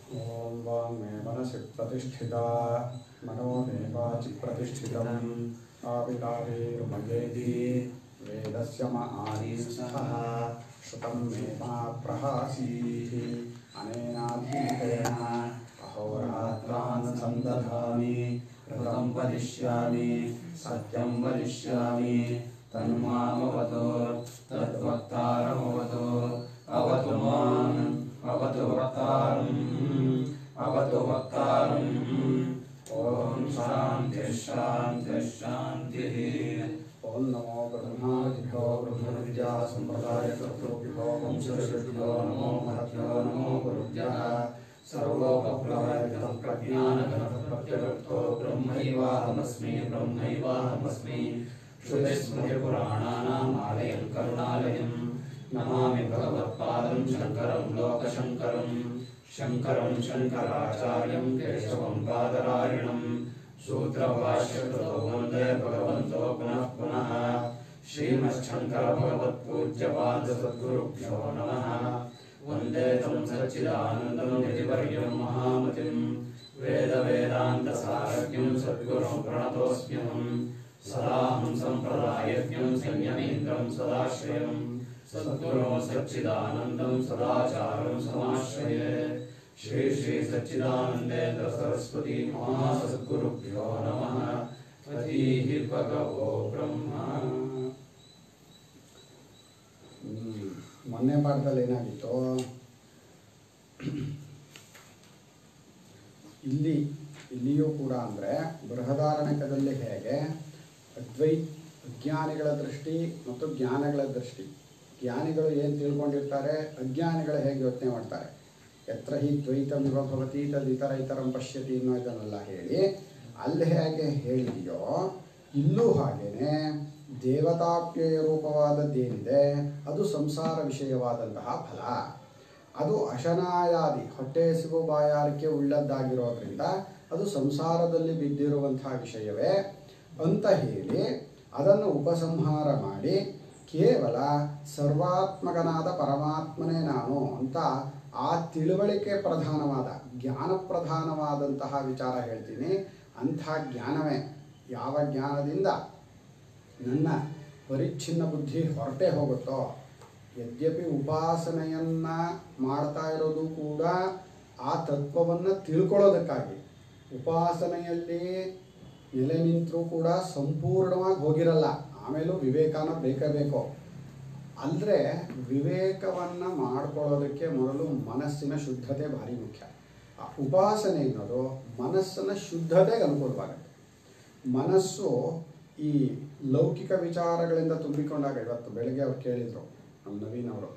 ॐ वाङ् मे मनसि प्रतिष्ठिता मनो मे वाचि प्रतिष्ठितम् आविराविर्मयेति वेदस्य म आदिस्थः श्रुतं मे मा प्रहासीः अनेनाधीतेन अहोरात्रान् सन्दधामि कृतं वदिष्यामि सत्यं वदिष्यामि तन्मामवतु तद्वक्तारमवतु अवतु माम् अवतु वक्तारम् अवतु वक्तारम् ॐ शान्तिः शान्तिः शान्तिः ॐ नमो ब्रह्मादिभ्यो ब्रह्मविद्या सम्प्रदायकर्तृभ्यो वंशऋषिभ्यो नमो महभ्यो नमो गुरुभ्यः सर्वोपप्लवयतः प्रज्ञानघनप्रत्यगर्थो ब्रह्मैवाहमस्मि ब्रह्मैवाहमस्मि श्रुतिस्मृतिपुराणानाम् आलयं करुणालयं नमामि भगवत्पादं शङ्करं लोकशङ्करं शङ्करं शङ्कराचार्यं केशवं पादरायणं सूत्रभाष्यकृतो वन्दे भगवन्तो पुनः पुनः श्रीमच्छङ्करभगवत्पूज्यपादसद्गुरुभ्यो नमः वन्दे तं सच्चिदानन्दं निधिवर्यं महामतिं वेदवेदान्तसारज्ञं सद्गुरुं प्रणतोऽस्म्यहम् सदाहं सम्प्रदायज्ञं संयमेन्द्रं सदाश्रयं सद्गुरो सच्चिदानन्दं सदाचारं समाश्रये श्री श्री सच्चिदानन्देन्द्र सरस्वती महासद्गुरुभ्यो नमः हरिः भगवो ब्रह्म ಹ್ಮ್. ಮೊನ್ನೆ ಪಾಠದಲ್ಲಿ ಏನಾಗಿತ್ತು ಇಲ್ಲಿ ಇಲ್ಲಿಯೂ ಕೂಡ ಅಂದರೆ ಬೃಹದಾರಣ್ಯಕದಲ್ಲಿ ಹೇಗೆ ಅದ್ವೈ ಅಜ್ಞಾನಿಗಳ ದೃಷ್ಟಿ ಮತ್ತು ಜ್ಞಾನಗಳ ದೃಷ್ಟಿ ಜ್ಞಾನಿಗಳು ಏನು ತಿಳ್ಕೊಂಡಿರ್ತಾರೆ ಅಜ್ಞಾನಿಗಳು ಹೇಗೆ ಯೋಚನೆ ಮಾಡ್ತಾರೆ ಯತ್ರ ಹಿ ದ್ವೈತಮಿವ ಭವತಿ ತದಿತರ ಇತರಂ ಪಶ್ಯತಿ ಅನ್ನೋದನ್ನೆಲ್ಲ ಹೇಳಿ ಅಲ್ಲಿ ಹೇಗೆ ಹೇಳಿದೆಯೋ ಇಲ್ಲೂ ಹಾಗೇನೆ ದೇವತಾಪ್ಯಯ ರೂಪವಾದದ್ದೇನಿದೆ ಅದು ಸಂಸಾರ ವಿಷಯವಾದಂತಹ ಫಲ ಅದು ಅಶನಾಯಾದಿ ಹೊಟ್ಟೆ ಹಸಿವು ಬಾಯಾರಿಕೆ ಉಳ್ಳದ್ದಾಗಿರೋದ್ರಿಂದ ಅದು ಸಂಸಾರದಲ್ಲಿ ಬಿದ್ದಿರುವಂತಹ ವಿಷಯವೇ ಅಂತ ಹೇಳಿ ಅದನ್ನು ಉಪಸಂಹಾರ ಮಾಡಿ ಕೇವಲ ಸರ್ವಾತ್ಮಕನಾದ ಪರಮಾತ್ಮನೇ ನಾನು ಅಂತ ಆ ತಿಳುವಳಿಕೆ ಪ್ರಧಾನವಾದ ಜ್ಞಾನ ಪ್ರಧಾನವಾದಂತಹ ವಿಚಾರ ಹೇಳ್ತೀನಿ ಅಂಥ ಜ್ಞಾನವೇ ಯಾವ ಜ್ಞಾನದಿಂದ ನನ್ನ ಪರಿಚ್ಛಿನ್ನ ಬುದ್ಧಿ ಹೊರಟೆ ಹೋಗುತ್ತೋ ಯದ್ಯಪಿ ಉಪಾಸನೆಯನ್ನ ಮಾಡ್ತಾ ಇರೋದು ಕೂಡ ಆ ತತ್ವವನ್ನು ತಿಳ್ಕೊಳ್ಳೋದಕ್ಕಾಗಿ ಉಪಾಸನೆಯಲ್ಲಿ ನೆಲೆ ನಿಂತರೂ ಕೂಡ ಸಂಪೂರ್ಣವಾಗಿ ಹೋಗಿರಲ್ಲ ಆಮೇಲೂ ವಿವೇಕನ ಬೇಕೇ ಬೇಕು ಅಂದರೆ ವಿವೇಕವನ್ನು ಮಾಡ್ಕೊಳ್ಳೋದಕ್ಕೆ ಮೊದಲು ಮನಸ್ಸಿನ ಶುದ್ಧತೆ ಭಾರಿ ಮುಖ್ಯ ಆ ಉಪಾಸನೆ ಅನ್ನೋದು ಮನಸ್ಸನ್ನ ಶುದ್ಧತೆಗೆ ಅನುಕೂಲವಾಗುತ್ತೆ ಮನಸ್ಸು ಈ ಲೌಕಿಕ ವಿಚಾರಗಳಿಂದ ತುಂಬಿಕೊಂಡಾಗ ಇವತ್ತು ಬೆಳಗ್ಗೆ ಅವ್ರು ಕೇಳಿದರು ನಮ್ಮ ನವೀನ್ ಅವರು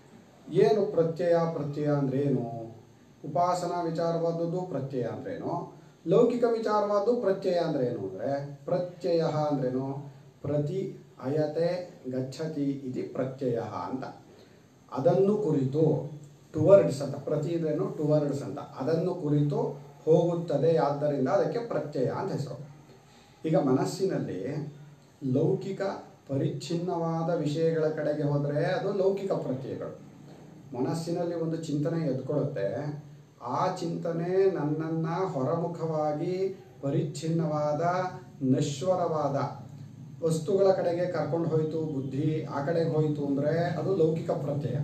ಏನು ಪ್ರತ್ಯಯ ಪ್ರತ್ಯಯ ಅಂದ್ರೆ ಏನು ಉಪಾಸನಾ ವಿಚಾರವಾದದ್ದು ಪ್ರತ್ಯಯ ಅಂದ್ರೇನು ಲೌಕಿಕ ವಿಚಾರವಾದ್ದು ಪ್ರತ್ಯಯ ಅಂದ್ರೆ ಏನು ಅಂದರೆ ಪ್ರತ್ಯಯ ಅಂದ್ರೇನು ಪ್ರತಿ ಅಯತೆ ಗಚ್ಚತಿ ಇತಿ ಪ್ರತ್ಯಯ ಅಂತ ಅದನ್ನು ಕುರಿತು ಟುವರ್ಡ್ಸ್ ಅಂತ ಪ್ರತಿ ಇದ್ರೇನು ಟುವರ್ಡ್ಸ್ ಅಂತ ಅದನ್ನು ಕುರಿತು ಹೋಗುತ್ತದೆ ಆದ್ದರಿಂದ ಅದಕ್ಕೆ ಪ್ರತ್ಯಯ ಅಂತ ಹೆಸರು ಈಗ ಮನಸ್ಸಿನಲ್ಲಿ ಲೌಕಿಕ ಪರಿಚ್ಛಿನ್ನವಾದ ವಿಷಯಗಳ ಕಡೆಗೆ ಹೋದರೆ ಅದು ಲೌಕಿಕ ಪ್ರತ್ಯಯಗಳು ಮನಸ್ಸಿನಲ್ಲಿ ಒಂದು ಚಿಂತನೆ ಎದ್ಕೊಳ್ಳುತ್ತೆ ಆ ಚಿಂತನೆ ನನ್ನನ್ನು ಹೊರಮುಖವಾಗಿ ಪರಿಚ್ಛಿನ್ನವಾದ ನಶ್ವರವಾದ ವಸ್ತುಗಳ ಕಡೆಗೆ ಕರ್ಕೊಂಡು ಹೋಯ್ತು ಬುದ್ಧಿ ಆ ಕಡೆಗೆ ಹೋಯ್ತು ಅಂದರೆ ಅದು ಲೌಕಿಕ ಪ್ರತ್ಯಯ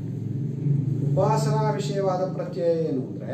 ಉಪಾಸನಾ ವಿಷಯವಾದ ಪ್ರತ್ಯಯ ಏನು ಅಂದರೆ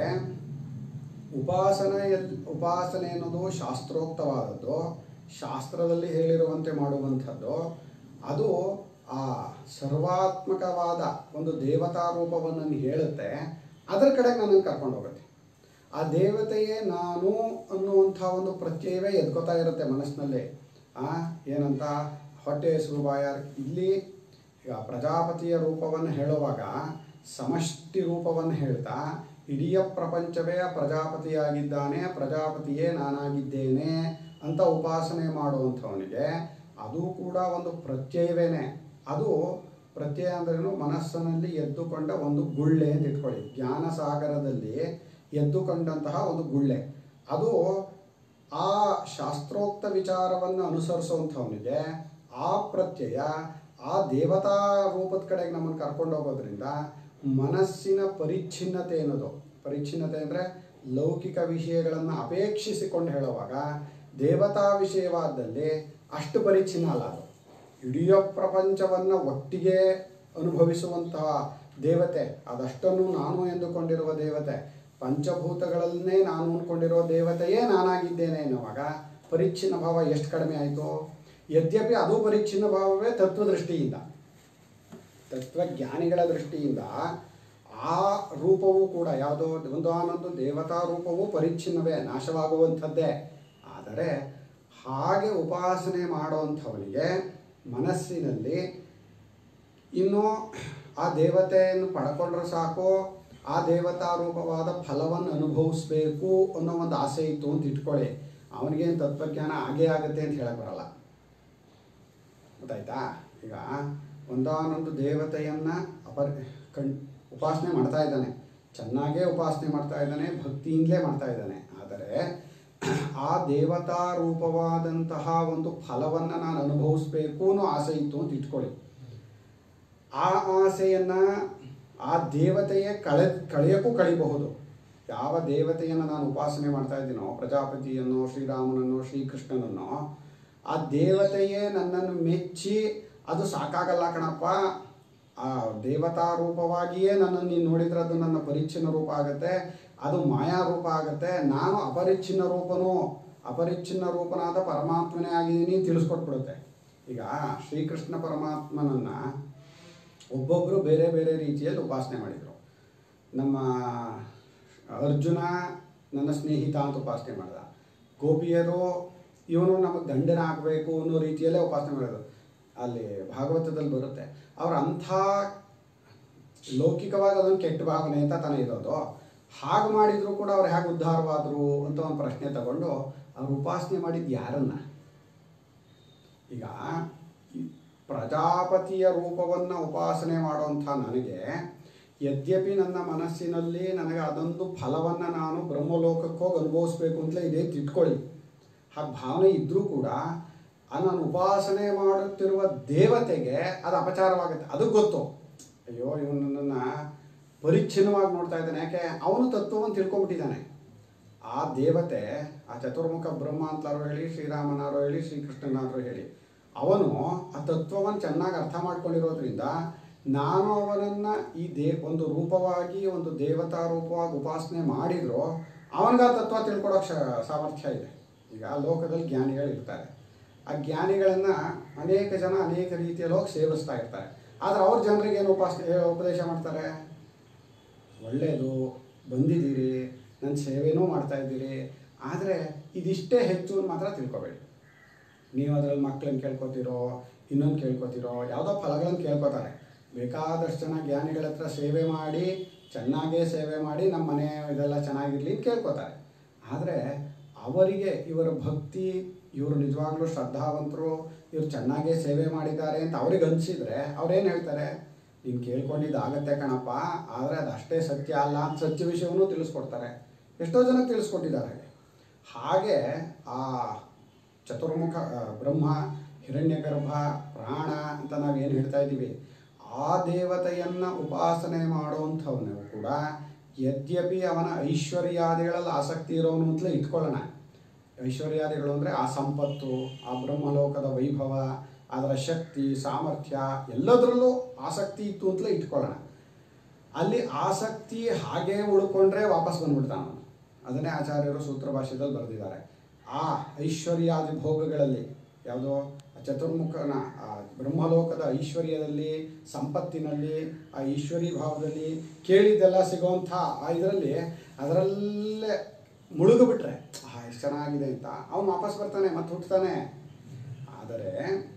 ಉಪಾಸನೆಯಲ್ಲಿ ಉಪಾಸನೆ ಅನ್ನೋದು ಶಾಸ್ತ್ರೋಕ್ತವಾದದ್ದು ಶಾಸ್ತ್ರದಲ್ಲಿ ಹೇಳಿರುವಂತೆ ಮಾಡುವಂಥದ್ದು ಅದು ಆ ಸರ್ವಾತ್ಮಕವಾದ ಒಂದು ದೇವತಾ ರೂಪವನ್ನು ಹೇಳುತ್ತೆ ಅದರ ಕಡೆಗೆ ನನ್ನನ್ನು ಕರ್ಕೊಂಡು ಹೋಗುತ್ತೆ ಆ ದೇವತೆಯೇ ನಾನು ಅನ್ನುವಂಥ ಒಂದು ಪ್ರತ್ಯಯವೇ ಎದ್ಕೋತಾ ಇರುತ್ತೆ ಮನಸ್ಸಿನಲ್ಲಿ ಆ ಏನಂತ ಹೊಟ್ಟೆ ಹೆಸರು ಬಾಯಾರ್ ಇಲ್ಲಿ ಈಗ ಪ್ರಜಾಪತಿಯ ರೂಪವನ್ನು ಹೇಳುವಾಗ ಸಮಷ್ಟಿ ರೂಪವನ್ನು ಹೇಳ್ತಾ ಇಡೀ ಪ್ರಪಂಚವೇ ಪ್ರಜಾಪತಿಯಾಗಿದ್ದಾನೆ ಪ್ರಜಾಪತಿಯೇ ನಾನಾಗಿದ್ದೇನೆ ಅಂತ ಉಪಾಸನೆ ಮಾಡುವಂಥವನಿಗೆ ಅದು ಕೂಡ ಒಂದು ಪ್ರತ್ಯಯವೇನೆ ಅದು ಪ್ರತ್ಯಯ ಅಂದ್ರೇನು ಮನಸ್ಸಿನಲ್ಲಿ ಎದ್ದುಕೊಂಡ ಒಂದು ಗುಳ್ಳೆ ಅಂತ ಇಟ್ಕೊಳ್ಳಿ ಜ್ಞಾನ ಸಾಗರದಲ್ಲಿ ಎದ್ದುಕೊಂಡಂತಹ ಒಂದು ಗುಳ್ಳೆ ಅದು ಆ ಶಾಸ್ತ್ರೋಕ್ತ ವಿಚಾರವನ್ನು ಅನುಸರಿಸುವಂಥವನಿಗೆ ಆ ಪ್ರತ್ಯಯ ಆ ದೇವತಾ ರೂಪದ ಕಡೆಗೆ ನಮ್ಮನ್ನು ಕರ್ಕೊಂಡು ಹೋಗೋದ್ರಿಂದ ಮನಸ್ಸಿನ ಪರಿಚ್ಛಿನ್ನತೆ ಅನ್ನೋದು ಪರಿಚ್ಛಿನ್ನತೆ ಅಂದರೆ ಲೌಕಿಕ ವಿಷಯಗಳನ್ನು ಅಪೇಕ್ಷಿಸಿಕೊಂಡು ಹೇಳುವಾಗ ದೇವತಾ ವಿಷಯವಾದಲ್ಲಿ ಅಷ್ಟು ಪರಿಚ್ಛಿನ್ನ ಅಲ್ಲ ಅದು ಇಡೀ ಪ್ರಪಂಚವನ್ನು ಒಟ್ಟಿಗೆ ಅನುಭವಿಸುವಂತಹ ದೇವತೆ ಅದಷ್ಟನ್ನು ನಾನು ಎಂದುಕೊಂಡಿರುವ ದೇವತೆ ಪಂಚಭೂತಗಳನ್ನೇ ನಾನು ಅಂದ್ಕೊಂಡಿರೋ ದೇವತೆಯೇ ನಾನಾಗಿದ್ದೇನೆ ಎನ್ನುವಾಗ ಪರಿಚ್ಛಿನ್ನ ಭಾವ ಎಷ್ಟು ಕಡಿಮೆ ಆಯಿತು ಯದ್ಯಪಿ ಅದು ಪರಿಚ್ಛಿನ್ನ ಭಾವವೇ ತತ್ವದೃಷ್ಟಿಯಿಂದ ತತ್ವಜ್ಞಾನಿಗಳ ದೃಷ್ಟಿಯಿಂದ ಆ ರೂಪವೂ ಕೂಡ ಯಾವುದೋ ಒಂದು ಆನೊಂದು ದೇವತಾ ರೂಪವೂ ಪರಿಚ್ಛಿನ್ನವೇ ನಾಶವಾಗುವಂಥದ್ದೇ ಆದರೆ ಹಾಗೆ ಉಪಾಸನೆ ಮಾಡೋವಂಥವನಿಗೆ ಮನಸ್ಸಿನಲ್ಲಿ ಇನ್ನು ಆ ದೇವತೆಯನ್ನು ಪಡ್ಕೊಂಡ್ರೆ ಸಾಕು ಆ ದೇವತಾ ರೂಪವಾದ ಫಲವನ್ನು ಅನುಭವಿಸ್ಬೇಕು ಅನ್ನೋ ಒಂದು ಆಸೆ ಇತ್ತು ಅಂತ ಇಟ್ಕೊಳ್ಳಿ ಅವನಿಗೇನು ತತ್ವಜ್ಞಾನ ಆಗೇ ಆಗುತ್ತೆ ಅಂತ ಹೇಳಕ್ ಬರಲ್ಲ ಗೊತ್ತಾಯ್ತಾ ಈಗ ಒಂದಾನೊಂದು ದೇವತೆಯನ್ನ ಅಪರ್ ಕಣ್ ಉಪಾಸನೆ ಮಾಡ್ತಾ ಇದ್ದಾನೆ ಚೆನ್ನಾಗೇ ಉಪಾಸನೆ ಮಾಡ್ತಾ ಇದ್ದಾನೆ ಭಕ್ತಿಯಿಂದಲೇ ಮಾಡ್ತಾ ಇದ್ದಾನೆ ಆದರೆ ಆ ದೇವತಾ ರೂಪವಾದಂತಹ ಒಂದು ಫಲವನ್ನು ನಾನು ಅನುಭವಿಸ್ಬೇಕು ಅನ್ನೋ ಆಸೆ ಇತ್ತು ಅಂತ ಇಟ್ಕೊಳ್ಳಿ ಆ ಆಸೆಯನ್ನ ಆ ದೇವತೆಯೇ ಕಳೆ ಕಳೆಯಕ್ಕೂ ಕಳಿಬಹುದು ಯಾವ ದೇವತೆಯನ್ನು ನಾನು ಉಪಾಸನೆ ಮಾಡ್ತಾ ಇದ್ದೀನೋ ಪ್ರಜಾಪತಿಯನ್ನು ಶ್ರೀರಾಮನನ್ನು ಶ್ರೀಕೃಷ್ಣನನ್ನು ಆ ದೇವತೆಯೇ ನನ್ನನ್ನು ಮೆಚ್ಚಿ ಅದು ಸಾಕಾಗಲ್ಲ ಕಣಪ್ಪ ಆ ದೇವತಾ ರೂಪವಾಗಿಯೇ ನನ್ನನ್ನು ನೀನು ನೋಡಿದ್ರೆ ಅದು ನನ್ನ ಪರಿಚ್ಛಿನ್ನ ರೂಪ ಆಗುತ್ತೆ ಅದು ಮಾಯಾ ರೂಪ ಆಗುತ್ತೆ ನಾನು ಅಪರಿಚ್ಛಿನ್ನ ರೂಪನು ಅಪರಿಚ್ಛಿನ್ನ ರೂಪನಾದ ಪರಮಾತ್ಮನೇ ಆಗಿದ್ದೀನಿ ಅಂತ ತಿಳಿಸ್ಕೊಟ್ಬಿಡುತ್ತೆ ಈಗ ಶ್ರೀಕೃಷ್ಣ ಪರಮಾತ್ಮನನ್ನ ಒಬ್ಬೊಬ್ಬರು ಬೇರೆ ಬೇರೆ ರೀತಿಯಲ್ಲಿ ಉಪಾಸನೆ ಮಾಡಿದರು ನಮ್ಮ ಅರ್ಜುನ ನನ್ನ ಸ್ನೇಹಿತ ಅಂತ ಉಪಾಸನೆ ಮಾಡ್ದ ಗೋಪಿಯರು ಇವನು ನಮಗೆ ದಂಡನ ಆಗಬೇಕು ಅನ್ನೋ ರೀತಿಯಲ್ಲೇ ಉಪಾಸನೆ ಮಾಡೋದು ಅಲ್ಲಿ ಭಾಗವತದಲ್ಲಿ ಬರುತ್ತೆ ಅವ್ರು ಅಂಥ ಲೌಕಿಕವಾಗಿ ಅದೊಂದು ಕೆಟ್ಟ ಭಾವನೆ ಅಂತ ತಾನೇ ಇರೋದು ಹಾಗೆ ಮಾಡಿದ್ರು ಕೂಡ ಅವ್ರು ಹೇಗೆ ಉದ್ಧಾರವಾದರು ಅಂತ ಒಂದು ಪ್ರಶ್ನೆ ತಗೊಂಡು ಅವ್ರು ಉಪಾಸನೆ ಮಾಡಿದ್ದು ಯಾರನ್ನ ಈಗ ಈ ಪ್ರಜಾಪತಿಯ ರೂಪವನ್ನು ಉಪಾಸನೆ ಮಾಡುವಂಥ ನನಗೆ ಯದ್ಯಪಿ ನನ್ನ ಮನಸ್ಸಿನಲ್ಲಿ ನನಗೆ ಅದೊಂದು ಫಲವನ್ನು ನಾನು ಬ್ರಹ್ಮಲೋಕಕ್ಕೆ ಹೋಗಿ ಅನುಭವಿಸ್ಬೇಕು ಅಂತಲೇ ಇದೆ ಅಂತ ಇಟ್ಕೊಳ್ಳಿ ಹಾಗೆ ಭಾವನೆ ಇದ್ದರೂ ಕೂಡ ಆ ನಾನು ಉಪಾಸನೆ ಮಾಡುತ್ತಿರುವ ದೇವತೆಗೆ ಅದು ಅಪಚಾರವಾಗುತ್ತೆ ಅದು ಗೊತ್ತು ಅಯ್ಯೋ ಇವನು ನನ್ನನ್ನು ಪರಿಚ್ಛಿನ್ನವಾಗಿ ನೋಡ್ತಾ ಇದ್ದಾನೆ ಯಾಕೆ ಅವನು ತತ್ವವನ್ನು ತಿಳ್ಕೊಂಬಿಟ್ಟಿದ್ದಾನೆ ಆ ದೇವತೆ ಆ ಚತುರ್ಮುಖ ಬ್ರಹ್ಮ ಅಂತಲಾರು ಹೇಳಿ ಶ್ರೀರಾಮನಾರು ಹೇಳಿ ಶ್ರೀಕೃಷ್ಣನಾದ್ರು ಹೇಳಿ ಅವನು ಆ ತತ್ವವನ್ನು ಚೆನ್ನಾಗಿ ಅರ್ಥ ಮಾಡ್ಕೊಂಡಿರೋದ್ರಿಂದ ನಾನು ಅವನನ್ನು ಈ ದೇ ಒಂದು ರೂಪವಾಗಿ ಒಂದು ದೇವತಾ ರೂಪವಾಗಿ ಉಪಾಸನೆ ಮಾಡಿದ್ರು ಅವನಿಗೆ ಆ ತತ್ವ ತಿಳ್ಕೊಳೋಕೆ ಶ- ಸಾಮರ್ಥ್ಯ ಇದೆ ಈಗ ಲೋಕದಲ್ಲಿ ಜ್ಞಾನಿಗಳು ಇರ್ತಾರೆ ಆ ಜ್ಞಾನಿಗಳನ್ನು ಅನೇಕ ಜನ ಅನೇಕ ರೀತಿಯಲ್ಲಿ ಹೋಗಿ ಸೇವಿಸ್ತಾ ಇರ್ತಾರೆ ಆದರೆ ಅವ್ರ ಜನರಿಗೆ ಏನು ಉಪಾಸನೆ ಉಪದೇಶ ಮಾಡ್ತಾರೆ ಒಳ್ಳೆಯದು ಬಂದಿದ್ದೀರಿ ನನ್ನ ಸೇವೆನೂ ಮಾಡ್ತಾ ಇದ್ದೀರಿ ಆದರೆ ಇದಿಷ್ಟೇ ಹೆಚ್ಚು ಅಂತ ಮಾತ್ರ ತಿಳ್ಕೊಬೇಡಿ ನೀವು ಅದರಲ್ಲಿ ಮಕ್ಕಳನ್ನ ಕೇಳ್ಕೊತಿರೋ ಇನ್ನೊಂದು ಕೇಳ್ಕೊತಿರೋ ಯಾವುದೋ ಫಲಗಳನ್ನು ಕೇಳ್ಕೊತಾರೆ ಬೇಕಾದಷ್ಟು ಜನ ಜ್ಞಾನಿಗಳ ಹತ್ರ ಸೇವೆ ಮಾಡಿ ಚೆನ್ನಾಗೇ ಸೇವೆ ಮಾಡಿ ನಮ್ಮ ಮನೆ ಇದೆಲ್ಲ ಚೆನ್ನಾಗಿರಲಿ ಅಂತ ಕೇಳ್ಕೊತಾರೆ ಆದರೆ ಅವರಿಗೆ ಇವರ ಭಕ್ತಿ ಇವರು ನಿಜವಾಗ್ಲೂ ಶ್ರದ್ಧಾವಂತರು ಇವ್ರು ಚೆನ್ನಾಗೇ ಸೇವೆ ಮಾಡಿದ್ದಾರೆ ಅಂತ ಅವ್ರಿಗೆ ಅನಿಸಿದ್ರೆ ಅವ್ರೇನು ಹೇಳ್ತಾರೆ ನೀನು ಕೇಳ್ಕೊಂಡಿದ್ದು ಆಗತ್ತೆ ಕಣಪ್ಪ ಆದರೆ ಅದು ಅಷ್ಟೇ ಸತ್ಯ ಅಲ್ಲ ಅಂತ ಸತ್ಯ ವಿಷಯವನ್ನು ತಿಳಿಸ್ಕೊಡ್ತಾರೆ ಎಷ್ಟೋ ಜನ ತಿಳಿಸ್ಕೊಟ್ಟಿದ್ದಾರೆ ಹಾಗೆ ಆ ಚತುರ್ಮುಖ ಆ, ಬ್ರಹ್ಮ ಹಿರಣ್ಯಗರ್ಭ ಪ್ರಾಣ ಅಂತ ನಾವೇನು ಹೇಳ್ತಾ ಇದ್ದೀವಿ ಆ ದೇವತೆಯನ್ನು ಉಪಾಸನೆ ಮಾಡುವಂಥವನು ಕೂಡ ಯದ್ಯಪಿ ಅವನ ಐಶ್ವರ್ಯಾದಿಗಳಲ್ಲಿ ಆಸಕ್ತಿ ಇರೋನು ಅಂತಲೇ ಇಟ್ಕೊಳ್ಳೋಣ ಐಶ್ವರ್ಯಾದಿಗಳು ಅಂದರೆ ಆ ಸಂಪತ್ತು ಆ ಬ್ರಹ್ಮಲೋಕದ ವೈಭವ ಅದರ ಶಕ್ತಿ ಸಾಮರ್ಥ್ಯ ಎಲ್ಲದರಲ್ಲೂ ಆಸಕ್ತಿ ಇತ್ತು ಅಂತಲೇ ಇಟ್ಕೊಳ್ಳೋಣ ಅಲ್ಲಿ ಆಸಕ್ತಿ ಹಾಗೇ ಉಳ್ಕೊಂಡ್ರೆ ವಾಪಸ್ ಬಂದ್ಬಿಡ್ತಾನ ಅವನು ಅದನ್ನೇ ಆಚಾರ್ಯರು ಸೂತ್ರ ಭಾಷೆದಲ್ಲಿ ಬರೆದಿದ್ದಾರೆ ಆ ಐಶ್ವರ್ಯಾದಿ ಭೋಗಗಳಲ್ಲಿ ಯಾವುದೋ ಚತುರ್ಮುಖನ ಆ ಬ್ರಹ್ಮಲೋಕದ ಐಶ್ವರ್ಯದಲ್ಲಿ ಸಂಪತ್ತಿನಲ್ಲಿ ಆ ಈಶ್ವರಿ ಭಾವದಲ್ಲಿ ಕೇಳಿದ್ದೆಲ್ಲ ಸಿಗೋವಂಥ ಆ ಇದರಲ್ಲಿ ಅದರಲ್ಲೇ ಮುಳುಗಿಬಿಟ್ರೆ ಆ ಎಷ್ಟು ಚೆನ್ನಾಗಿದೆ ಅಂತ ಅವನು ವಾಪಸ್ ಬರ್ತಾನೆ ಮತ್ತೆ ಹುಟ್ಟುತ್ತಾನೆ ಆದರೆ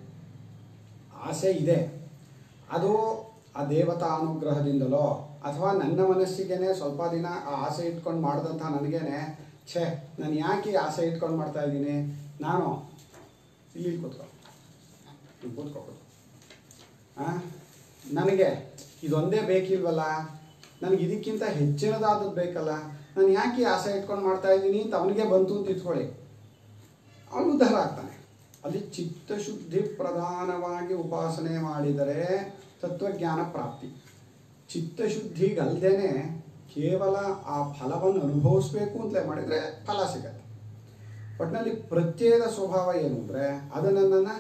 ಆಸೆ ಇದೆ ಅದು ಆ ದೇವತಾ ಅನುಗ್ರಹದಿಂದಲೋ ಅಥವಾ ನನ್ನ ಮನಸ್ಸಿಗೇನೆ ಸ್ವಲ್ಪ ದಿನ ಆ ಆಸೆ ಇಟ್ಕೊಂಡು ಮಾಡಿದಂಥ ನನಗೇನೆ ಛೇ ನಾನು ಯಾಕೆ ಈ ಆಸೆ ಇಟ್ಕೊಂಡು ಮಾಡ್ತಾ ಇದ್ದೀನಿ ನಾನು ಇಲ್ಲಿ ಕೂತ್ಕೊ ಇಲ್ಲಿ ಕೂತ್ಕೊ ಕೂತ್ಕೊ ಆ? ನನಗೆ ಇದೊಂದೇ ಬೇಕಿಲ್ವಲ್ಲ ನನಗೆ ಇದಕ್ಕಿಂತ ಹೆಚ್ಚಿನದಾದದ್ದು ಬೇಕಲ್ಲ ನಾನು ಯಾಕೆ ಈ ಆಸೆ ಇಟ್ಕೊಂಡು ಮಾಡ್ತಾ ಇದ್ದೀನಿ ಅಂತ ಅವನಿಗೆ ಬಂತು ಅಂತ ಇಟ್ಕೊಳ್ಳಿ ಅವನು ಉದ್ಧಾರ ಆಗ್ತಾನೆ ಅಲ್ಲಿ ಚಿತ್ತಶುದ್ಧಿ ಪ್ರಧಾನವಾಗಿ ಉಪಾಸನೆ ಮಾಡಿದರೆ ತತ್ವಜ್ಞಾನ ಪ್ರಾಪ್ತಿ ಚಿತ್ತಶುದ್ಧಿಗಲ್ದೇನೆ ಕೇವಲ ಆ ಫಲವನ್ನು ಅನುಭವಿಸ್ಬೇಕು ಅಂತಲೇ ಮಾಡಿದರೆ ಫಲ ಸಿಗತ್ತೆ ಒಟ್ಟಿನಲ್ಲಿ ಪ್ರತ್ಯೇಕ ಸ್ವಭಾವ ಏನು ಅಂದರೆ ಅದು ನನ್ನನ್ನು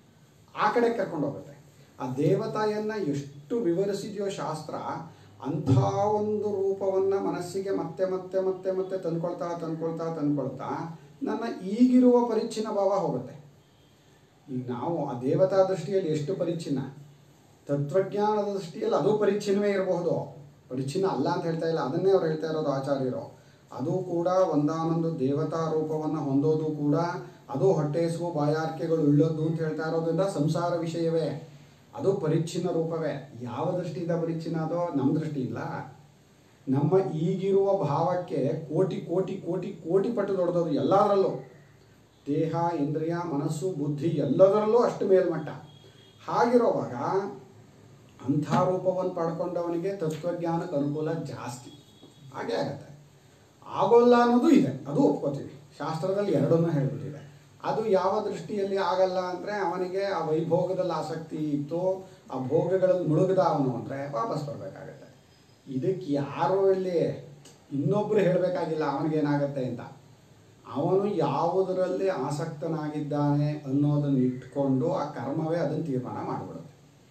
ಆ ಕಡೆ ಕರ್ಕೊಂಡು ಹೋಗುತ್ತೆ ಆ ದೇವತಾಯನ್ನ ಎಷ್ಟು ವಿವರಿಸಿದೆಯೋ ಶಾಸ್ತ್ರ ಅಂಥ ಒಂದು ರೂಪವನ್ನು ಮನಸ್ಸಿಗೆ ಮತ್ತೆ ಮತ್ತೆ ಮತ್ತೆ ಮತ್ತೆ ತಂದ್ಕೊಳ್ತಾ ತಂದ್ಕೊಳ್ತಾ ತಂದ್ಕೊಳ್ತಾ ನನ್ನ ಈಗಿರುವ ಪರಿಚ್ಛಿನ್ನ ಭಾವ ಹೋಗುತ್ತೆ ಈಗ ನಾವು ಆ ದೇವತಾ ದೃಷ್ಟಿಯಲ್ಲಿ ಎಷ್ಟು ಪರಿಚ್ಛಿನ್ನ ತತ್ವಜ್ಞಾನದ ದೃಷ್ಟಿಯಲ್ಲಿ ಅದು ಪರಿಚ್ಛಿನ್ನವೇ ಇರಬಹುದು ಪರಿಚ್ಛಿನ್ನ ಅಲ್ಲ ಅಂತ ಹೇಳ್ತಾ ಇಲ್ಲ ಅದನ್ನೇ ಅವ್ರು ಹೇಳ್ತಾ ಇರೋದು ಆಚಾರ್ಯರು ಅದು ಕೂಡ ಒಂದಾನೊಂದು ದೇವತಾ ರೂಪವನ್ನು ಹೊಂದೋದು ಕೂಡ ಅದು ಹೊಟ್ಟೆಸುವ ಬಾಯಾರಿಕೆಗಳು ಉಳ್ಳೋದು ಅಂತ ಹೇಳ್ತಾ ಇರೋದ್ರಿಂದ ಸಂಸಾರ ವಿಷಯವೇ ಅದು ಪರಿಚ್ಛಿನ್ನ ರೂಪವೇ ಯಾವ ದೃಷ್ಟಿಯಿಂದ ಪರಿಚ್ಛಿನ್ನ ಅದೋ ನಮ್ಮ ದೃಷ್ಟಿ ಇಲ್ಲ ನಮ್ಮ ಈಗಿರುವ ಭಾವಕ್ಕೆ ಕೋಟಿ ಕೋಟಿ ಕೋಟಿ ಕೋಟಿ ಪಟ್ಟು ದೊಡ್ಡದು ಎಲ್ಲದರಲ್ಲೂ ದೇಹ ಇಂದ್ರಿಯ ಮನಸ್ಸು ಬುದ್ಧಿ ಎಲ್ಲದರಲ್ಲೂ ಅಷ್ಟು ಮೇಲ್ಮಟ್ಟ ಹಾಗಿರುವಾಗ ಅಂಥ ರೂಪವನ್ನು ಪಡ್ಕೊಂಡವನಿಗೆ ತತ್ವಜ್ಞಾನಕ್ಕೆ ಅನುಕೂಲ ಜಾಸ್ತಿ ಹಾಗೆ ಆಗತ್ತೆ ಆಗೋಲ್ಲ ಅನ್ನೋದು ಇದೆ ಅದು ಒಪ್ಕೋತೀವಿ ಶಾಸ್ತ್ರದಲ್ಲಿ ಎರಡನ್ನೂ ಹೇಳ್ಬಿಟ್ಟಿದೆ ಅದು ಯಾವ ದೃಷ್ಟಿಯಲ್ಲಿ ಆಗಲ್ಲ ಅಂದರೆ ಅವನಿಗೆ ಆ ವೈಭೋಗದಲ್ಲಿ ಆಸಕ್ತಿ ಇತ್ತು ಆ ಭೋಗಗಳಲ್ಲಿ ಮುಳುಗದ ಅವನು ಅಂದರೆ ವಾಪಸ್ ಬರಬೇಕಾಗತ್ತೆ ಇದಕ್ಕೆ ಯಾರು ಇಲ್ಲಿ ಇನ್ನೊಬ್ಬರು ಹೇಳಬೇಕಾಗಿಲ್ಲ ಅವನಿಗೇನಾಗತ್ತೆ ಅಂತ ಅವನು ಯಾವುದರಲ್ಲಿ ಆಸಕ್ತನಾಗಿದ್ದಾನೆ ಅನ್ನೋದನ್ನು ಇಟ್ಕೊಂಡು ಆ ಕರ್ಮವೇ ಅದನ್ನು ತೀರ್ಮಾನ ಮಾಡಿಬಿಡುತ್ತೆ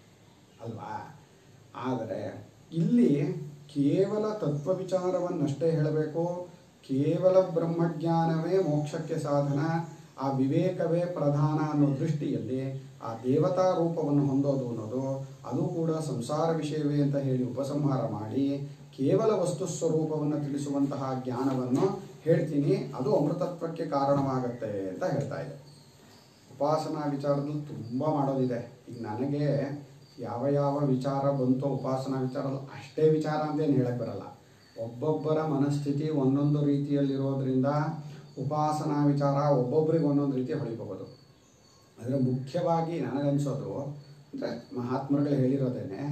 ಅಲ್ವಾ ಆದರೆ ಇಲ್ಲಿ ಕೇವಲ ತತ್ವ ವಿಚಾರವನ್ನಷ್ಟೇ ಹೇಳಬೇಕು ಕೇವಲ ಬ್ರಹ್ಮಜ್ಞಾನವೇ ಮೋಕ್ಷಕ್ಕೆ ಸಾಧನ ಆ ವಿವೇಕವೇ ಪ್ರಧಾನ ಅನ್ನೋ ದೃಷ್ಟಿಯಲ್ಲಿ ಆ ದೇವತಾ ರೂಪವನ್ನು ಹೊಂದೋದು ಅನ್ನೋದು ಅದು ಕೂಡ ಸಂಸಾರ ವಿಷಯವೇ ಅಂತ ಹೇಳಿ ಉಪಸಂಹಾರ ಮಾಡಿ ಕೇವಲ ವಸ್ತು ಸ್ವರೂಪವನ್ನು ತಿಳಿಸುವಂತಹ ಜ್ಞಾನವನ್ನು ಹೇಳ್ತೀನಿ ಅದು ಅಮೃತತ್ವಕ್ಕೆ ಕಾರಣವಾಗತ್ತೆ ಅಂತ ಹೇಳ್ತಾ ಇದೆ ಉಪಾಸನಾ ವಿಚಾರದಲ್ಲಿ ತುಂಬ ಮಾಡೋದಿದೆ ಈಗ ನನಗೆ ಯಾವ ಯಾವ ವಿಚಾರ ಬಂತೋ ಉಪಾಸನಾ ವಿಚಾರದಲ್ಲಿ ಅಷ್ಟೇ ವಿಚಾರ ಅಂತೇನು ಹೇಳಕ್ಕೆ ಬರಲ್ಲ ಒಬ್ಬೊಬ್ಬರ ಮನಸ್ಥಿತಿ ಒಂದೊಂದು ರೀತಿಯಲ್ಲಿರೋದ್ರಿಂದ ಉಪಾಸನಾ ವಿಚಾರ ಒಬ್ಬೊಬ್ಬರಿಗೆ ಒಂದೊಂದು ರೀತಿ ಹೊಳಿಬಹುದು ಆದರೆ ಮುಖ್ಯವಾಗಿ ನನಗನ್ಸೋದು ಅಂದರೆ ಮಹಾತ್ಮರುಗಳು ಹೇಳಿರೋದೇನೆ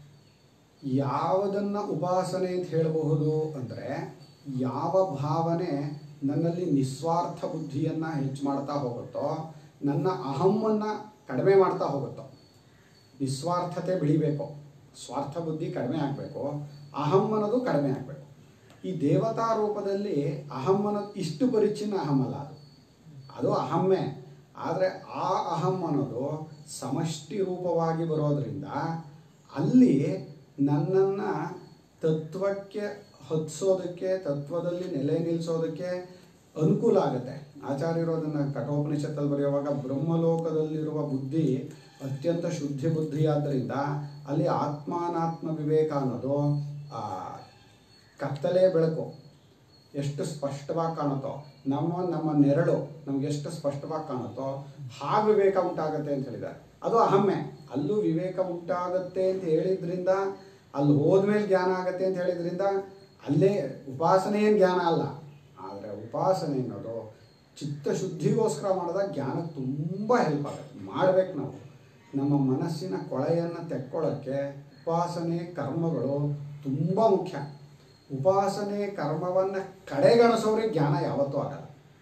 ಯಾವುದನ್ನು ಉಪಾಸನೆ ಅಂತ ಹೇಳಬಹುದು ಅಂದರೆ ಯಾವ ಭಾವನೆ ನನ್ನಲ್ಲಿ ನಿಸ್ವಾರ್ಥ ಬುದ್ಧಿಯನ್ನು ಹೆಚ್ಚು ಮಾಡ್ತಾ ಹೋಗುತ್ತೋ ನನ್ನ ಅಹಮ್ಮನ್ನು ಕಡಿಮೆ ಮಾಡ್ತಾ ಹೋಗುತ್ತೋ ನಿಸ್ವಾರ್ಥತೆ ಬೆಳಿಬೇಕು ಸ್ವಾರ್ಥ ಬುದ್ಧಿ ಕಡಿಮೆ ಆಗಬೇಕು ಅಹಂ ಅನ್ನೋದು ಕಡಿಮೆ ಆಗಬೇಕು ಈ ದೇವತಾ ರೂಪದಲ್ಲಿ ಅಹಂ ಅನ್ನೋದು ಇಷ್ಟು ಪರಿಚ್ಛಿನ್ನ ಅಹಂ ಅಲ್ಲ ಅದು ಅದು ಅಹಮ್ಮೆ ಆದರೆ ಆ ಅಹಂ ಅನ್ನೋದು ಸಮಷ್ಟಿ ರೂಪವಾಗಿ ಬರೋದ್ರಿಂದ ಅಲ್ಲಿ ನನ್ನನ್ನು ತತ್ವಕ್ಕೆ ಹತ್ಸೋದಕ್ಕೆ ತತ್ವದಲ್ಲಿ ನೆಲೆ ನಿಲ್ಲಿಸೋದಕ್ಕೆ ಅನುಕೂಲ ಆಗುತ್ತೆ ಆಚಾರ್ಯರು ಅದನ್ನು ಕಠೋಪನಿಷತ್ತಲ್ಲಿ ಬರೆಯುವಾಗ ಬ್ರಹ್ಮಲೋಕದಲ್ಲಿರುವ ಬುದ್ಧಿ ಅತ್ಯಂತ ಶುದ್ಧಿ ಬುದ್ಧಿ ಆದ್ದರಿಂದ ಅಲ್ಲಿ ಆತ್ಮಾನಾತ್ಮ ವಿವೇಕ ಅನ್ನೋದು ಆ, ಕತ್ತಲೆ ಬೆಳಕು ಎಷ್ಟು ಸ್ಪಷ್ಟವಾಗಿ ಕಾಣುತ್ತೋ ನಮ್ಮ ನಮ್ಮ ನೆರಳು ನಮ್ಗೆ ಎಷ್ಟು ಸ್ಪಷ್ಟವಾಗಿ ಕಾಣುತ್ತೋ ಹಾಗೆ ವಿವೇಕ ಉಂಟಾಗುತ್ತೆ ಅಂತ ಹೇಳಿದ್ದಾರೆ ಅದು ಅಹಮ್ಮೆ ಅಲ್ಲೂ ವಿವೇಕ ಉಂಟಾಗುತ್ತೆ ಅಂತ ಹೇಳಿದ್ರಿಂದ ಅಲ್ಲಿ ಹೋದ್ಮೇಲೆ ಜ್ಞಾನ ಆಗುತ್ತೆ ಅಂತ ಹೇಳಿದ್ರಿಂದ ಅಲ್ಲೇ ಉಪಾಸನೆ ಏನು ಜ್ಞಾನ ಅಲ್ಲ ಆದರೆ ಉಪಾಸನೆ ಅನ್ನೋದು ಚಿತ್ತಶುದ್ಧಿಗೋಸ್ಕರ ಮಾಡಿದಾಗ ಜ್ಞಾನ ತುಂಬ ಹೆಲ್ಪ್ ಆಗುತ್ತೆ ಮಾಡ್ಬೇಕು ನಾವು ನಮ್ಮ ಮನಸ್ಸಿನ ಕೊಳೆಯನ್ನು ತೆಕ್ಕೊಳ್ಳೋಕ್ಕೆ ಉಪಾಸನೆ ಕರ್ಮಗಳು ತುಂಬ ಮುಖ್ಯ ಉಪಾಸನೆ ಕರ್ಮವನ್ನು ಕಡೆಗಣಿಸೋರಿಗೆ ಜ್ಞಾನ ಯಾವತ್ತೂ ಆಗಲ್ಲ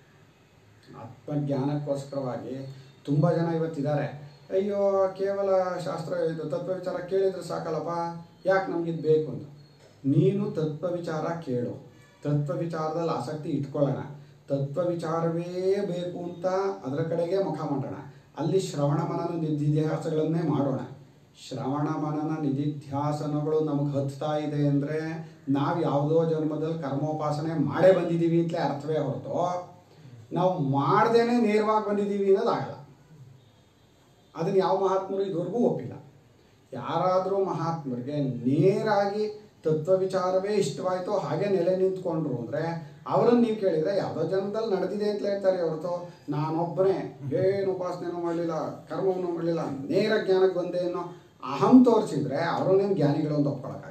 ಆತ್ಮಜ್ಞಾನಕ್ಕೋಸ್ಕರವಾಗಿ ತುಂಬ ಜನ ಇವತ್ತಿದ್ದಾರೆ ಅಯ್ಯೋ ಕೇವಲ ಶಾಸ್ತ್ರ ಇದು ತತ್ವ ವಿಚಾರ ಕೇಳಿದ್ರೆ ಸಾಕಲ್ಲಪ್ಪ ಯಾಕೆ ನಮಗಿದು ಬೇಕು ಅಂತ ನೀನು ತತ್ವ ವಿಚಾರ ಕೇಳು ತತ್ವ ವಿಚಾರದಲ್ಲಿ ಆಸಕ್ತಿ ಇಟ್ಕೊಳ್ಳೋಣ ತತ್ವ ವಿಚಾರವೇ ಬೇಕು ಅಂತ ಅದರ ಕಡೆಗೆ ಮುಖ ಮಾಡೋಣ ಅಲ್ಲಿ ಶ್ರವಣ ಮನನ ನಿಧಿಧ್ಯಾಸಗಳನ್ನೇ ಮಾಡೋಣ ಶ್ರವಣ ಮನನ ನಿಧಿಧ್ಯಾಸನಗಳು ನಮಗೆ ಹತ್ತಾ ಇದೆ ಅಂದರೆ ನಾವು ಯಾವುದೋ ಜನ್ಮದಲ್ಲಿ ಕರ್ಮೋಪಾಸನೆ ಮಾಡೇ ಬಂದಿದ್ದೀವಿ ಅಂತಲೇ ಅರ್ಥವೇ ಹೊರತು ನಾವು ಮಾಡ್ದೇನೆ ನೇರವಾಗಿ ಬಂದಿದ್ದೀವಿ ಅನ್ನೋದಾಗಲ್ಲ ಅದನ್ನು ಯಾವ ಮಹಾತ್ಮರು ಇದುವರೆಗೂ ಒಪ್ಪಿಲ್ಲ ಯಾರಾದರೂ ಮಹಾತ್ಮರಿಗೆ ನೇರಾಗಿ ತತ್ವ ವಿಚಾರವೇ ಇಷ್ಟವಾಯಿತು ಹಾಗೆ ನೆಲೆ ನಿಂತ್ಕೊಂಡ್ರು ಅಂದರೆ ಅವರನ್ನು ನೀವು ಕೇಳಿದರೆ ಯಾವುದೋ ಜನ್ಮದಲ್ಲಿ ನಡೆದಿದೆ ಅಂತ ಹೇಳ್ತಾರೆ ಹೊರತು ನಾನೊಬ್ಬನೇ ಏನು ಉಪಾಸನೆನೂ ಮಾಡಲಿಲ್ಲ ಕರ್ಮವನ್ನು ಮಾಡಲಿಲ್ಲ ನೇರ ಜ್ಞಾನಕ್ಕೆ ಬಂದೆ ಅನ್ನೋ ಅಹಂ ತೋರಿಸಿದ್ರೆ ಅವರನ್ನೇನು ಜ್ಞಾನಿಗಳು ಅಂತ ಒಪ್ಕೊಳ್ಳೋಕ್ಕಾಗಲ್ಲ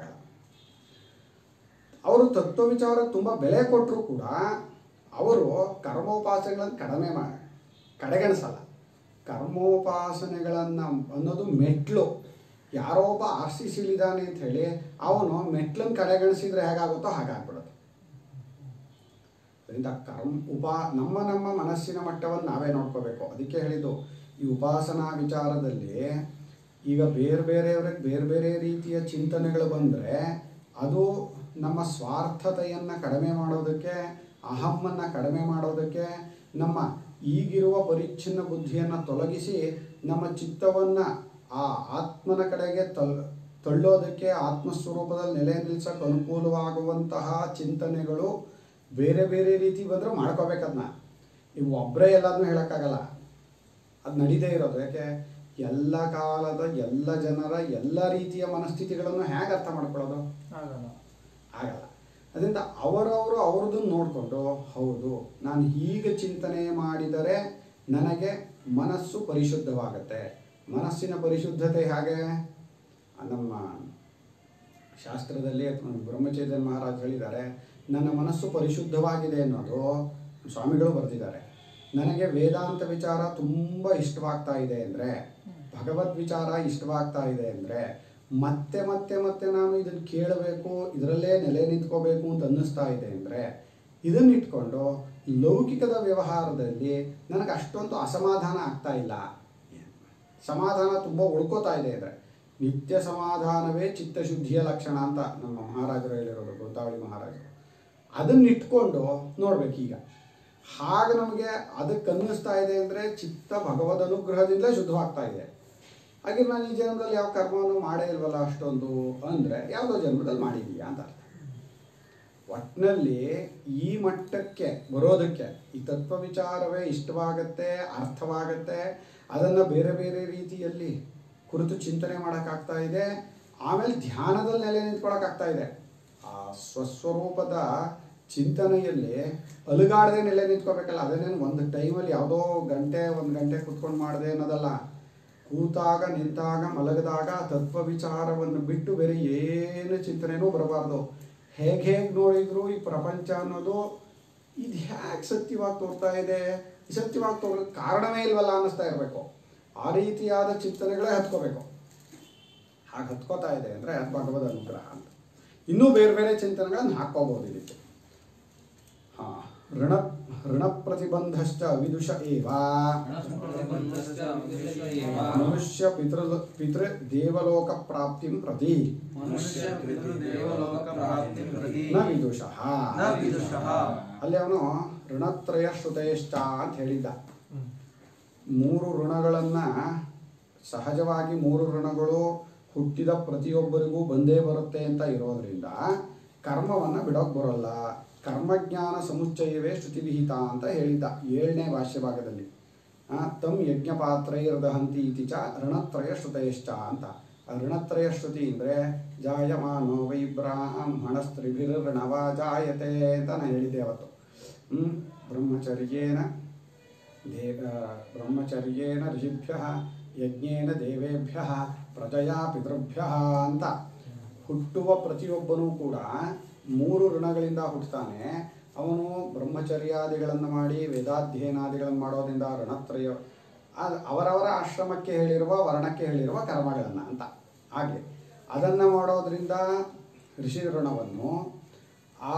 ಅವರು ತತ್ವ ವಿಚಾರಕ್ಕೆ ತುಂಬ ಬೆಲೆ ಕೊಟ್ಟರು ಕೂಡ ಅವರು ಕರ್ಮೋಪಾಸನೆಗಳನ್ನು ಕಡಿಮೆ ಮಾಡಿ ಕಡೆಗಣಿಸಲ್ಲ ಕರ್ಮೋಪಾಸನೆಗಳನ್ನು ಅನ್ನೋದು ಮೆಟ್ಲು ಯಾರೋ ಒಬ್ಬ ಆರ್ಸಿಸಿಲಿದ್ದಾನೆ ಅಂತ ಹೇಳಿ ಅವನು ಮೆಟ್ಲನ್ನು ಕಡೆಗಣಿಸಿದ್ರೆ ಹೇಗಾಗುತ್ತೋ ಹಾಗಾಗ್ಬಿಡುತ್ತೆ ಅದರಿಂದ ಕರ್ಮ ಉಪಾ ನಮ್ಮ ನಮ್ಮ ಮನಸ್ಸಿನ ಮಟ್ಟವನ್ನು ನಾವೇ ನೋಡ್ಕೋಬೇಕು ಅದಕ್ಕೆ ಹೇಳಿದ್ದು ಈ ಉಪಾಸನಾ ವಿಚಾರದಲ್ಲಿ ಈಗ ಬೇರೆ ಬೇರೆಯವ್ರಿಗೆ ಬೇರೆ ಬೇರೆ ರೀತಿಯ ಚಿಂತನೆಗಳು ಬಂದರೆ ಅದು ನಮ್ಮ ಸ್ವಾರ್ಥತೆಯನ್ನು ಕಡಿಮೆ ಮಾಡೋದಕ್ಕೆ ಅಹಮ್ಮನ್ನು ಕಡಿಮೆ ಮಾಡೋದಕ್ಕೆ ನಮ್ಮ ಈಗಿರುವ ಪರಿಚ್ಛಿನ್ನ ಬುದ್ಧಿಯನ್ನು ತೊಲಗಿಸಿ ನಮ್ಮ ಚಿತ್ತವನ್ನು ಆ ಆತ್ಮನ ಕಡೆಗೆ ತಲ್ ತಳ್ಳೋದಕ್ಕೆ ಆತ್ಮಸ್ವರೂಪದಲ್ಲಿ ನೆಲೆ ನಿಲ್ಸಕ್ಕೆ ಅನುಕೂಲವಾಗುವಂತಹ ಚಿಂತನೆಗಳು ಬೇರೆ ಬೇರೆ ರೀತಿ ಬಂದರೆ ಮಾಡ್ಕೋಬೇಕದನ್ನ ಇವು ಒಬ್ಬರೇ ಎಲ್ಲದನ್ನೂ ಹೇಳೋಕ್ಕಾಗಲ್ಲ ಅದು ನಡೀದೇ ಇರೋದು ಯಾಕೆ ಎಲ್ಲ ಕಾಲದ ಎಲ್ಲ ಜನರ ಎಲ್ಲ ರೀತಿಯ ಮನಸ್ಥಿತಿಗಳನ್ನು ಹೇಗೆ ಅರ್ಥ ಮಾಡ್ಕೊಳ್ಳೋದು ಆಗಲ್ಲ ಆಗಲ್ಲ ಅದರಿಂದ ಅವರವರು ಅವ್ರದ್ದನ್ನು ನೋಡಿಕೊಂಡು ಹೌದು ನಾನು ಹೀಗೆ ಚಿಂತನೆ ಮಾಡಿದರೆ ನನಗೆ ಮನಸ್ಸು ಪರಿಶುದ್ಧವಾಗುತ್ತೆ ಮನಸ್ಸಿನ ಪರಿಶುದ್ಧತೆ ಹೇಗೆ ನಮ್ಮ ಶಾಸ್ತ್ರದಲ್ಲಿ ಅಥವಾ ಬ್ರಹ್ಮಚೈತನ್ಯ ಮಹಾರಾಜ್ ಹೇಳಿದ್ದಾರೆ ನನ್ನ ಮನಸ್ಸು ಪರಿಶುದ್ಧವಾಗಿದೆ ಅನ್ನೋದು ಸ್ವಾಮಿಗಳು ಬರೆದಿದ್ದಾರೆ ನನಗೆ ವೇದಾಂತ ವಿಚಾರ ತುಂಬ ಇಷ್ಟವಾಗ್ತಾ ಇದೆ ಅಂದರೆ ಭಗವದ್ ವಿಚಾರ ಇಷ್ಟವಾಗ್ತಾ ಇದೆ ಅಂದರೆ ಮತ್ತೆ ಮತ್ತೆ ಮತ್ತೆ ನಾನು ಇದನ್ನು ಕೇಳಬೇಕು ಇದರಲ್ಲೇ ನೆಲೆ ನಿಂತ್ಕೋಬೇಕು ಅಂತ ಅನ್ನಿಸ್ತಾ ಇದೆ ಅಂದರೆ ಇದನ್ನ ಇಟ್ಕೊಂಡು ಲೌಕಿಕದ ವ್ಯವಹಾರದಲ್ಲಿ ನನಗೆ ಅಷ್ಟೊಂದು ಅಸಮಾಧಾನ ಆಗ್ತಾ ಇಲ್ಲ ಸಮಾಧಾನ ತುಂಬ ಉಳ್ಕೋತಾ ಇದೆ ಅಂದರೆ ನಿತ್ಯ ಸಮಾಧಾನವೇ ಚಿತ್ತಶುದ್ಧಿಯ ಲಕ್ಷಣ ಅಂತ ನಮ್ಮ ಮಹಾರಾಜರು ಹೇಳಿರೋದು ಗೋತಾವಳಿ ಮಹಾರಾಜರು ಅದನ್ನ ಇಟ್ಕೊಂಡು ನೋಡ್ಬೇಕೀಗ ಹಾಗೆ ನಮಗೆ ಅದಕ್ಕೆ ಅನ್ನಿಸ್ತಾ ಇದೆ ಅಂದರೆ ಚಿತ್ತ ಭಗವದ್ ಅನುಗ್ರಹದಿಂದಲೇ ಶುದ್ಧವಾಗ್ತಾ ಇದೆ ಹಾಗೆ ನಾನು ಈ ಜನ್ಮದಲ್ಲಿ ಯಾವ ಕರ್ಮವನ್ನು ಮಾಡೇ ಇಲ್ವಲ್ಲ ಅಷ್ಟೊಂದು ಅಂದರೆ ಯಾವುದೋ ಜನ್ಮದಲ್ಲಿ ಮಾಡಿದೀಯಾ ಅಂತ ಅರ್ಥ ಒಟ್ಟಿನಲ್ಲಿ ಈ ಮಟ್ಟಕ್ಕೆ ಬರೋದಕ್ಕೆ ಈ ತತ್ವ ವಿಚಾರವೇ ಇಷ್ಟವಾಗತ್ತೆ ಅರ್ಥವಾಗತ್ತೆ ಅದನ್ನು ಬೇರೆ ಬೇರೆ ರೀತಿಯಲ್ಲಿ ಕುರಿತು ಚಿಂತನೆ ಮಾಡೋಕ್ಕಾಗ್ತಾ ಇದೆ ಆಮೇಲೆ ಧ್ಯಾನದಲ್ಲಿ ನೆಲೆ ನಿಂತ್ಕೊಳ್ಳೋಕ್ಕಾಗ್ತಾ ಇದೆ ಆ ಸ್ವಸ್ವರೂಪದ ಚಿಂತನೆಯಲ್ಲಿ ಅಲುಗಾಡದೆ ನೆಲೆ ನಿಂತ್ಕೋಬೇಕಲ್ಲ ಅದನ್ನೇನು ಒಂದು ಟೈಮಲ್ಲಿ ಯಾವುದೋ ಗಂಟೆ ಒಂದು ಗಂಟೆ ಕುತ್ಕೊಂಡು ಮಾಡಿದೆ ಅನ್ನೋದಲ್ಲ ಕೂತಾಗ ನಿಂತಾಗ ಮಲಗಿದಾಗ ತತ್ವ ವಿಚಾರವನ್ನು ಬಿಟ್ಟು ಬೇರೆ ಏನು ಚಿಂತನೆನೂ ಬರಬಾರ್ದು ಹೇಗೆ ಹೇಗೆ ನೋಡಿದ್ರು ಈ ಪ್ರಪಂಚ ಅನ್ನೋದು ಇದು ಹ್ಯಾಕೆ ಸತ್ಯವಾಗಿ ತೋರ್ತಾ ಇದೆ ಈ ಸತ್ಯವಾಗಿ ತೋರೋದಕ್ಕೆ ಕಾರಣವೇ ಇಲ್ವಲ್ಲ ಅನ್ನಿಸ್ತಾ ಇರಬೇಕು ಆ ರೀತಿಯಾದ ಚಿಂತನೆಗಳೇ ಹತ್ಕೋಬೇಕು ಹಾಗೆ ಹತ್ಕೋತಾ ಇದೆ ಅಂದರೆ ಅದು ಭಗವದ್ ಅನುಗ್ರಹ ಅಂತ ಇನ್ನೂ ಬೇರೆ ಬೇರೆ ಚಿಂತನೆಗಳನ್ನು ಹಾಕ್ಕೋಬೋದು ಇದಕ್ಕೆ ಹಾಂ ಋಣ ಋಣ ಪ್ರತಿಬಂಧಶ್ಚ ವಿದುಷ ಏವ ಋಣಪ್ರತಿಬಂಧಶ್ಚ ವಿದುಷ ಏವ. ಮನುಷ್ಯ ಪಿತೃ ಪಿತೃ ದೇವಲೋಕ ಪ್ರಾಪ್ತಿಂ ಪ್ರತಿ ಮನುಷ್ಯ ಪಿತೃದೇವಲೋಕ ಪ್ರಾಪ್ತಿಂ ಪ್ರತಿ ನ ವಿದುಷಃ ನ ವಿದುಷಃ. ಅಲ್ಲಿ ಅವನು ಋಣತ್ರಯ ಶ್ರುತೇಶ್ಚ ಅಂತ ಹೇಳಿದ್ದ ಮೂರು ಋಣಗಳನ್ನು ಸಹಜವಾಗಿ ಮೂರು ಋಣಗಳು ಹುಟ್ಟಿದ ಪ್ರತಿಯೊಬ್ಬರಿಗೂ ಬಂದೇ ಬರುತ್ತೆ ಅಂತ ಇರೋದ್ರಿಂದ ಕರ್ಮವನ್ನು ಬಿಡೋಕೆ ಬರೋಲ್ಲ ಕರ್ಮಜ್ಞಾನ ಸಮುಚ್ಚಯವೇ ಶ್ರುತಿವಿಹಿತ ಅಂತ ಹೇಳಿದ್ದ ಏಳನೇ ಭಾಷ್ಯ ಭಾಗದಲ್ಲಿ ಆ, ತಮ್ ಯಜ್ಞಪಾತ್ರೈರ್ದಹಂತಿ ಇತಿ ಚ ಋಣತ್ರಯ ಶ್ರುತಯಶ್ಚ ಅಂತ ಆ ಋಣತ್ರಯ ಶ್ರುತಿ ಅಂದರೆ ಜಾಯಮಾನೋ ವೈ ಬ್ರಾಹ್ಮಣಸ್ತ್ರಿಭಿರ್ಣವ ಜಾಯತೆ ಅಂತ ನಾನು ಹೇಳಿದ್ದೆ ಅವತ್ತು ಹ್ಮ್? ಬ್ರಹ್ಮಚರ್ಯೇನ ದೇವ ಬ್ರಹ್ಮಚರ್ಯೇನ ಋಷಿಭ್ಯ ಯಜ್ಞೇನ ದೇವೇಭ್ಯ ಪ್ರಜಯಾ ಪಿತೃಭ್ಯ ಅಂತ ಹುಟ್ಟುವ ಪ್ರತಿಯೊಬ್ಬನೂ ಕೂಡ ಮೂರು ಋಣಗಳಿಂದ ಹುಟ್ಟುತ್ತಾನೆ ಅವನು ಬ್ರಹ್ಮಚರ್ಯಾದಿಗಳನ್ನು ಮಾಡಿ ವೇದಾಧ್ಯಯನಾದಿಗಳನ್ನು ಮಾಡೋದ್ರಿಂದ ಋಣತ್ರಯ ಅದು ಅವರವರ ಆಶ್ರಮಕ್ಕೆ ಹೇಳಿರುವ ವರ್ಣಕ್ಕೆ ಹೇಳಿರುವ ಕರ್ಮಗಳನ್ನು ಅಂತ ಹಾಗೆ ಅದನ್ನು ಮಾಡೋದ್ರಿಂದ ಋಷಿ ಋಣವನ್ನು ಆ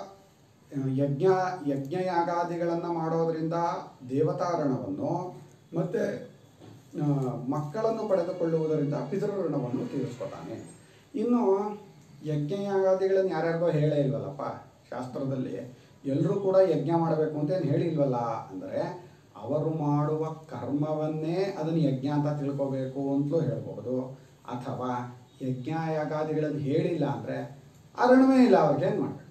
ಯಜ್ಞ ಯಜ್ಞಯಾಗಾದಿಗಳನ್ನು ಮಾಡೋದರಿಂದ ದೇವತಾ ಋಣವನ್ನು ಮತ್ತು ಮಕ್ಕಳನ್ನು ಪಡೆದುಕೊಳ್ಳುವುದರಿಂದ ಪಿತೃ ಋಣವನ್ನು ತೀರಿಸ್ಕೊತಾನೆ ಇನ್ನು ಯಜ್ಞಯಾಗಾದಿಗಳನ್ನು ಯಾರ್ಯಾರಿಗೋ ಹೇಳೇ ಇಲ್ವಲ್ಲಪ್ಪ ಶಾಸ್ತ್ರದಲ್ಲಿ ಎಲ್ಲರೂ ಕೂಡ ಯಜ್ಞ ಮಾಡಬೇಕು ಅಂತ ಏನು ಹೇಳಿಲ್ವಲ್ಲ ಅಂದರೆ ಅವರು ಮಾಡುವ ಕರ್ಮವನ್ನೇ ಅದನ್ನು ಯಜ್ಞ ಅಂತ ತಿಳ್ಕೋಬೇಕು ಅಂತಲೂ ಹೇಳ್ಬೋದು ಅಥವಾ ಯಜ್ಞ ಯಾಗಾದಿಗಳನ್ನು ಹೇಳಿಲ್ಲ ಅಂದರೆ ಆ ಋಣವೇ ಇಲ್ಲ ಅವ್ರಿಗೆ ಏನು ಮಾಡಬೇಕು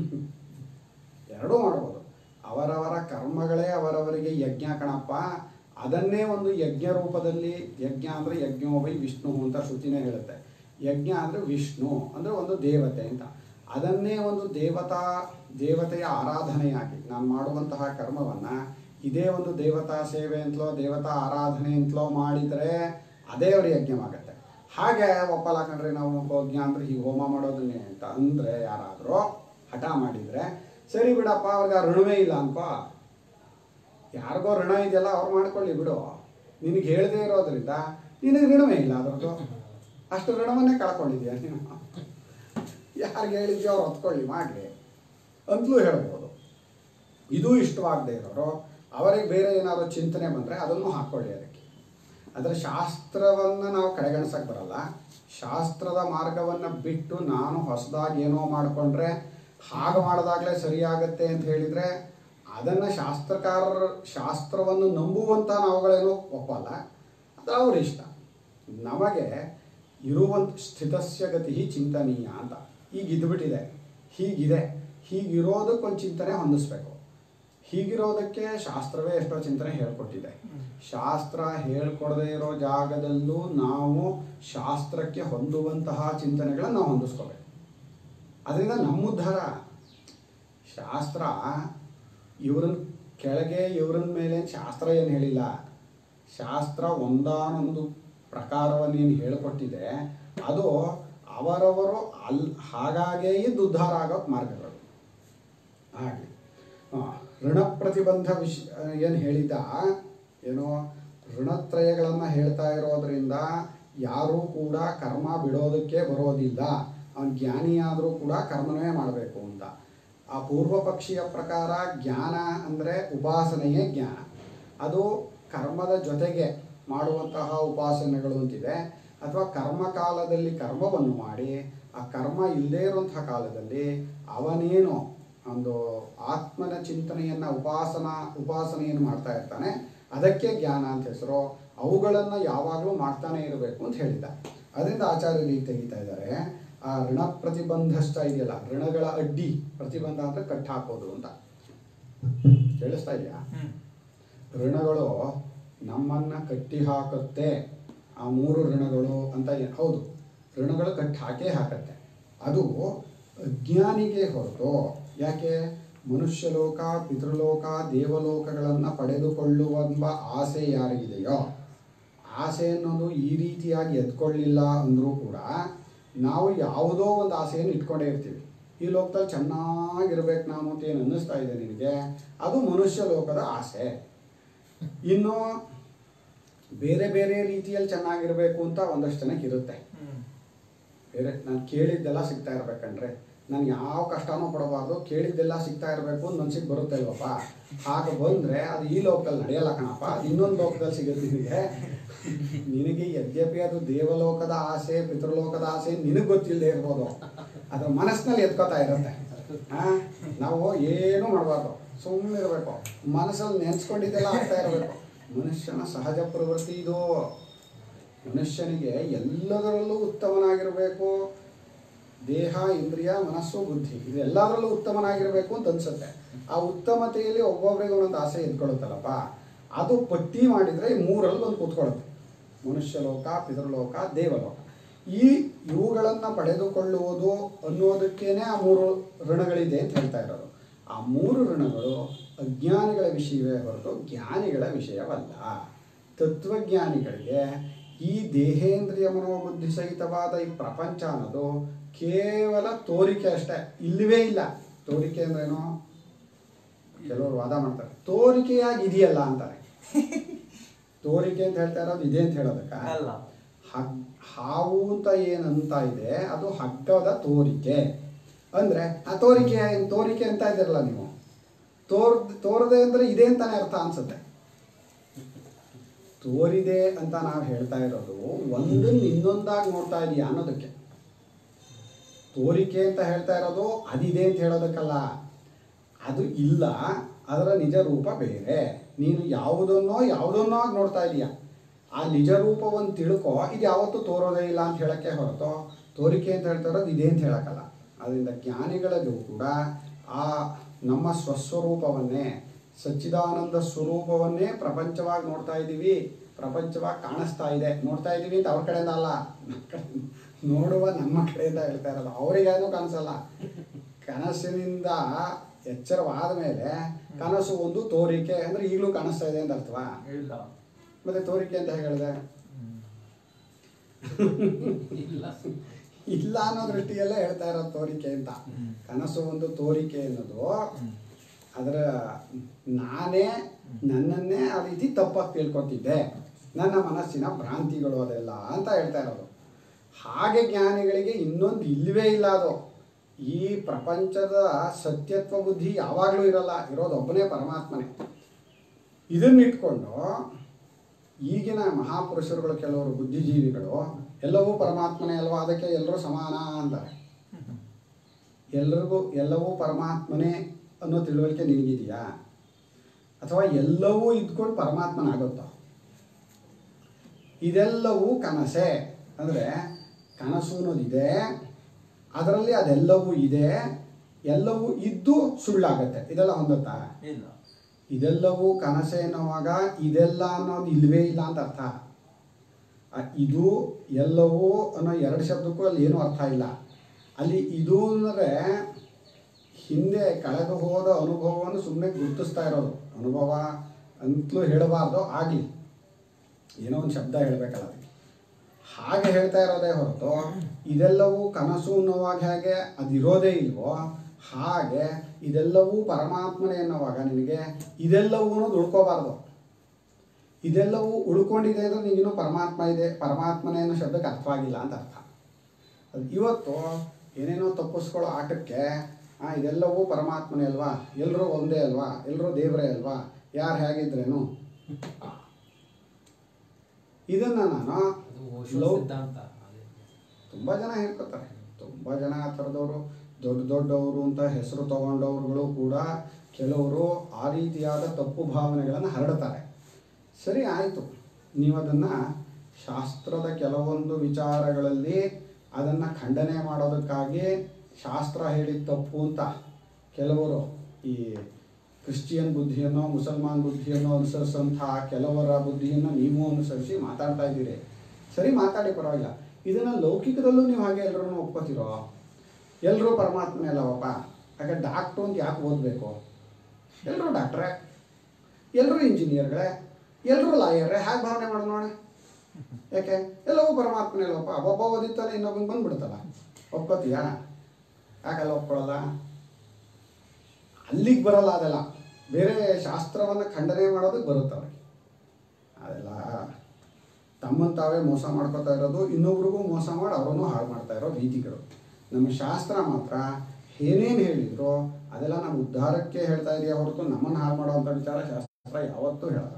ಎರಡೂ ಮಾಡ್ಬೋದು ಅವರವರ ಕರ್ಮಗಳೇ ಅವರವರಿಗೆ ಯಜ್ಞ ಕಣಪ್ಪ ಅದನ್ನೇ ಒಂದು ಯಜ್ಞ ರೂಪದಲ್ಲಿ ಯಜ್ಞ ಅಂದರೆ ಯಜ್ಞೋವೈ ವಿಷ್ಣು ಅಂತ ಶ್ರುತಿನೇ ಹೇಳುತ್ತೆ ಯಜ್ಞ ಅಂದರೆ ವಿಷ್ಣು ಅಂದರೆ ಒಂದು ದೇವತೆ ಅಂತ ಅದನ್ನೇ ಒಂದು ದೇವತಾ ದೇವತೆಯ ಆರಾಧನೆಯಾಗಿ ನಾನು ಮಾಡುವಂತಹ ಕರ್ಮವನ್ನು ಇದೇ ಒಂದು ದೇವತಾ ಸೇವೆ ಅಂತಲೋ ದೇವತಾ ಆರಾಧನೆ ಅಂತಲೋ ಮಾಡಿದರೆ ಅದೇ ಅವ್ರ ಯಜ್ಞವಾಗತ್ತೆ ಹಾಗೆ ಒಪ್ಪಲ್ಲ ಕಣ್ರಿ ನಾವು ಹೋಜ್ಞ ಅಂದ್ರೆ ಹೀಗೆ ಹೋಮ ಮಾಡೋದನ್ನೇ ಅಂತ ಅಂದರೆ ಯಾರಾದರೂ ಹಠ ಮಾಡಿದರೆ ಸರಿ ಬಿಡಪ್ಪ ಅವ್ರಿಗೆ ಆ ಋಣವೇ ಇಲ್ಲ ಅನ್ಕೋ ಯಾರಿಗೋ ಋಣ ಇದೆಯಲ್ಲ ಅವ್ರು ಮಾಡ್ಕೊಳ್ಳಿ ಬಿಡು ನಿನಗೆ ಹೇಳದೇ ಇರೋದ್ರಿಂದ ನಿನಗೆ ಋಣವೇ ಇಲ್ಲ ಅದರದ್ದು ಅಷ್ಟು ಋಣವನ್ನೇ ಕಳ್ಕೊಂಡಿದ್ಯಾ ನೀನು ಯಾರಿಗೆ ಹೇಳಿದ್ಯೋ ಅವ್ರು ಹೊತ್ಕೊಳ್ಳಿ ಮಾಡಲಿ ಅಂತಲೂ ಹೇಳ್ಬೋದು ಇದು ಇಷ್ಟವಾಗದೇ ಇರೋರು ಅವರಿಗೆ ಬೇರೆ ಏನಾದರೂ ಚಿಂತನೆ ಬಂದರೆ ಅದನ್ನು ಹಾಕ್ಕೊಳ್ಳಿ ಅದಕ್ಕೆ ಅದರ ಶಾಸ್ತ್ರವನ್ನು ನಾವು ಕಡೆಗಣಿಸಕ್ಕೆ ಬರಲ್ಲ ಶಾಸ್ತ್ರದ ಮಾರ್ಗವನ್ನು ಬಿಟ್ಟು ನಾನು ಹೊಸದಾಗಿ ಏನೋ ಮಾಡಿಕೊಂಡ್ರೆ ಹಾಗೆ ಮಾಡಿದಾಗಲೇ ಸರಿಯಾಗತ್ತೆ ಅಂತ ಹೇಳಿದರೆ ಅದನ್ನು ಶಾಸ್ತ್ರಕಾರರ ಶಾಸ್ತ್ರವನ್ನು ನಂಬುವಂಥ ನಾವುಗಳೇನೋ ಒಪ್ಪಲ್ಲ ಅದು ಅವ್ರ ಇಷ್ಟ ನಮಗೆ ಇರುವಂಥ ಸ್ಥಿತಸ್ಯ ಗತಿ ಚಿಂತನೀಯ ಅಂತ ಈಗ ಇದ್ಬಿಟ್ಟಿದೆ ಹೀಗಿದೆ ಹೀಗಿರೋದಕ್ಕೊಂದು ಚಿಂತನೆ ಹೊಂದಿಸ್ಬೇಕು ಹೀಗಿರೋದಕ್ಕೆ ಶಾಸ್ತ್ರವೇ ಎಷ್ಟೋ ಚಿಂತನೆ ಹೇಳ್ಕೊಟ್ಟಿದೆ ಶಾಸ್ತ್ರ ಹೇಳ್ಕೊಡದೇ ಇರೋ ಜಾಗದಲ್ಲೂ ನಾವು ಶಾಸ್ತ್ರಕ್ಕೆ ಹೊಂದುವಂತಹ ಚಿಂತನೆಗಳನ್ನು ನಾವು ಹೊಂದಿಸ್ಕೋಬೇಕು ಅದರಿಂದ ನಮ್ಮ ಉದ್ಧಾರ ಶಾಸ್ತ್ರ ಇವ್ರನ್ನ ಕೆಳಗೆ ಇವ್ರನ್ನ ಮೇಲೆ ಶಾಸ್ತ್ರ ಏನು ಹೇಳಿಲ್ಲ ಶಾಸ್ತ್ರ ಒಂದಾನೊಂದು ಪ್ರಕಾರವನ್ನೇನು ಹೇಳಿಕೊಟ್ಟಿದೆ ಅದು ಅವರವರು ಅಲ್ ಹಾಗಾಗೇ ಇದ್ದು ಉದ್ಧಾರ ಆಗೋಕ್ಕೆ ಮಾರ್ಗಗಳು ಹಾಗೆ ಋಣ ಪ್ರತಿಬಂಧ ವಿಷ ಏನು ಹೇಳಿದ್ದ ಏನೋ ಋಣತ್ರಯಗಳನ್ನು ಹೇಳ್ತಾ ಇರೋದ್ರಿಂದ ಯಾರೂ ಕೂಡ ಕರ್ಮ ಬಿಡೋದಕ್ಕೆ ಬರೋದಿಲ್ಲ ಅವನು ಜ್ಞಾನಿಯಾದರೂ ಕೂಡ ಕರ್ಮನೇ ಮಾಡಬೇಕು ಅಂತ ಆ ಪೂರ್ವ ಪಕ್ಷಿಯ ಪ್ರಕಾರ ಜ್ಞಾನ ಅಂದರೆ ಉಪಾಸನೆಯೇ ಜ್ಞಾನ ಅದು ಕರ್ಮದ ಜೊತೆಗೆ ಮಾಡುವಂತಹ ಉಪಾಸನೆಗಳು ಅಂತಿದೆ ಅಥವಾ ಕರ್ಮ ಕಾಲದಲ್ಲಿ ಕರ್ಮವನ್ನು ಮಾಡಿ ಆ ಕರ್ಮ ಇಲ್ಲದೇ ಇರುವಂತಹ ಕಾಲದಲ್ಲಿ ಅವನೇನು ಒಂದು ಆತ್ಮನ ಚಿಂತನೆಯನ್ನು ಉಪಾಸನಾ ಉಪಾಸನೆಯನ್ನು ಮಾಡ್ತಾ ಇರ್ತಾನೆ ಅದಕ್ಕೆ ಜ್ಞಾನ ಅಂತ ಹೆಸರು ಅವುಗಳನ್ನು ಯಾವಾಗಲೂ ಮಾಡ್ತಾನೆ ಇರಬೇಕು ಅಂತ ಹೇಳಿದ್ದ ಅದರಿಂದ ಆಚಾರ್ಯರು ಈಗ ತೆಗಿತಾ ಇದ್ದಾರೆ ಆ ಋಣ ಪ್ರತಿಬಂಧಷ್ಟ ಇದೆಯಲ್ಲ ಋಣಗಳ ಅಡ್ಡಿ ಪ್ರತಿಬಂಧ ಅಂದರೆ ಕಟ್ ಹಾಕೋದು ಅಂತ ಕೇಳಿಸ್ತಾ ಇದೆಯಾ ಋಣಗಳು ನಮ್ಮನ್ನ ಕಟ್ಟಿ ಹಾಕುತ್ತೆ ಆ ಮೂರು ಋಣಗಳು ಅಂತ ಏನ್- ಹೌದು ಋಣಗಳು ಕಟ್ಟಿ ಹಾಕೇ ಹಾಕತ್ತೆ ಅದು ಅಜ್ಞಾನಿಗೆ ಹೊರತು ಯಾಕೆ ಮನುಷ್ಯಲೋಕ ಪಿತೃಲೋಕ ದೇವಲೋಕಗಳನ್ನು ಪಡೆದುಕೊಳ್ಳುವೆಂಬ ಆಸೆ ಯಾರಿಗಿದೆಯೋ ಆಸೆ ಅನ್ನೋದು ಈ ರೀತಿಯಾಗಿ ಎದ್ಕೊಳ್ಳಿಲ್ಲ ಅಂದರೂ ಕೂಡ ನಾವು ಯಾವುದೋ ಒಂದು ಆಸೆಯನ್ನು ಇಟ್ಕೊಂಡೇ ಇರ್ತೀವಿ ಈ ಲೋಕದಲ್ಲಿ ಚೆನ್ನಾಗಿರ್ಬೇಕು ನಾನು ಅಂತ ಏನು ಅನ್ನಿಸ್ತಾ ಇದೆ ನಿನಗೆ ಅದು ಮನುಷ್ಯ ಲೋಕದ ಆಸೆ ಇನ್ನು ಬೇರೆ ಬೇರೆ ರೀತಿಯಲ್ಲಿ ಚೆನ್ನಾಗಿರ್ಬೇಕು ಅಂತ ಒಂದಷ್ಟು ಜನಕ್ಕೆ ಇರುತ್ತೆ ಬೇರೆ ನಾನು ಕೇಳಿದ್ದೆಲ್ಲ ಸಿಗ್ತಾ ಇರ್ಬೇಕಂದ್ರೆ ನಾನು ಯಾವ ಕಷ್ಟನೂ ಪಡಬಾರ್ದು ಕೇಳಿದ್ದೆಲ್ಲ ಸಿಗ್ತಾ ಇರಬೇಕು ಅಂತ ಮನ್ಸಿಗೆ ಬರುತ್ತೆ ಅಲ್ವಪ್ಪ ಹಾಗೆ ಬಂದರೆ ಅದು ಈ ಲೋಕದಲ್ಲಿ ನಡೆಯಲ್ಲ ಕಣಪ್ಪ ಅದು ಇನ್ನೊಂದು ಲೋಕದಲ್ಲಿ ಸಿಗುತ್ತೆ ನಿನಗೆ ನಿನಗೆ ಯದ್ಯಪಿ ಅದು ದೇವಲೋಕದ ಆಸೆ ಪಿತೃಲೋಕದ ಆಸೆ ನಿನಗೆ ಗೊತ್ತಿಲ್ಲದೆ ಇರ್ಬೋದು ಅದ್ರ ಮನಸ್ಸಿನಲ್ಲಿ ಎತ್ಕೋತಾ ಇರುತ್ತೆ ಆ, ನಾವು ಏನೂ ಮಾಡಬಾರ್ದು ಸುಮ್ಮನೆ ಇರಬೇಕು ಮನಸ್ಸಲ್ಲಿ ನೆನೆಸ್ಕೊಂಡಿದ್ದೆಲ್ಲ ಆಗ್ತಾ ಇರಬೇಕು ಮನುಷ್ಯನ ಸಹಜ ಪ್ರವೃತ್ತಿ ಇದು ಮನುಷ್ಯನಿಗೆ ಎಲ್ಲದರಲ್ಲೂ ಉತ್ತಮನಾಗಿರಬೇಕು ದೇಹ ಇಂದ್ರಿಯ ಮನಸ್ಸು ಬುದ್ಧಿ ಇದೆಲ್ಲದರಲ್ಲೂ ಉತ್ತಮನಾಗಿರಬೇಕು ಅಂತ ಅನ್ಸುತ್ತೆ ಆ ಉತ್ತಮತೆಯಲ್ಲಿ ಒಬ್ಬೊಬ್ಬರಿಗೆ ಒಂದೊಂದು ಆಸೆ ಎದ್ಕೊಳ್ಳುತ್ತಲ್ಲಪ್ಪ ಅದು ಪಟ್ಟಿ ಮಾಡಿದರೆ ಈ ಮೂರಲ್ಲಿ ಒಂದು ಕೂತ್ಕೊಳ್ಳುತ್ತೆ ಮನುಷ್ಯಲೋಕ ಪಿತೃಲೋಕ ದೇವಲೋಕ ಈ ಇವುಗಳನ್ನು ಪಡೆದುಕೊಳ್ಳುವುದು ಅನ್ನೋದಕ್ಕೇನೆ ಆ ಮೂರು ಋಣಗಳಿದೆ ಅಂತ ಹೇಳ್ತಾ ಇರೋದು ಆ ಮೂರು ಋಣಗಳು ಅಜ್ಞಾನಿಗಳ ವಿಷಯವೇ ಹೊರತು ಜ್ಞಾನಿಗಳ ವಿಷಯವಲ್ಲ ತತ್ವಜ್ಞಾನಿಗಳಿಗೆ ಈ ದೇಹೇಂದ್ರಿಯ ಮನೋಬುದ್ಧಿ ಸಹಿತವಾದ ಈ ಪ್ರಪಂಚ ಅನ್ನೋದು ಕೇವಲ ತೋರಿಕೆ ಅಷ್ಟೇ ಇಲ್ಲವೇ ಇಲ್ಲ ತೋರಿಕೆ ಅಂದ್ರೇನು ಕೆಲವರು ವಾದ ಮಾಡ್ತಾರೆ ತೋರಿಕೆಯಾಗಿ ಇದೆಯಲ್ಲ ಅಂತಾರೆ ತೋರಿಕೆ ಅಂತ ಹೇಳ್ತಾ ಇರೋದು ಇದೆ ಅಂತ ಹೇಳೋದಕ್ಕ ಅಲ್ಲ ಹಗ್ ಹಾವು ಅಂತ ಏನಂತ ಇದೆ ಅದು ಹಗ್ಗದ ತೋರಿಕೆ ಅಂದ್ರೆ ಆ ತೋರಿಕೆ ತೋರಿಕೆ ಅಂತ ಇದ್ದೀರಲ್ಲ ನೀವು ತೋರ್ ತೋರದೆ ಅಂದ್ರೆ ಇದೆ ಅಂತಾನೆ ಅರ್ಥ ಅನ್ಸುತ್ತೆ ತೋರಿದೆ ಅಂತ ನಾವು ಹೇಳ್ತಾ ಇರೋದು ಒಂದನ್ನು ಇನ್ನೊಂದಾಗಿ ನೋಡ್ತಾ ಇದೀಯಾ ಅನ್ನೋದಕ್ಕೆ ತೋರಿಕೆ ಅಂತ ಹೇಳ್ತಾ ಇರೋದು ಅದಿದೆ ಅಂತ ಹೇಳೋದಕ್ಕಲ್ಲ ಅದು ಇಲ್ಲ ಅದರ ನಿಜ ರೂಪ ಬೇರೆ ನೀನು ಯಾವುದನ್ನೋ ಯಾವುದನ್ನೋ ಆಗಿ ನೋಡ್ತಾ ಇದೀಯ ಆ ನಿಜ ರೂಪವನ್ನು ತಿಳ್ಕೊ ಇದು ಯಾವತ್ತೂ ತೋರೋದೇ ಇಲ್ಲ ಅಂತ ಹೇಳಕ್ಕೆ ಹೊರತು ತೋರಿಕೆ ಅಂತ ಹೇಳ್ತಾ ಇರೋದು ಇದೆ ಅಂತ ಹೇಳಕ್ಕಲ್ಲ ಅದರಿಂದ ಜ್ಞಾನಿಗಳಿಗೂ ಕೂಡ ಆ ನಮ್ಮ ಸ್ವಸ್ವರೂಪವನ್ನೇ ಸಚ್ಚಿದಾನಂದ ಸ್ವರೂಪವನ್ನೇ ಪ್ರಪಂಚವಾಗಿ ನೋಡ್ತಾ ಇದ್ದೀವಿ ಪ್ರಪಂಚವಾಗಿ ಕಾಣಿಸ್ತಾ ಇದೆ ನೋಡ್ತಾ ಇದ್ದೀವಿ ಅಂತ ಅವ್ರ ಕಡೆಯಿಂದ ಅಲ್ಲ ನಮ್ಮ ಕಡೆ ನೋಡುವ ನಮ್ಮ ಕಡೆಯಿಂದ ಹೇಳ್ತಾ ಇರೋದು ಅವರಿಗೇನೂ ಕಾಣಿಸಲ್ಲ ಕನಸಿನಿಂದ ಎಚ್ಚರವಾದ ಮೇಲೆ ಕನಸು ಒಂದು ತೋರಿಕೆ ಅಂದ್ರೆ ಈಗಲೂ ಕಾಣಿಸ್ತಾ ಇದೆ ಅಂತ ಅರ್ಥವಾ ಇಲ್ಲ ಮತ್ತೆ ತೋರಿಕೆ ಅಂತ ಹೇಗೆ ಹೇಳಿದೆ ಇಲ್ಲ ಇಲ್ಲ ಅನ್ನೋ ದೃಷ್ಟಿಯಲ್ಲೇ ಹೇಳ್ತಾ ಇರೋದು ತೋರಿಕೆ ಅಂತ ಹ್ಮ್. ಕನಸು ಒಂದು ತೋರಿಕೆ ಅನ್ನೋದು ಹ್ಮ್. ಅದರ ನಾನೇ ನನ್ನನ್ನೇ ಆ ರೀತಿ ತಪ್ಪಾಗಿ ತಿಳ್ಕೊತಿದ್ದೆ ನನ್ನ ಮನಸ್ಸಿನ ಭ್ರಾಂತಿಗಳು ಅದೆಲ್ಲ ಅಂತ ಹೇಳ್ತಾ ಇರೋದು ಹಾಗೆ ಜ್ಞಾನಿಗಳಿಗೆ ಇನ್ನೊಂದು ಇಲ್ಲವೇ ಇಲ್ಲ ಅದು ಈ ಪ್ರಪಂಚದ ಸತ್ಯತ್ವ ಬುದ್ಧಿ ಯಾವಾಗಲೂ ಇರಲ್ಲ ಇರೋದು ಒಬ್ಬನೇ ಪರಮಾತ್ಮನೇ ಇದನ್ನಿಟ್ಕೊಂಡು ಈಗಿನ ಮಹಾಪುರುಷರುಗಳು ಕೆಲವರು ಬುದ್ಧಿಜೀವಿಗಳು ಎಲ್ಲವೂ ಪರಮಾತ್ಮನೇ ಅಲ್ವಾ ಅದಕ್ಕೆ ಎಲ್ಲರೂ ಸಮಾನ ಅಂತಾರೆ ಎಲ್ಲರಿಗೂ ಎಲ್ಲವೂ ಪರಮಾತ್ಮನೇ ಅನ್ನೋ ತಿಳುವಳಿಕೆ ನಿನಗಿದೆಯಾ ಅಥವಾ ಎಲ್ಲವೂ ಇದ್ಕೊಂಡು ಪರಮಾತ್ಮನಾಗುತ್ತೋ ಇದೆಲ್ಲವೂ ಕನಸೆ ಅಂದರೆ ಕನಸು ಅನ್ನೋದಿದೆ ಅದರಲ್ಲಿ ಅದೆಲ್ಲವೂ ಇದೆ ಎಲ್ಲವೂ ಇದ್ದು ಸುಳ್ಳಾಗತ್ತೆ ಇದೆಲ್ಲ ಹೊಂದುತ್ತಾ ಇಲ್ಲ ಇದೆಲ್ಲವೂ ಕನಸೆ ಅನ್ನೋವಾಗ ಇದೆಲ್ಲ ಅನ್ನೋದು ಇಲ್ವೇ ಇಲ್ಲ ಅಂತ ಅರ್ಥ ಆ ಇದು ಎಲ್ಲವೂ ಅನ್ನೋ ಎರಡು ಶಬ್ದಕ್ಕೂ ಅಲ್ಲಿ ಏನೂ ಅರ್ಥ ಇಲ್ಲ ಅಲ್ಲಿ ಇದು ಅಂದರೆ ಹಿಂದೆ ಕಳೆದು ಹೋದ ಅನುಭವವನ್ನು ಸುಮ್ಮನೆ ಗುರುತಿಸ್ತಾ ಇರೋದು ಅನುಭವ ಅಂತಲೂ ಹೇಳಬಾರ್ದು ಆಗಲಿ ಏನೋ ಒಂದು ಶಬ್ದ ಹೇಳಬೇಕಲ್ಲ ಅದಕ್ಕೆ ಹಾಗೆ ಹೇಳ್ತಾ ಇರೋದೇ ಹೊರತು ಇದೆಲ್ಲವೂ ಕನಸು ಅನ್ನೋವಾಗ ಹೇಗೆ ಅದಿರೋದೇ ಇಲ್ವೋ ಹಾಗೆ ಇದೆಲ್ಲವೂ ಪರಮಾತ್ಮನೇ ಅನ್ನೋವಾಗ ನಿನಗೆ ಇದೆಲ್ಲವೂ ಅನ್ನೋದು ಉಳ್ಕೋಬಾರ್ದು ಇದೆಲ್ಲವೂ ಉಳ್ಕೊಂಡಿದೆ ಅಂದರೆ ನಿನಗಿನ್ನೂ ಪರಮಾತ್ಮ ಇದೆ ಪರಮಾತ್ಮನೇ ಅನ್ನೋ ಶಬ್ದಕ್ಕೆ ಅರ್ಥವಾಗಿಲ್ಲ ಅಂತ ಅರ್ಥ ಅದು ಇವತ್ತು ಏನೇನೋ ತಪ್ಪಿಸ್ಕೊಳ್ಳೋ ಆಟಕ್ಕೆ ಆ ಇದೆಲ್ಲವೂ ಪರಮಾತ್ಮನೇ ಅಲ್ವಾ ಎಲ್ಲರೂ ಒಂದೇ ಅಲ್ವಾ ಎಲ್ಲರೂ ದೇವರೇ ಅಲ್ವಾ ಯಾರು ಹೇಗಿದ್ರೇನು ಇದನ್ನು ನಾನು ಅದು ಓಶೋ ಲೌ- ಸಿದ್ಧಾಂತ ಅದೇ. ತುಂಬ ಜನ ಹೇಳ್ಕೊತಾರೆ ತುಂಬ ಜನ ಆ ಥರದವರು ದೊಡ್ಡ ದೊಡ್ಡವರು ಅಂತ ಹೆಸರು ತಗೊಂಡವ್ರುಗಳು ಕೂಡ ಕೆಲವರು ಆ ರೀತಿಯಾದ ತಪ್ಪು ಭಾವನೆಗಳನ್ನು ಹರಡ್ತಾರೆ ಸರಿ ಆಯಿತು ನೀವು ಅದನ್ನು ಶಾಸ್ತ್ರದ ಕೆಲವೊಂದು ವಿಚಾರಗಳಲ್ಲಿ ಅದನ್ನು ಖಂಡನೆ ಮಾಡೋದಕ್ಕಾಗಿ ಶಾಸ್ತ್ರ ಹೇಳಿದ ತಪ್ಪು ಅಂತ ಕೆಲವರು ಈ ಕ್ರಿಶ್ಚಿಯನ್ ಬುದ್ಧಿಯನ್ನು ಮುಸಲ್ಮಾನ್ ಬುದ್ಧಿಯನ್ನು ಅನುಸರಿಸಂತಹ ಕೆಲವರ ಬುದ್ಧಿಯನ್ನು ನೀವು ಅನುಸರಿಸಿ ಮಾತಾಡ್ತಾ ಇದ್ದೀರಿ ಸರಿ ಮಾತಾಡಿ ಪರವಾಗಿಲ್ಲ ಇದನ್ನು ಲೌಕಿಕದಲ್ಲೂ ನೀವು ಹಾಗೆ ಎಲ್ಲರೂ ಒಪ್ಕೋತಿರೋ ಎಲ್ಲರೂ ಪರಮಾತ್ಮನೇ ಅಲ್ಲವಪ್ಪ ಹಾಗೆ ಡಾಕ್ಟ್ರು ಅಂತ ಯಾಕೆ ಓದಬೇಕು ಎಲ್ಲರೂ ಡಾಕ್ಟ್ರೇ ಎಲ್ಲರೂ ಇಂಜಿನಿಯರ್ಗಳೇ ಎಲ್ಲರೂ ಲಾಯರೇ ಹೇಗೆ ಭಾವನೆ ಮಾಡೋಣ ನೋಡ ಯಾಕೆ ಎಲ್ಲವೂ ಪರಮಾತ್ಮನೇ ಅಲ್ಲವಪ್ಪ ಒಬ್ಬ ಓದಿತ್ತಾನೆ ಇನ್ನೊಬ್ಬಂಗೆ ಬಂದ್ಬಿಡ್ತಲ್ಲ ಒಪ್ಕೋತೀಯಾ ಯಾಕಲ್ಲ ಒಪ್ಕೊಳ್ಳಲ್ಲ ಅಲ್ಲಿಗೆ ಬರಲ್ಲ ಅದೆಲ್ಲ ಬೇರೆ ಶಾಸ್ತ್ರವನ್ನು ಖಂಡನೆ ಮಾಡೋದಕ್ಕೆ ಬರುತ್ತೆ ಅವ್ರಿಗೆ ಅದೆಲ್ಲ ತಮ್ಮನ್ನು ತಾವೇ ಮೋಸ ಮಾಡ್ಕೋತಾ ಇರೋದು ಇನ್ನೊಬ್ರಿಗೂ ಮೋಸ ಮಾಡಿ ಅವರನ್ನು ಹಾಳು ಮಾಡ್ತಾ ಇರೋ ರೀತಿಗಳು ನಮ್ಮ ಶಾಸ್ತ್ರ ಮಾತ್ರ ಏನೇನು ಹೇಳಿದ್ರು ಅದೆಲ್ಲ ನಮ್ಮ ಉದ್ಧಾರಕ್ಕೆ ಹೇಳ್ತಾ ಇದೆಯಾ ಹೊರತು ನಮ್ಮನ್ನು ಹಾಳು ಮಾಡುವಂಥ ವಿಚಾರ ಶಾಸ್ತ್ರ ಯಾವತ್ತೂ ಹೇಳಲ್ಲ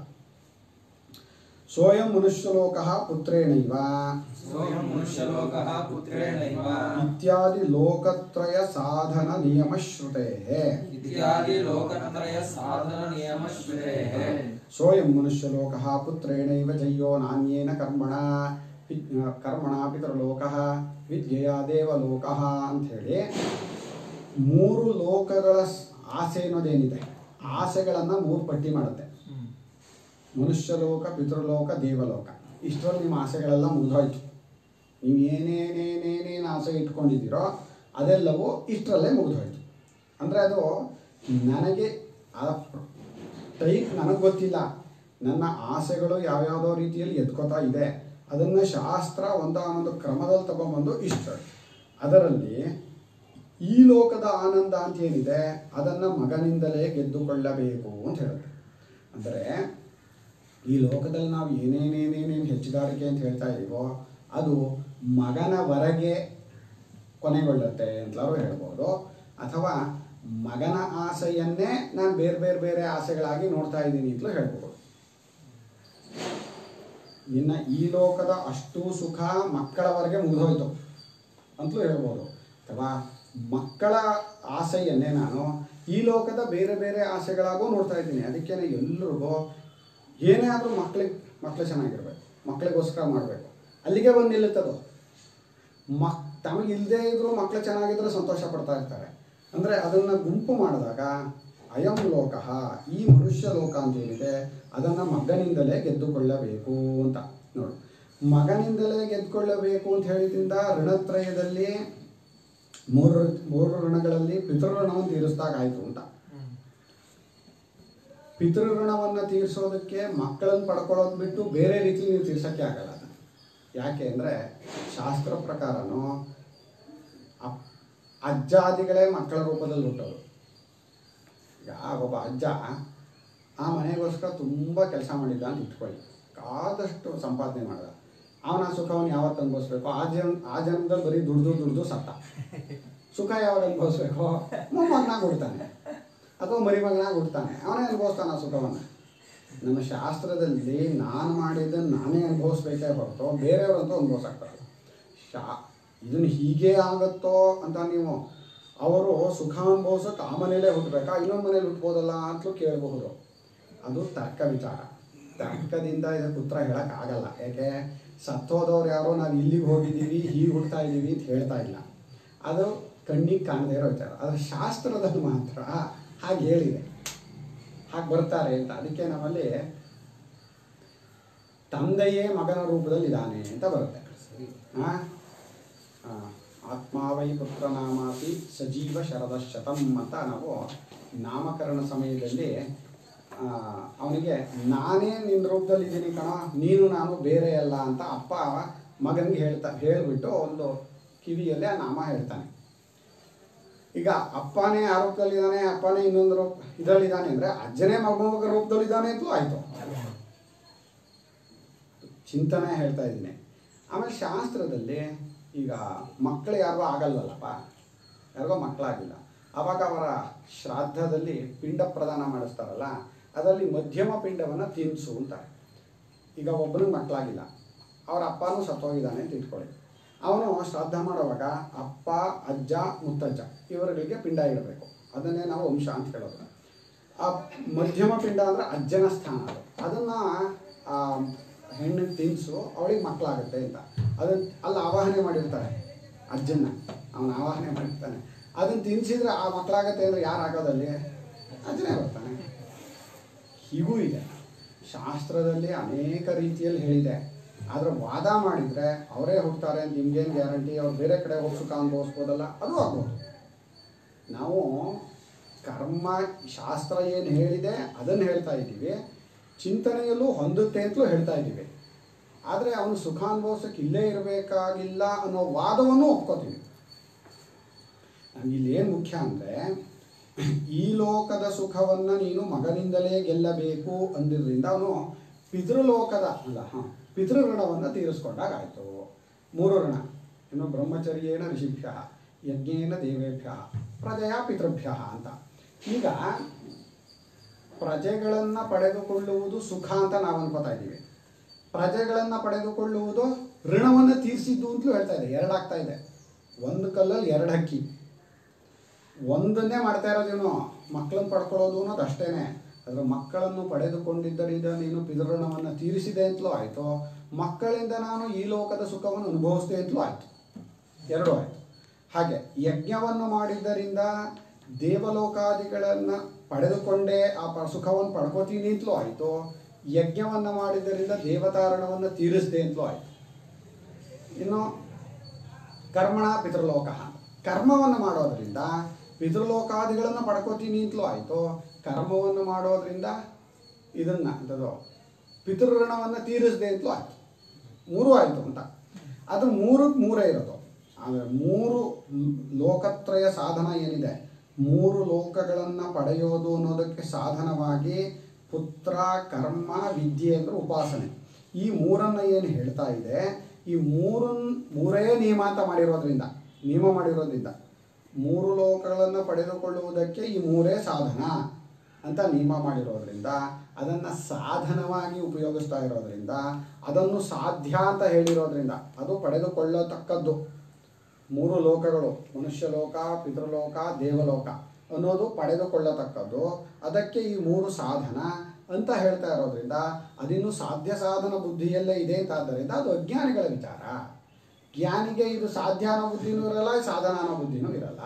ಸೋಯಂ ಮನುಷ್ಯಲೋಕ ಪುತ್ರೇಣೈವ ಸೋಯಂ ಮನುಷ್ಯಲೋಕಃ ಪುತ್ರೇಣೈವ ಇತ್ಯಾದಿ ಲೋಕತ್ರಯ ಸಾಧನ ನಿಯಮ ಶ್ರುತೇ ಇತ್ಯಾದಿ ಲೋಕತ್ರಯ ಸಾಧನ ನಿಯಮ ಶ್ರುತೇಃ ಸೋಯಂ ಮನುಷ್ಯಲೋಕ ಪುತ್ರೇಣೈವ ಜಯ್ಯೋ ನಾಣ್ಯೇನ ಕರ್ಮಣ ವಿ- ಕರ್ಮಣ ಪಿತೃಲೋಕ ವಿದ್ಯೆಯ ದೇವಲೋಕ ಅಂಥೇಳಿ ಮೂರು ಲೋಕಗಳ ಸ್- ಆಸೆ ಅನ್ನೋದೇನಿದೆ ಆಸೆಗಳನ್ನು ಮೂರು ಪಟ್ಟಿ ಮಾಡುತ್ತೆ ಹ್ಮ್. ಮನುಷ್ಯಲೋಕ ಪಿತೃಲೋಕ ದೇವಲೋಕ ಇಷ್ಟರಲ್ಲಿ ನಿಮ್ಮ ಆಸೆಗಳೆಲ್ಲ ಮುಗಿದೋಯ್ತು ನೀವು ಏನೇನೇನೇನೇನು ಆಸೆ ಇಟ್ಕೊಂಡಿದ್ದೀರೋ ಅದೆಲ್ಲವೂ ಇಷ್ಟರಲ್ಲೇ ಮುಗಿದೋಯ್ತು ಅಂದರೆ ಅದು ನನಗೆ ಆ ಟೈಪ್ ನನಗೆ ಗೊತ್ತಿಲ್ಲ ನನ್ನ ಆಸೆಗಳು ಯಾವ್ಯಾವುದೋ ರೀತಿಯಲ್ಲಿ ಎದ್ಕೋತಾ ಇದೆ ಅದನ್ನು ಶಾಸ್ತ್ರ ಒಂದಾನೊಂದು ಕ್ರಮದಲ್ಲಿ ತಗೊಂಬಂದು ಇಷ್ಟ ಅದರಲ್ಲಿ ಈ ಲೋಕದ ಆನಂದ ಅಂತ ಏನಿದೆ ಅದನ್ನು ಮಗನಿಂದಲೇ ಗೆದ್ದುಕೊಳ್ಳಬೇಕು ಅಂತ ಹೇಳುತ್ತೆ ಅಂದರೆ ಈ ಲೋಕದಲ್ಲಿ ನಾವು ಏನೇನೇನೇನೇನು ಹೆಚ್ಚುಗಾರಿಕೆ ಅಂತ ಹೇಳ್ತಾ ಇದ್ದೀವೋ ಅದು ಮಗನವರೆಗೆ ಕೊನೆಗೊಳ್ಳುತ್ತೆ ಅಂತಲಾರು ಹೇಳ್ಬೋದು ಅಥವಾ ಮಗನ ಆಸೆಯನ್ನೇ ನಾನು ಬೇರೆ ಬೇರೆ ಬೇರೆ ಆಸೆಗಳಾಗಿ ನೋಡ್ತಾ ಇದ್ದೀನಿ ಅಂತಲೂ ಹೇಳ್ಬೋದು ಇನ್ನು ಈ ಲೋಕದ ಅಷ್ಟು ಸುಖ ಮಕ್ಕಳವರೆಗೆ ಮುಗಿದೋಯ್ತು ಅಂತಲೂ ಹೇಳ್ಬೋದು ಅಥವಾ ಮಕ್ಕಳ ಆಸೆಯನ್ನೇ ನಾನು ಈ ಲೋಕದ ಬೇರೆ ಬೇರೆ ಆಸೆಗಳಾಗೂ ನೋಡ್ತಾ ಇದ್ದೀನಿ ಅದಕ್ಕೇನೆ ಎಲ್ರಿಗೂ ಏನೇ ಆದರೂ ಮಕ್ಳಿಗೆ ಮಕ್ಕಳು ಚೆನ್ನಾಗಿರ್ಬೇಕು ಮಕ್ಕಳಿಗೋಸ್ಕರ ಮಾಡಬೇಕು ಅಲ್ಲಿಗೆ ಬಂದು ನಿಲ್ಲುತ್ತದು ಮಕ್ ತಮಗೆ ಇಲ್ಲದೇ ಇದ್ದರೂ ಮಕ್ಕಳು ಚೆನ್ನಾಗಿದ್ರೆ ಸಂತೋಷ ಪಡ್ತಾ ಇರ್ತಾರೆ ಅಂದರೆ ಅದನ್ನು ಗುಂಪು ಮಾಡಿದಾಗ ಅಯಂ ಲೋಕ ಈ ಮನುಷ್ಯ ಲೋಕ ಅಂತ ಏನಿದೆ ಅದನ್ನು ಮಗನಿಂದಲೇ ಗೆದ್ದುಕೊಳ್ಳಬೇಕು ಅಂತ ನೋಡು ಮಗನಿಂದಲೇ ಗೆದ್ದುಕೊಳ್ಳಬೇಕು ಅಂತ ಹೇಳಿದ್ರಿಂದ ಋಣತ್ರಯದಲ್ಲಿ ಮೂರು ಮೂರು ಋಣಗಳಲ್ಲಿ ಪಿತೃಋಣವನ್ನು ತೀರಿಸ್ದಾಗಾಯ್ತು ಅಂತ ಹ್ಮ್. ಪಿತೃಋಣವನ್ನು ತೀರಿಸೋದಕ್ಕೆ ಮಕ್ಕಳನ್ನು ಪಡ್ಕೊಳ್ಳೋದು ಬಿಟ್ಟು ಬೇರೆ ರೀತಿ ನೀವು ತೀರ್ಸೋಕ್ಕೆ ಆಗಲ್ಲ ಅದನ್ನ. ಯಾಕೆ ಅಂದರೆ ಶಾಸ್ತ್ರ ಪ್ರಕಾರನೂ ಅಪ್- ಅಜ್ಜಾದಿಗಳೇ ಮಕ್ಕಳ ರೂಪದಲ್ಲಿ ಹುಟ್ಟೋದು ಈಗ ಒಬ್ಬ ಅಜ್ಜ ಆ ಮನೆಗೋಸ್ಕರ ತುಂಬ ಕೆಲಸ ಮಾಡಿದ್ದ ಅಂತ ಇಟ್ಕೊಳ್ಳಿ ಆದಷ್ಟು ಸಂಪಾದನೆ ಮಾಡಿದ ಅವನ ಸುಖವನ್ನು ಯಾವತ್ತು ಅನುಭವಿಸ್ಬೇಕು ಆ ಜನ ಆ ಜನ್ಮದಲ್ಲಿ ಬರೀ ದುಡ್ದು ದುಡ್ದು ಸತ್ತ ಸುಖ ಯಾವಾಗ ಅನುಭವಿಸ್ಬೇಕು ಮೊಮ್ಮಗನಾಗಿ ಹುಡ್ತಾನೆ ಅಥವಾ ಮರಿಮಗನಾಗಿ ಹುಡ್ತಾನೆ ಅವನೇ ಅನುಭವಿಸ್ತಾನೆ ಆ ಸುಖವನ್ನು ನಮ್ಮ ಶಾಸ್ತ್ರದಲ್ಲಿ ನಾನು ಮಾಡಿದ್ದನ್ನು ನಾನೇ ಅನುಭವಿಸ್ಬೇಕೇ ಹೊರತು ಬೇರೆಯವ್ರಂತೂ ಅನುಭವಿಸಕ್ಕಾಗಲ್ಲ ಶಾ ಇದನ್ನು ಹೀಗೆ ಆಗುತ್ತೋ ಅಂತ ನೀವು ಅವರು ಸುಖ ಅನುಭವಿಸೋಕೆ ಆ ಮನೇಲೇ ಹುಟ್ಟಬೇಕಾ ಇನ್ನೊಂದು ಮನೇಲಿ ಹುಟ್ಬೋದಲ್ಲ ಅಂತಲೂ ಕೇಳಬಹುದು ಅದು ತರ್ಕ ವಿಚಾರ ತರ್ಕದಿಂದ ಇದಕ್ಕೆ ಉತ್ತರ ಹೇಳೋಕ್ಕಾಗಲ್ಲ ಯಾಕೆ ಸತ್ತೋದವ್ರು ಯಾರೋ ನಾವು ಇಲ್ಲಿಗೆ ಹೋಗಿದ್ದೀವಿ ಹೀಗೆ ಹುಡ್ತಾ ಇದ್ದೀವಿ ಅಂತ ಹೇಳ್ತಾ ಇಲ್ಲ ಅದು ಕಣ್ಣಿಗೆ ಕಾಣದೇ ಇರೋ ವಿಚಾರ ಆದರೆ ಶಾಸ್ತ್ರದಲ್ಲಿ ಮಾತ್ರ ಹಾಗೆ ಹೇಳಿದೆ ಹಾಗೆ ಬರ್ತಾರೆ ಅಂತ ಅದಕ್ಕೆ ನಮ್ಮಲ್ಲಿ ತಂದೆಯೇ ಮಗನ ರೂಪದಲ್ಲಿ ಇದ್ದಾನೆ ಅಂತ ಬರುತ್ತೆ ಆ? ಆ, ಆತ್ಮಾವೈ ಪುತ್ರ ನಾಮಾತಿ ಸಜೀವ ಶರದ ಶತಂ ಅಂತ ನಾವು ನಾಮಕರಣ ಸಮಯದಲ್ಲಿ ಆ, ಅವನಿಗೆ ನಾನೇ ನಿನ್ನ ರೂಪದಲ್ಲಿ ಇದ್ದೀನಿ ಕಣ ನೀನು ನಾನು ಬೇರೆ ಅಲ್ಲ ಅಂತ ಅಪ್ಪ ಮಗನಿಗೆ ಹೇಳ್ತಾ ಹೇಳಿಬಿಟ್ಟು ಒಂದು ಕಿವಿಯಲ್ಲಿ ಆ ನಾಮ ಹೇಳ್ತಾನೆ ಈಗ ಅಪ್ಪನೇ ಆ ರೂಪದಲ್ಲಿದ್ದಾನೆ ಅಪ್ಪನೇ ಇನ್ನೊಂದು ರೂಪ ಇದರಲ್ಲಿದ್ದಾನೆ ಅಂದರೆ ಅಜ್ಜನೇ ಮಗ ರೂಪದಲ್ಲಿದ್ದಾನೆ ಅಂತಲೂ ಆಯಿತು ಚಿಂತನೆ ಹೇಳ್ತಾ ಇದ್ದೀನಿ ಆಮೇಲೆ ಶಾಸ್ತ್ರದಲ್ಲಿ ಈಗ ಮಕ್ಕಳು ಯಾರಿಗೂ ಆಗಲ್ಲಲ್ಲಪ್ಪ ಯಾರಿಗೋ ಮಕ್ಕಳಾಗಿಲ್ಲ ಆವಾಗ ಅವರ ಶ್ರಾದ್ದದಲ್ಲಿ ಪಿಂಡ ಪ್ರದಾನ ಮಾಡಿಸ್ತಾರಲ್ಲ ಅದರಲ್ಲಿ ಮಧ್ಯಮ ಪಿಂಡವನ್ನು ತಿನ್ನಿಸು ಅಂತಾರೆ ಈಗ ಒಬ್ಬನಿಗೆ ಮಕ್ಕಳಾಗಿಲ್ಲ ಅವ್ರ ಅಪ್ಪನೂ ಸತ್ತೋಗಿದ್ದಾನೆ ಅಂತ ಇಟ್ಕೊಳ್ಳಿ ಅವನು ಶ್ರಾದ್ದ ಮಾಡುವಾಗ ಅಪ್ಪ ಅಜ್ಜ ಮುತ್ತಜ್ಜ ಇವರುಗಳಿಗೆ ಪಿಂಡ ಇಡಬೇಕು ಅದನ್ನೇ ನಾವು ವಂಶ ಅಂತ ಹೇಳೋದು ಆ ಮಧ್ಯಮ ಪಿಂಡ ಅಂದರೆ ಅಜ್ಜನ ಸ್ಥಾನ ಅದು ಅದನ್ನು ಆ ಹೆಣ್ಣಿಗೆ ತಿನ್ನಿಸು ಅವಳಿಗೆ ಮಕ್ಕಳಾಗುತ್ತೆ ಅಂತ ಅದನ್ನು ಅಲ್ಲಿ ಆವಾಹನೆ ಮಾಡಿರ್ತಾರೆ ಅಜ್ಜನ್ನ ಅವನ ಆವಾಹನೆ ಮಾಡಿರ್ತಾನೆ ಅದನ್ನು ತಿನ್ನಿಸಿದ್ರೆ ಆ ಮಕ್ಕಳಾಗತ್ತೆ ಅಂದರೆ ಯಾರು ಆಗೋದಲ್ಲಿ ಅಜ್ಜನೇ ಬರ್ತಾನೆ ಹೀಗೂ ಇದೆ ಶಾಸ್ತ್ರದಲ್ಲಿ ಅನೇಕ ರೀತಿಯಲ್ಲಿ ಹೇಳಿದೆ ಆದರೆ ವಾದ ಮಾಡಿದರೆ ಅವರೇ ಹುಡ್ತಾರೆ ಅಂತ ನಿಮ್ಗೇನು ಗ್ಯಾರಂಟಿ ಅವ್ರು ಬೇರೆ ಕಡೆ ಹೋಗಿ ಸುಖ ಅನುಭವಿಸ್ಬೋದಲ್ಲ ಅದು ಆಗ್ಬೋದು ನಾವು ಕರ್ಮ ಶಾಸ್ತ್ರ ಏನು ಹೇಳಿದೆ ಅದನ್ನು ಹೇಳ್ತಾ ಇದ್ದೀವಿ ಚಿಂತನೆಯಲ್ಲೂ ಹೊಂದುತ್ತೆ ಅಂತಲೂ ಹೇಳ್ತಾ ಇದ್ದೀವಿ ಆದರೆ ಅವನು ಸುಖ ಅನುಭವಿಸೋಕೆ ಇಲ್ಲೇ ಇರಬೇಕಾಗಿಲ್ಲ ಅನ್ನೋ ವಾದವನ್ನು ಒಪ್ಕೋತೀವಿ ನಮ್ಗೆ ಇಲ್ಲಿ ಏನು ಮುಖ್ಯ ಅಂದರೆ ಈ ಲೋಕದ ಸುಖವನ್ನು ನೀನು ಮಗನಿಂದಲೇ ಗೆಲ್ಲಬೇಕು ಅಂದಿದ್ದರಿಂದ ಅವನು ಪಿತೃಲೋಕದ ಅಲ್ಲ ಹಾಂ ಪಿತೃಋಣವನ್ನು ತೀರಿಸ್ಕೊಂಡಾಗಾಯಿತು ಮೂರು ಋಣ ಇನ್ನು ಬ್ರಹ್ಮಚರ್ಯೇಣ ಋಷಿಭ್ಯ ಯಜ್ಞೇನ ದೇವೇಭ್ಯ ಪ್ರಜೆಯ ಪಿತೃಭ್ಯ ಅಂತ ಈಗ ಪ್ರಜೆಗಳನ್ನು ಪಡೆದುಕೊಳ್ಳುವುದು ಸುಖ ಅಂತ ನಾವು ಅನ್ಕೋತಾ ಇದ್ದೀವಿ ಪ್ರಜೆಗಳನ್ನು ಪಡೆದುಕೊಳ್ಳುವುದು ಋಣವನ್ನು ತೀರಿಸಿದ್ದು ಅಂತಲೂ ಹೇಳ್ತಾ ಇದೆ ಎರಡಾಗ್ತಾ ಇದೆ ಒಂದು ಕಲ್ಲಲ್ಲಿ ಎರಡು ಹಕ್ಕಿ ಒಂದನ್ನೇ ಮಾಡ್ತಾ ಇರೋದು ಇವನು ಮಕ್ಕಳನ್ನು ಪಡ್ಕೊಳ್ಳೋದು ಅನ್ನೋದು ಅಷ್ಟೇನೆ ಅದರ ಮಕ್ಕಳನ್ನು ಪಡೆದುಕೊಂಡಿದ್ದರಿಂದ ನೀನು ಪಿತೃಋಣವನ್ನು ತೀರಿಸಿದೆ ಅಂತಲೂ ಆಯಿತು ಮಕ್ಕಳಿಂದ ನಾನು ಈ ಲೋಕದ ಸುಖವನ್ನು ಅನುಭವಿಸಿದೆ ಅಂತಲೂ ಆಯಿತು ಎರಡೂ ಆಯಿತು ಹಾಗೆ ಯಜ್ಞವನ್ನು ಮಾಡಿದ್ದರಿಂದ ದೇವಲೋಕಾದಿಗಳನ್ನು ಪಡೆದುಕೊಂಡೇ ಆ ಪ ಸುಖವನ್ನು ಪಡ್ಕೋತೀನಿ ಅಂತಲೂ ಆಯಿತು ಯಜ್ಞವನ್ನು ಮಾಡಿದ್ದರಿಂದ ದೇವತಾರಣವನ್ನು ತೀರಿಸಿದೆ ಅಂತಲೂ ಆಯಿತು ಇನ್ನು ಕರ್ಮಣ ಪಿತೃಲೋಕ ಕರ್ಮವನ್ನು ಮಾಡೋದ್ರಿಂದ ಪಿತೃಲೋಕಾದಿಗಳನ್ನು ಪಡ್ಕೋತೀನಿ ಅಂತಲೂ ಆಯಿತು ಕರ್ಮವನ್ನು ಮಾಡೋದ್ರಿಂದ ಇದನ್ನು ಅಂತದು ಪಿತೃಋಣವನ್ನು ತೀರಿಸಿದೆ ಅಂತಲೂ ಆಯಿತು ಮೂರು ಆಯಿತು ಅಂತ ಅದು ಮೂರಕ್ಕೆ ಮೂರೇ ಇರೋದು ಆದರೆ ಮೂರು ಲೋಕತ್ರಯ ಸಾಧನ ಏನಿದೆ ಮೂರು ಲೋಕಗಳನ್ನು ಪಡೆಯೋದು ಅನ್ನೋದಕ್ಕೆ ಸಾಧನವಾಗಿ ಪುತ್ರ ಕರ್ಮ ವಿದ್ಯೆ ಅಂದರೆ ಉಪಾಸನೆ ಈ ಮೂರನ್ನು ಏನು ಹೇಳ್ತಾ ಇದೆ ಈ ಮೂರನ್ ಮೂರೇ ನಿಯಮ ಅಂತ ಮಾಡಿರೋದ್ರಿಂದ ನಿಯಮ ಮಾಡಿರೋದ್ರಿಂದ ಮೂರು ಲೋಕಗಳನ್ನು ಪಡೆದುಕೊಳ್ಳುವುದಕ್ಕೆ ಈ ಮೂರೇ ಸಾಧನ ಅಂತ ನಿಯಮ ಮಾಡಿರೋದ್ರಿಂದ ಅದನ್ನು ಸಾಧನವಾಗಿ ಉಪಯೋಗಿಸ್ತಾ ಇರೋದ್ರಿಂದ ಅದನ್ನು ಸಾಧ್ಯ ಅಂತ ಹೇಳಿರೋದ್ರಿಂದ ಅದು ಪಡೆದುಕೊಳ್ಳತಕ್ಕದ್ದು ಮೂರು ಲೋಕಗಳು ಮನುಷ್ಯ ಲೋಕ ಪಿತೃಲೋಕ ದೇವಲೋಕ ಅನ್ನೋದು ಪಡೆದುಕೊಳ್ಳತಕ್ಕದ್ದು ಅದಕ್ಕೆ ಈ ಮೂರು ಸಾಧನ ಅಂತ ಹೇಳ್ತಾ ಇರೋದ್ರಿಂದ ಅದಿನ್ನು ಸಾಧ್ಯ ಸಾಧನ ಬುದ್ಧಿಯಲ್ಲೇ ಇದೆ ಅಂತ ಆದ್ದರಿಂದ ಅದು ಅಜ್ಞಾನಿಗಳ ವಿಚಾರ ಜ್ಞಾನಿಗೆ ಇದು ಸಾಧ್ಯ ಅನ್ನೋ ಬುದ್ಧಿನೂ ಇರಲ್ಲ ಸಾಧನ ಅನ್ನೋ ಬುದ್ಧಿನೂ ಇರಲ್ಲ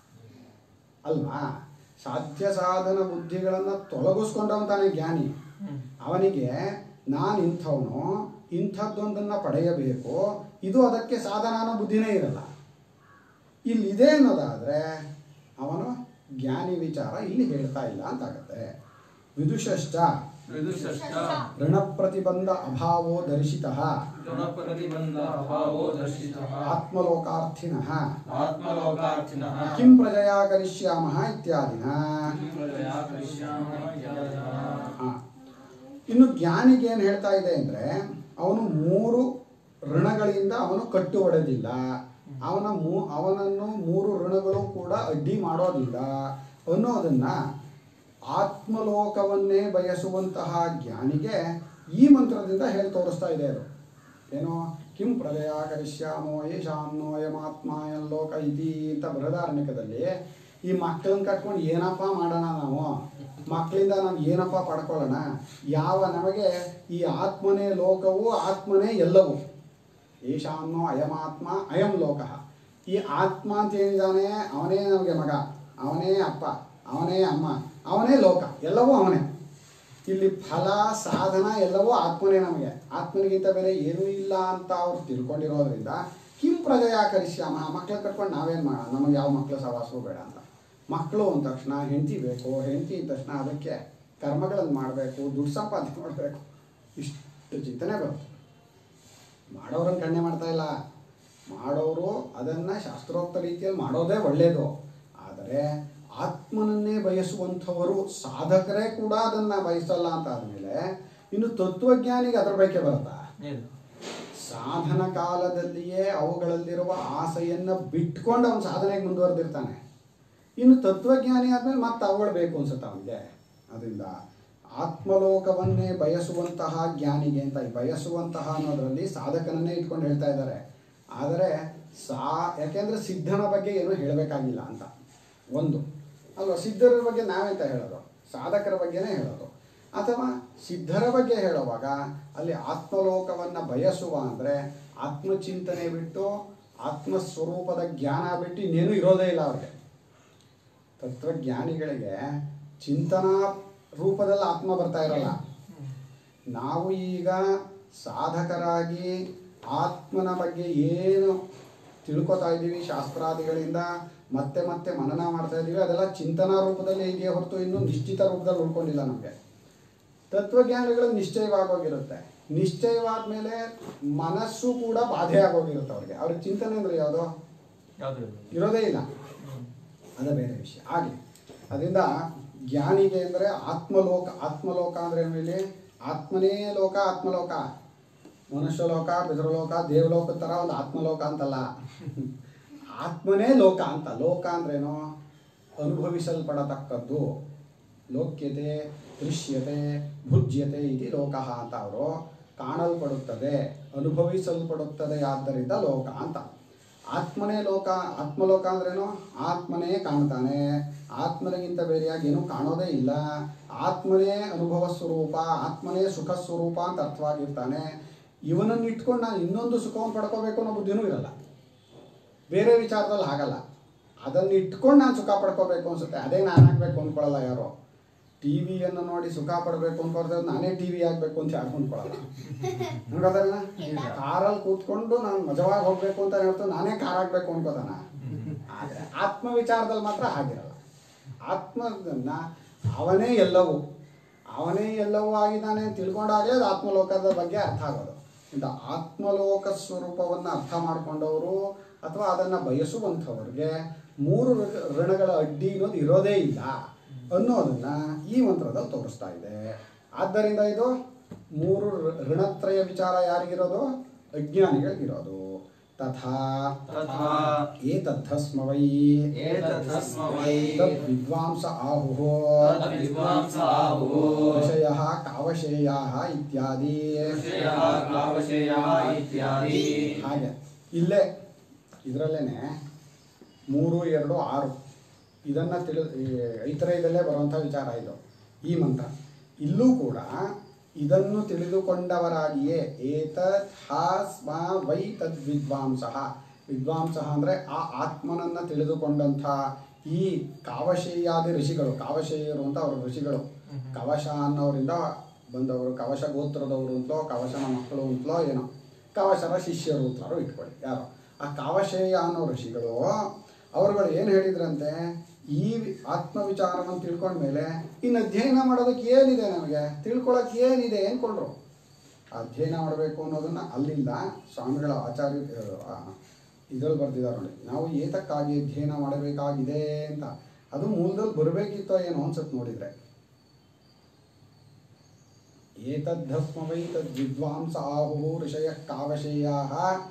ಅಲ್ವಾ ಸಾಧ್ಯ ಸಾಧನ ಬುದ್ಧಿಗಳನ್ನು ತೊಲಗಿಸ್ಕೊಂಡವನ್ ಜ್ಞಾನಿ ಅವನಿಗೆ ನಾನು ಇಂಥವನು ಇಂಥದ್ದೊಂದನ್ನು ಪಡೆಯಬೇಕು ಇದು ಅದಕ್ಕೆ ಸಾಧನ ಅನ್ನೋ ಬುದ್ಧಿನೇ ಇರಲ್ಲ ಇಲ್ಲಿದೆ ಅನ್ನೋದಾದರೆ ಅವನು ಜ್ಞಾನಿ ವಿಚಾರ ಇಲ್ಲಿ ಹೇಳ್ತಾ ಇಲ್ಲ ಅಂತಾಗತ್ತೆ ವಿದುಷಶ್ಚ ವಿದುಷಶ್ಚ ಋಣ ಪ್ರತಿಬಂಧ ಅಭಾವೋ ದರ್ಶಿತಃ ಋಣಪ್ರತಿಬಂಧ ಅಭಾವೋ ದರ್ಶಿತಃ ಆತ್ಮಲೋಕಾರ್ಥಿನಃ ಆತ್ಮಲೋಕಾರ್ಥಿನಃ ಕಿಂ ಪ್ರಜಯಾ ಕರಿಷ್ಯಾಮಃ ಇತ್ಯಾದಿನ ಪ್ರಜಯಾ ಕರಿಷ್ಯಾಮಃ ಇತ್ಯಾದಿನಃ. ಆ. ಇನ್ನು ಜ್ಞಾನಿಗೆ ಏನು ಹೇಳ್ತಾ ಇದೆ ಅಂದರೆ ಅವನು ಮೂರು ಋಣಗಳಿಂದ ಅವನು ಕಟ್ಟು ಹೊಡೆದಿಲ್ಲ ಅವನ ಮೂ ಅವನನ್ನು ಮೂರು ಋಣಗಳು ಕೂಡ ಅಡ್ಡಿ ಮಾಡೋದಿಲ್ಲ ಅನ್ನೋದನ್ನ ಆತ್ಮಲೋಕವನ್ನೇ ಬಯಸುವಂತಹ ಜ್ಞಾನಿಗೆ ಈ ಮಂತ್ರದಿಂದ ಹೇಳಿ ತೋರಿಸ್ತಾ ಇದೆ ಅದು ಏನು ಕಿಂ ಪ್ರದಯ ಕರಿಷ್ಯಾಮೋ ಯಶಾನ್ನೋಯಮಾತ್ಮಾಯನ್ ಲೋಕ ಇತಿ ಅಂತ ಬೃಹದಾರಣ್ಯಕದಲ್ಲಿ ಈ ಮಕ್ಕಳನ್ನ ಕಟ್ಕೊಂಡು ಏನಪ್ಪ ಮಾಡೋಣ ನಾವು ಮಕ್ಕಳಿಂದ ನಾವು ಏನಪ್ಪ ಪಡ್ಕೊಳ್ಳೋಣ ಯಾವ ನಮಗೆ ಈ ಆತ್ಮನೇ ಲೋಕವು ಆತ್ಮನೇ ಎಲ್ಲವೂ ಈಶಾನ್ಯೋ ಅಯಮಾತ್ಮ ಅಯಂ ಲೋಕ ಈ ಆತ್ಮ ಅಂತ ಏನಿದ್ದಾನೆ ಅವನೇ ನಮಗೆ ಮಗ ಅವನೇ ಅಪ್ಪ ಅವನೇ ಅಮ್ಮ ಅವನೇ ಲೋಕ ಎಲ್ಲವೂ ಅವನೇ ಇಲ್ಲಿ ಫಲ ಸಾಧನ ಎಲ್ಲವೂ ಆತ್ಮನೇ ನಮಗೆ ಆತ್ಮನಿಗಿಂತ ಬೇರೆ ಏನೂ ಇಲ್ಲ ಅಂತ ಅವ್ರು ತಿಳ್ಕೊಂಡಿರೋದ್ರಿಂದ ಕಿಂ ಪ್ರಜೆಯ ಕರಿಷ್ಯಾಮ ಮಕ್ಳು ಕಟ್ಕೊಂಡು ನಾವೇನು ಮಾಡೋಣ ನಮಗೆ ಯಾವ ಮಕ್ಕಳು ಸವಾಸವೂ ಬೇಡ ಅಂತ ಮಕ್ಕಳು ಅಂದ ತಕ್ಷಣ ಹೆಂಡತಿ ಬೇಕು ಹೆಂಡತಿ ಇದ್ದ ತಕ್ಷಣ ಅದಕ್ಕೆ ಕರ್ಮಗಳನ್ನು ಮಾಡಬೇಕು ದುಡ್ಡು ಸಂಪಾದನೆ ಮಾಡಬೇಕು ಇಷ್ಟು ಚಿಂತನೆ ಬರುತ್ತೆ ಮಾಡೋರನ್ನ ಕಣ್ಣೆ ಮಾಡ್ತಾ ಇಲ್ಲ ಮಾಡೋರು ಅದನ್ನು ಶಾಸ್ತ್ರೋಕ್ತ ರೀತಿಯಲ್ಲಿ ಮಾಡೋದೇ ಒಳ್ಳೆಯದು ಆದರೆ ಆತ್ಮನನ್ನೇ ಬಯಸುವಂಥವರು ಸಾಧಕರೇ ಕೂಡ ಅದನ್ನು ಬಯಸಲ್ಲ ಅಂತ ಆದಮೇಲೆ ಇನ್ನು ತತ್ವಜ್ಞಾನಿಗೆ ಅದ್ರ ಬಗ್ಗೆ ಬರುತ್ತಾ ಇಲ್ಲ ಸಾಧನ ಕಾಲದಲ್ಲಿಯೇ ಅವುಗಳಲ್ಲಿರುವ ಆಸೆಯನ್ನು ಬಿಟ್ಕೊಂಡು ಅವನು ಸಾಧನೆಗೆ ಮುಂದುವರೆದಿರ್ತಾನೆ ಇನ್ನು ತತ್ವಜ್ಞಾನಿ ಆದಮೇಲೆ ಮತ್ತೆ ಅವುಗಳು ಬೇಕು ಅನ್ಸುತ್ತೆ ಅವನಿಗೆ ಅದರಿಂದ ಆತ್ಮಲೋಕವನ್ನೇ ಬಯಸುವಂತಹ ಜ್ಞಾನಿಗೆ ಅಂತ ಈ ಬಯಸುವಂತಹ ಅನ್ನೋದರಲ್ಲಿ ಸಾಧಕನನ್ನೇ ಇಟ್ಕೊಂಡು ಹೇಳ್ತಾ ಇದ್ದಾರೆ ಆದರೆ ಸಾ ಯಾಕೆಂದ್ರೆ ಸಿದ್ಧನ ಬಗ್ಗೆ ಏನು ಹೇಳಬೇಕಾಗಿಲ್ಲ ಅಂತ ಒಂದು ಅಲ್ವಾ ಸಿದ್ಧರ ಬಗ್ಗೆ ನಾವೆಂತ ಹೇಳೋದು ಸಾಧಕರ ಬಗ್ಗೆನೇ ಹೇಳೋದು ಅಥವಾ ಸಿದ್ಧರ ಬಗ್ಗೆ ಹೇಳುವಾಗ ಅಲ್ಲಿ ಆತ್ಮಲೋಕವನ್ನು ಬಯಸುವ ಅಂದರೆ ಆತ್ಮಚಿಂತನೆ ಬಿಟ್ಟು ಆತ್ಮಸ್ವರೂಪದ ಜ್ಞಾನ ಬಿಟ್ಟು ಇನ್ನೇನು ಇರೋದೇ ಇಲ್ಲ ಅವ್ರಿಗೆ ತತ್ವಜ್ಞಾನಿಗಳಿಗೆ ಚಿಂತನಾ ರೂಪದಲ್ಲಿ ಆತ್ಮ ಬರ್ತಾ ಇರಲ್ಲ ನಾವು ಈಗ ಸಾಧಕರಾಗಿ ಆತ್ಮನ ಬಗ್ಗೆ ಏನು ತಿಳ್ಕೊತಾ ಇದ್ದೀವಿ ಶಾಸ್ತ್ರಾದಿಗಳಿಂದ ಮತ್ತೆ ಮತ್ತೆ ಮನನ ಮಾಡ್ತಾ ಇದ್ದೀವಿ ಅದೆಲ್ಲ ಚಿಂತನಾ ರೂಪದಲ್ಲಿ ಇದೆಯೇ ಹೊರತು ಇನ್ನೂ ನಿಶ್ಚಿತ ರೂಪದಲ್ಲಿ ಉಳ್ಕೊಂಡಿಲ್ಲ ನಮಗೆ ತತ್ವಜ್ಞಾನಿಗಳು ನಿಶ್ಚಯವಾಗೋಗಿರುತ್ತೆ ನಿಶ್ಚಯವಾದ ಮೇಲೆ ಮನಸ್ಸು ಕೂಡ ಬಾಧೆ ಆಗೋಗಿರುತ್ತೆ ಅವ್ರಿಗೆ ಅವ್ರಿಗೆ ಚಿಂತನೆ ಅಂದ್ರೆ ಯಾವುದು ಯಾವುದು ಇಲ್ಲ ಇರೋದೇ ಇಲ್ಲ ಅದು ಬೇರೆ ವಿಷಯ ಹಾಗೆ ಅದರಿಂದ ಜ್ಞಾನಿಗೆ ಅಂದರೆ ಆತ್ಮಲೋಕ ಆತ್ಮಲೋಕ ಅಂದರೆ ಏನು ಇಲ್ಲಿ ಆತ್ಮನೇ ಲೋಕ ಆತ್ಮಲೋಕ ಮನುಷ್ಯಲೋಕ ಪಿತೃಲೋಕ ದೇವಲೋಕ ಥರ ಒಂದು ಆತ್ಮಲೋಕ ಅಂತಲ್ಲ ಆತ್ಮನೇ ಲೋಕ ಅಂತ ಲೋಕ ಅಂದ್ರೇನು ಅನುಭವಿಸಲ್ಪಡತಕ್ಕದ್ದು ಲೋಕ್ಯತೆ ದೃಶ್ಯತೆ ಭುಜ್ಯತೆ ಇದು ಲೋಕ ಅಂತ ಅವರು ಕಾಣಲ್ಪಡುತ್ತದೆ ಅನುಭವಿಸಲ್ಪಡುತ್ತದೆ ಆದ್ದರಿಂದ ಲೋಕ ಅಂತ ಆತ್ಮನೇ ಲೋಕ ಆತ್ಮಲೋಕ ಅಂದ್ರೇನು ಆತ್ಮನೇ ಕಾಣ್ತಾನೆ ಆತ್ಮನಿಗಿಂತ ಬೇರೆಯಾಗಿ ಏನೂ ಕಾಣೋದೇ ಇಲ್ಲ ಆತ್ಮನೇ ಅನುಭವ ಸ್ವರೂಪ ಆತ್ಮನೇ ಸುಖ ಸ್ವರೂಪ ಅಂತ ಅರ್ಥವಾಗಿರ್ತಾನೆ ಇವನನ್ನು ಇಟ್ಕೊಂಡು ನಾನು ಇನ್ನೊಂದು ಸುಖವನ್ನು ಪಡ್ಕೋಬೇಕು ಅನ್ನೋ ಬುದ್ಧಿನೂ ಇರಲ್ಲ ಬೇರೆ ವಿಚಾರದಲ್ಲಿ ಹಾಗಲ್ಲ ಅದನ್ನು ಇಟ್ಕೊಂಡು ನಾನು ಸುಖ ಪಡ್ಕೋಬೇಕು ಅನ್ಸುತ್ತೆ ಅದೇ ನಾನು ಆಗಬೇಕು ಅಂದ್ಕೊಳ್ಳಲ್ಲ ಯಾರು ಟಿ ವಿಯನ್ನು ನೋಡಿ ಸುಖ ಪಡಬೇಕು ಅನ್ಕೊಳ್ತಾರೆ ನಾನೇ ಟಿ ವಿ ಆಗಬೇಕು ಅಂತ ಯಾರು ಅಂದ್ಕೊಳ್ಳಲ್ಲ ಅನ್ಕೋತಾನ ಕಾರಲ್ಲಿ ಕೂತ್ಕೊಂಡು ನಾನು ಮಜವಾಗಿ ಹೋಗ್ಬೇಕು ಅಂತ ಹೇಳ್ತಾ ನಾನೇ ಕಾರ್ ಆಗಬೇಕು ಅನ್ಕೋತಾನ ಆದರೆ ಆತ್ಮ ವಿಚಾರದಲ್ಲಿ ಮಾತ್ರ ಹಾಗಿರಲ್ಲ ಆತ್ಮದನ್ನ ಅವನೇ ಎಲ್ಲವೂ ಅವನೇ ಎಲ್ಲವೂ ಆಗಿದ್ದಾನೆ ಅಂತ ತಿಳ್ಕೊಂಡಾಗಲೇ ಅದು ಆತ್ಮಲೋಕದ ಬಗ್ಗೆ ಅರ್ಥ ಆಗೋದು ಇಂಥ ಆತ್ಮಲೋಕ ಸ್ವರೂಪವನ್ನು ಅರ್ಥ ಮಾಡ್ಕೊಂಡವರು ಅಥವಾ ಅದನ್ನು ಬಯಸುವಂಥವ್ರಿಗೆ ಮೂರು ಋ- ಋಣಗಳ ಅಡ್ಡಿ ಅನ್ನೋದು ಇರೋದೇ ಇಲ್ಲ ಅನ್ನೋದನ್ನ ಈ ಮಂತ್ರದಲ್ಲಿ ತೋರಿಸ್ತಾ ಇದೆ ಆದ್ದರಿಂದ ಇದು ಮೂರು ಋ- ಋಣತ್ರಯ ವಿಚಾರ ಯಾರಿಗಿರೋದು ಅಜ್ಞಾನಿಗಳಿಗಿರೋದು ತಥಾ ತಥಾ ಏತದ್ಧಸ್ಮ ವೈ ಏತದ್ಧಸ್ಮ ವೈ ತದ್ವಿದ್ವಾಂಸ ಆಹುಃ ತದ್ವಿದ್ವಾಂಸ ಆಹುಃ ಋಷಯಃ ಕಾವಶೇಯಾಃ ಇತ್ಯಾದಿ ಋಷಯಃ ಕಾವಶೇಯಃ ಇತ್ಯಾದಿ ಹಾಗೆ ಇಲ್ಲೇ ಇದರಲ್ಲೇನೆ ಮೂರು ಎರಡು ಆರು ಇದನ್ನು ತಿಳಿ ಈ ಐತರೇಯದಲ್ಲೇ ಬರುವಂಥ ವಿಚಾರ ಇದು ಈ ಮಂತ್ರ ಇಲ್ಲೂ ಕೂಡ ಇದನ್ನು ತಿಳಿದುಕೊಂಡವರಾಗಿಯೇ ಏತತ್ ಹ ಸ್ಮ ವೈ ತದ್ ವಿದ್ವಾಂಸಃ ವಿದ್ವಾಂಸಃ ಅಂದರೆ ಆ ಆತ್ಮನನ್ನು ತಿಳಿದುಕೊಂಡಂಥ ಈ ಕಾವಶೇಯಾದಿ ಋಷಿಗಳು ಕಾವಶೇಯರು ಅಂತ ಅವರ ಋಷಿಗಳು ಕವಶ ಅನ್ನೋರಿಂದ ಬಂದವರು ಕವಶ ಗೋತ್ರದವರು ಅಂತಲೋ ಕವಶನ ಮಕ್ಕಳು ಅಂತಲೋ ಏನೋ ಕವಶರ ಶಿಷ್ಯರು ಅಂತಲೋ ಇಟ್ಕೊಳ್ಳಿ ಯಾರೋ ಆ ಕಾವಶೇಯ ಅನ್ನೋ ಋಷಿಗಳು ಅವರುಗಳು ಏನು ಹೇಳಿದ್ರಂತೆ ಈ ವಿ- ಆತ್ಮವಿಚಾರವನ್ನು ತಿಳ್ಕೊಂಡ್ಮೇಲೆ ಇನ್ನು ಅಧ್ಯಯನ ಮಾಡೋದಕ್ಕೆ ಏನಿದೆ ನಮಗೆ ತಿಳ್ಕೊಳಕ್ಕೆ ಏನಿದೆ ಅಂದ್ಕೊಂಡ್ರು ಅಧ್ಯಯನ ಮಾಡಬೇಕು ಅನ್ನೋದನ್ನ ಅಲ್ಲಿಂದ ಸ್ವಾಮಿಗಳ ಆಚಾರ್ಯ ಇದರಲ್ಲಿ ಬರ್ತಿದ್ದಾರೆ ನೋಡಿ ನಾವು ಏತಕ್ಕಾಗಿ ಅಧ್ಯಯನ ಮಾಡಬೇಕಾಗಿದೆ ಅಂತ ಅದು ಮೂಲದಲ್ಲಿ ಬರಬೇಕಿತ್ತೋ ಏನೋ ಅನ್ಸುತ್ತೆ ನೋಡಿದರೆ ಏತದ್ಧಸ್ಮ ವೈ ತದ್ವಿದ್ವಾಂಸ ಆಹು ಋಷಯ ಕಾವಶೇಯಾ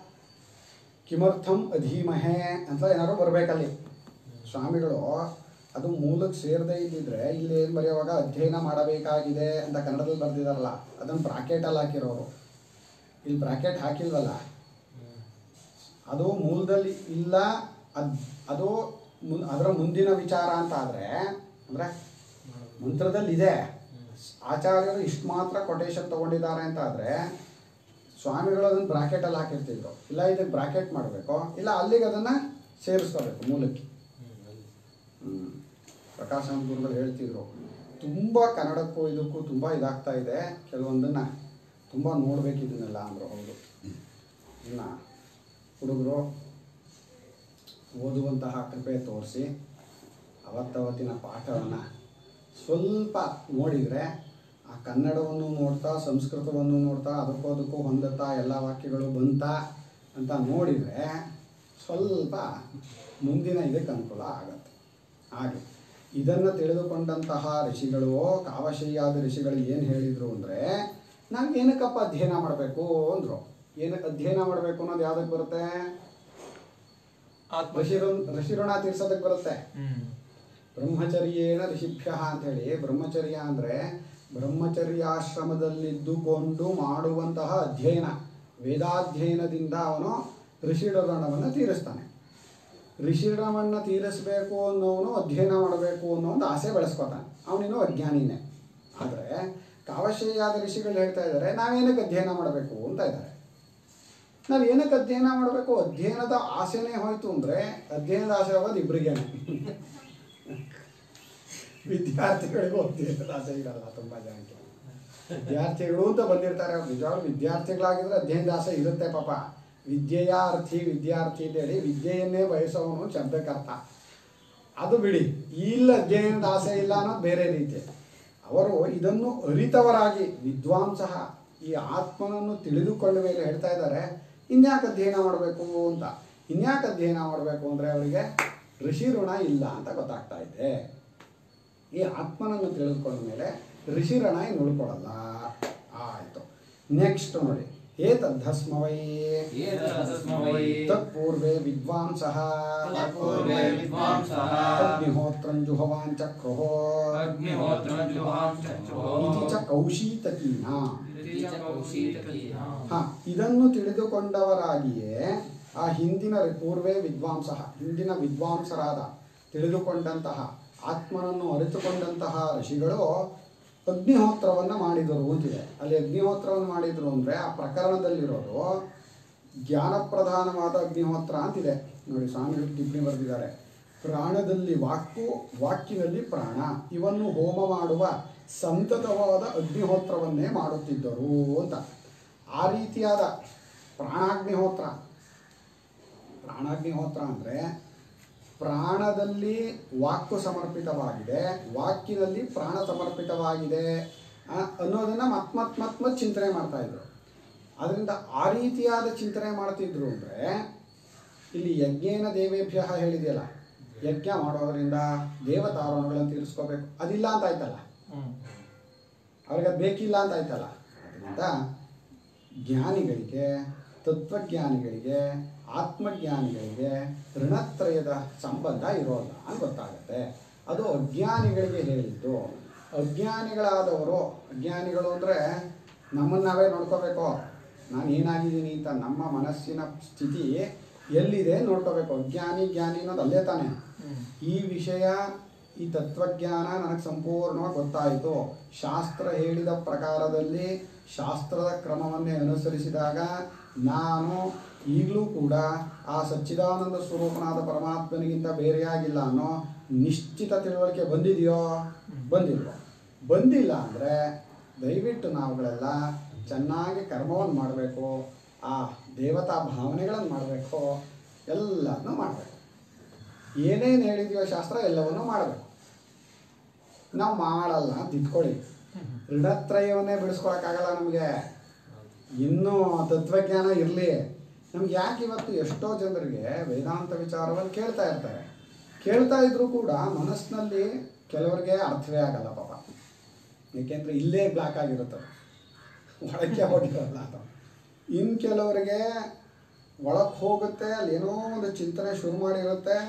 ಕಿಮರ್ಥಂ ಅಧೀಮಹೆ ಅಂತ ಏನಾದ್ರು ಬರಬೇಕಲ್ಲಿ ಸ್ವಾಮಿಗಳು ಅದು ಮೂಲಕ್ಕೆ ಸೇರದೇ ಇದ್ದಿದ್ರೆ ಇಲ್ಲಿ ಏನು ಬರೆಯುವಾಗ ಅಧ್ಯಯನ ಮಾಡಬೇಕಾಗಿದೆ ಅಂತ ಕನ್ನಡದಲ್ಲಿ ಬರೆದಿದಾರಲ್ಲ ಅದನ್ನು ಬ್ರಾಕೆಟಲ್ಲಿ ಹಾಕಿರೋರು ಇಲ್ಲಿ ಬ್ರಾಕೆಟ್ ಹಾಕಿಲ್ವಲ್ಲ ಅದು ಮೂಲದಲ್ಲಿ ಇಲ್ಲ ಅದ್ ಅದು ಮುನ್ ಅದರ ಮುಂದಿನ ವಿಚಾರ ಅಂತ ಆದರೆ ಅಂದರೆ ಮಂತ್ರದಲ್ಲಿ ಇದೆ ಆಚಾರ್ಯರು ಇಷ್ಟು ಮಾತ್ರ ಕೊಟೇಶನ್ ತಗೊಂಡಿದ್ದಾರೆ ಅಂತ ಆದರೆ ಸ್ವಾಮಿಗಳು ಅದನ್ನು ಬ್ರಾಕೆಟಲ್ಲಿ ಹಾಕಿರ್ತಿದ್ರು ಇಲ್ಲ ಇದಕ್ಕೆ ಬ್ರಾಕೆಟ್ ಮಾಡಬೇಕು ಇಲ್ಲ ಅಲ್ಲಿಗೆ ಅದನ್ನು ಸೇರಿಸ್ಕೋಬೇಕು ಮೂಲಕ್ಕೆ ಹ್ಮ್. ಪ್ರಕಾಶ್ ಅಂತ ಗುರುಗಳು ಹೇಳ್ತಿದ್ರು ತುಂಬ ಕನ್ನಡಕ್ಕೂ ಇದಕ್ಕೂ ತುಂಬ ಇದಾಗ್ತಾ ಇದೆ ಕೆಲವೊಂದನ್ನು ತುಂಬ ನೋಡ್ಬೇಕು ಇದನ್ನೆಲ್ಲ ಅಂದರು ಹೌದು ಇನ್ನು ಹುಡುಗರು ಓದುವಂತಹ ಕೃಪೆ ತೋರಿಸಿ ಅವತ್ತವತ್ತಿನ ಪಾಠವನ್ನು ಸ್ವಲ್ಪ ನೋಡಿದರೆ ಆ ಕನ್ನಡವನ್ನು ನೋಡ್ತಾ ಸಂಸ್ಕೃತವನ್ನು ನೋಡ್ತಾ ಅದಕ್ಕೂ ಅದಕ್ಕೂ ಹೊಂದುತ್ತಾ ಎಲ್ಲ ವಾಕ್ಯಗಳು ಬಂತಾ ಅಂತ ನೋಡಿದರೆ ಸ್ವಲ್ಪ ಮುಂದಿನ ಇದಕ್ಕೆ ಅನುಕೂಲ ಆಗತ್ತೆ ಹಾಗೆ ಇದನ್ನು ತಿಳಿದುಕೊಂಡಂತಹ ಋಷಿಗಳು ಕಾವಶಯ್ಯಾದ ಋಷಿಗಳು ಏನು ಹೇಳಿದರು ಅಂದರೆ ನಾವು ಏನಕ್ಕಪ್ಪ ಅಧ್ಯಯನ ಮಾಡಬೇಕು ಅಂದರು ಏನಕ್ಕೆ ಅಧ್ಯಯನ ಮಾಡಬೇಕು ಅನ್ನೋದು ಯಾವುದಕ್ಕೆ ಬರುತ್ತೆ ಋಷಿರು ಋಷಿಋಣ ತೀರ್ಸೋದಕ್ಕೆ ಬರುತ್ತೆ ಬ್ರಹ್ಮಚರ್ಯೇಣ ಋಷಿಭ್ಯ ಅಂತೇಳಿ ಬ್ರಹ್ಮಚರ್ಯ ಅಂದರೆ ಬ್ರಹ್ಮಚರ್ಯಾಶ್ರಮದಲ್ಲಿದ್ದುಕೊಂಡು ಮಾಡುವಂತಹ ಅಧ್ಯಯನ ವೇದಾಧ್ಯಯನದಿಂದ ಅವನು ಋಷಿಋಣವನ್ನು ತೀರಿಸ್ತಾನೆ ಋಷಿಋಣವನ್ನು ತೀರಿಸಬೇಕು ಅನ್ನೋನು ಅಧ್ಯಯನ ಮಾಡಬೇಕು ಅನ್ನೋ ಒಂದು ಆಸೆ ಬೆಳೆಸ್ಕೊತಾನೆ ಅವನಿನ್ನೂ ಅಜ್ಞಾನಿನೇ ಆದರೆ ಕಾವಶಯ್ಯಾದ ಋಷಿಗಳು ಹೇಳ್ತಾ ಇದ್ದಾರೆ ನಾವೇನಕ್ಕೆ ಅಧ್ಯಯನ ಮಾಡಬೇಕು ಅಂತ ಇದ್ದಾರೆ ನಾವು ಏನಕ್ಕೆ ಅಧ್ಯಯನ ಮಾಡಬೇಕು ಅಧ್ಯಯನದ ಆಸೆನೇ ಹೋಯ್ತು ಅಂದರೆ ಅಧ್ಯಯನದ ಆಸೆ ಹೋಗೋದು ಇಬ್ಬರಿಗೇನೆ ವಿದ್ಯಾರ್ಥಿಗಳಿಗೂ ಅಧ್ಯಯನದ ಆಸೆ ಇರಲ್ಲ ತುಂಬ ಜನಕ್ಕೆ ವಿದ್ಯಾರ್ಥಿಗಳು ಅಂತ ಬಂದಿರ್ತಾರೆ ಅವ್ರು ನಿಜವಾಗ್ಲೂ ವಿದ್ಯಾರ್ಥಿಗಳಾಗಿದ್ರೆ ಅಧ್ಯಯನದ ಆಸೆ ಇರುತ್ತೆ ಪಾಪ ವಿದ್ಯೆಯ ಅರ್ಥಿ ವಿದ್ಯಾರ್ಥಿ ಅಂತೇಳಿ ವಿದ್ಯೆಯನ್ನೇ ಬಯಸೋವನು ಶಬ್ದಕ್ಕೆ ಅರ್ಥ ಅದು ಬಿಡಿ ಇಲ್ಲ ಅಧ್ಯಯನದ ಆಸೆ ಇಲ್ಲ ಅನ್ನೋದು ಬೇರೆ ರೀತಿ ಅವರು ಇದನ್ನು ಅರಿತವರಾಗಿ ವಿದ್ವಾಂಸಃ ಈ ಆತ್ಮನನ್ನು ತಿಳಿದುಕೊಂಡ ಮೇಲೆ ಹೇಳ್ತಾ ಇದ್ದಾರೆ ಇನ್ಯಾಕೆ ಅಧ್ಯಯನ ಮಾಡಬೇಕು ಅಂತ ಇನ್ಯಾಕೆ ಅಧ್ಯಯನ ಮಾಡಬೇಕು ಅಂದರೆ ಅವರಿಗೆ ಋಷಿ ಋಣ ಇಲ್ಲ ಅಂತ ಗೊತ್ತಾಗ್ತಾ ಇದೆ ಈ ಆತ್ಮನನ್ನು ತಿಳಿದುಕೊಂಡ ಮೇಲೆ ಋಷಿ ಋಣ ಏನು ಉಳ್ಕೊಡಲ್ಲ ಆಯಿತು ನೆಕ್ಸ್ಟ್ ನೋಡಿ ಏತದ್ಧಸ್ಮವೈ ಏತದಸ್ಮವೈ ತತ್ಪೂರ್ವೆ ವಿದ್ವಾಂಸಃ ತತ್ಪೂರ್ವೆ ವಿದ್ವಾಂಸಃ ಅಗ್ನಿಹೋತ್ರಂ ಜುಹವಾನ್ ಚಕ್ರುಃ ಅಗ್ನಿಹೋತ್ರಂ ಜುಹಾಂ ಚಕ್ರುಃ ಇತಿ ಚ ಕೌಶೀತಕೀನಾ ಇತಿ ಚ ಕೌಶೀತಕೀನಾ. ಹಾ ಇದನ್ನು ತಿಳಿದುಕೊಂಡವರಾಗಿಯೇ ಆ ಹಿಂದಿನ ಪೂರ್ವೇ ವಿದ್ವಾಂಸ ಹಿಂದಿನ ವಿದ್ವಾಂಸರಾದ ತಿಳಿದುಕೊಂಡಂತಹ ಆತ್ಮನನ್ನು ಅರಿತುಕೊಂಡಂತಹ ಋಷಿಗಳು ಅಗ್ನಿಹೋತ್ರವನ್ನು ಮಾಡಿದರು ಅಂತಿದೆ ಅಲ್ಲಿ ಅಗ್ನಿಹೋತ್ರವನ್ನು ಮಾಡಿದರು ಅಂದರೆ ಆ ಪ್ರಕರಣದಲ್ಲಿರೋದು ಜ್ಞಾನಪ್ರಧಾನವಾದ ಅಗ್ನಿಹೋತ್ರ ಅಂತಿದೆ ನೋಡಿ ಸ್ವಾಮಿಗಳು ಟಿಪ್ಪಣಿ ಬರೆದಿದ್ದಾರೆ ಪ್ರಾಣದಲ್ಲಿ ವಾಕು ವಾಕಿನಲ್ಲಿ ಪ್ರಾಣ ಇವನ್ನು ಹೋಮ ಮಾಡುವ ಸಂತತವಾದ ಅಗ್ನಿಹೋತ್ರವನ್ನೇ ಮಾಡುತ್ತಿದ್ದರು ಅಂತ ಆ ರೀತಿಯಾದ ಪ್ರಾಣಾಗ್ನಿಹೋತ್ರ ಪ್ರಾಣಾಗ್ನಿಹೋತ್ರ ಅಂದರೆ ಪ್ರಾಣದಲ್ಲಿ ವಾಕ್ಕು ಸಮರ್ಪಿತವಾಗಿದೆ ವಾಕ್ಕಿನಲ್ಲಿ ಪ್ರಾಣ ಸಮರ್ಪಿತವಾಗಿದೆ ಆ, ಅನ್ನೋದನ್ನು ಮತ್ ಮತ್ ಮತ್ ಮತ್ ಚಿಂತನೆ ಮಾಡ್ತಾ ಇದ್ರು ಅದರಿಂದ ಆ ರೀತಿಯಾದ ಚಿಂತನೆ ಮಾಡ್ತಿದ್ರು ಅಂದರೆ ಇಲ್ಲಿ ಯಜ್ಞೇನ ದೇವೇಭ್ಯ ಹೇಳಿದೆಯಲ್ಲ ಯಜ್ಞ ಮಾಡೋದರಿಂದ ದೇವತಾರಣಗಳನ್ನು ತೀರಿಸ್ಕೋಬೇಕು ಅದಿಲ್ಲ ಅಂತ ಆಯ್ತಲ್ಲ ಅವ್ರಿಗೆ ಅದು ಬೇಕಿಲ್ಲ ಅಂತ ಆಯ್ತಲ್ಲ ಅದರಿಂದ ಜ್ಞಾನಿಗಳಿಗೆ ತತ್ವಜ್ಞಾನಿಗಳಿಗೆ ಆತ್ಮಜ್ಞಾನಿಗಳಿಗೆ ಋಣತ್ರಯದ ಸಂಬಂಧ ಇರೋಲ್ಲ ಅಂತ ಗೊತ್ತಾಗುತ್ತೆ ಅದು ಅಜ್ಞಾನಿಗಳಿಗೆ ಹೇಳಿದ್ದು ಅಜ್ಞಾನಿಗಳಾದವರು ಅಜ್ಞಾನಿಗಳು ಅಂದರೆ ನಮ್ಮನ್ನು ನಾವೇ ನೋಡ್ಕೋಬೇಕು ನಾನು ಏನಾಗಿದ್ದೀನಿ ಅಂತ ನಮ್ಮ ಮನಸ್ಸಿನ ಸ್ಥಿತಿ ಎಲ್ಲಿದೆ ನೋಡ್ಕೋಬೇಕು ಅಜ್ಞಾನಿ ಜ್ಞಾನಿ ಅನ್ನೋದು ಅಲ್ಲೇ ತಾನೆ ಈ ವಿಷಯ ಈ ತತ್ವಜ್ಞಾನ ನನಗೆ ಸಂಪೂರ್ಣವಾಗಿ ಗೊತ್ತಾಯಿತು ಶಾಸ್ತ್ರ ಹೇಳಿದ ಪ್ರಕಾರದಲ್ಲಿ ಶಾಸ್ತ್ರದ ಕ್ರಮವನ್ನೇ ಅನುಸರಿಸಿದಾಗ ನಾನು ಈಗಲೂ ಕೂಡ ಆ ಸಚ್ಚಿದಾನಂದ ಸ್ವರೂಪನಾದ ಪರಮಾತ್ಮನಿಗಿಂತ ಬೇರೆಯಾಗಿಲ್ಲ ಅನ್ನೋ ನಿಶ್ಚಿತ ತಿಳುವಳಿಕೆ ಬಂದಿದೆಯೋ ಬಂದಿಲ್ವೋ ಬಂದಿಲ್ಲ ಅಂದರೆ ದಯವಿಟ್ಟು ನಾವುಗಳೆಲ್ಲ ಚೆನ್ನಾಗಿ ಕರ್ಮವನ್ನು ಮಾಡಬೇಕು ಆ ದೇವತಾ ಭಾವನೆಗಳನ್ನು ಮಾಡಬೇಕು ಎಲ್ಲದನ್ನೂ ಮಾಡಬೇಕು ಏನೇನು ಹೇಳಿದೆಯೋ ಶಾಸ್ತ್ರ ಎಲ್ಲವನ್ನೂ ಮಾಡಬೇಕು ನಾವು ಮಾಡಲ್ಲ ಅಂತ ಇಟ್ಕೊಳ್ಳಿ ಋಣತ್ರಯವನ್ನೇ ಬಿಡಿಸ್ಕೊಳಕ್ಕಾಗಲ್ಲ ನಮಗೆ ಇನ್ನೂ ತತ್ವಜ್ಞಾನ ಇರಲಿ ನಮ್ಗೆ ಯಾಕೆ ಇವತ್ತು ಎಷ್ಟೋ ಜನರಿಗೆ ವೇದಾಂತ ವಿಚಾರವನ್ನು ಕೇಳ್ತಾ ಇರ್ತಾರೆ ಕೇಳ್ತಾ ಇದ್ರೂ ಕೂಡ ಮನಸ್ಸಿನಲ್ಲಿ ಕೆಲವರಿಗೆ ಅರ್ಥವೇ ಆಗಲ್ಲ ಪಾಪ ಏಕೆಂದರೆ ಇಲ್ಲೇ ಬ್ಲಾಕ್ ಆಗಿರುತ್ತೆ ಒಳಕ್ಕೆ ಹೋಗಿರಲ್ಲ ಅದು ಇನ್ನು ಕೆಲವರಿಗೆ ಒಳಕ್ಕೆ ಹೋಗುತ್ತೆ ಅಲ್ಲಿ ಏನೋ ಒಂದು ಚಿಂತನೆ ಶುರು ಮಾಡಿರುತ್ತೆ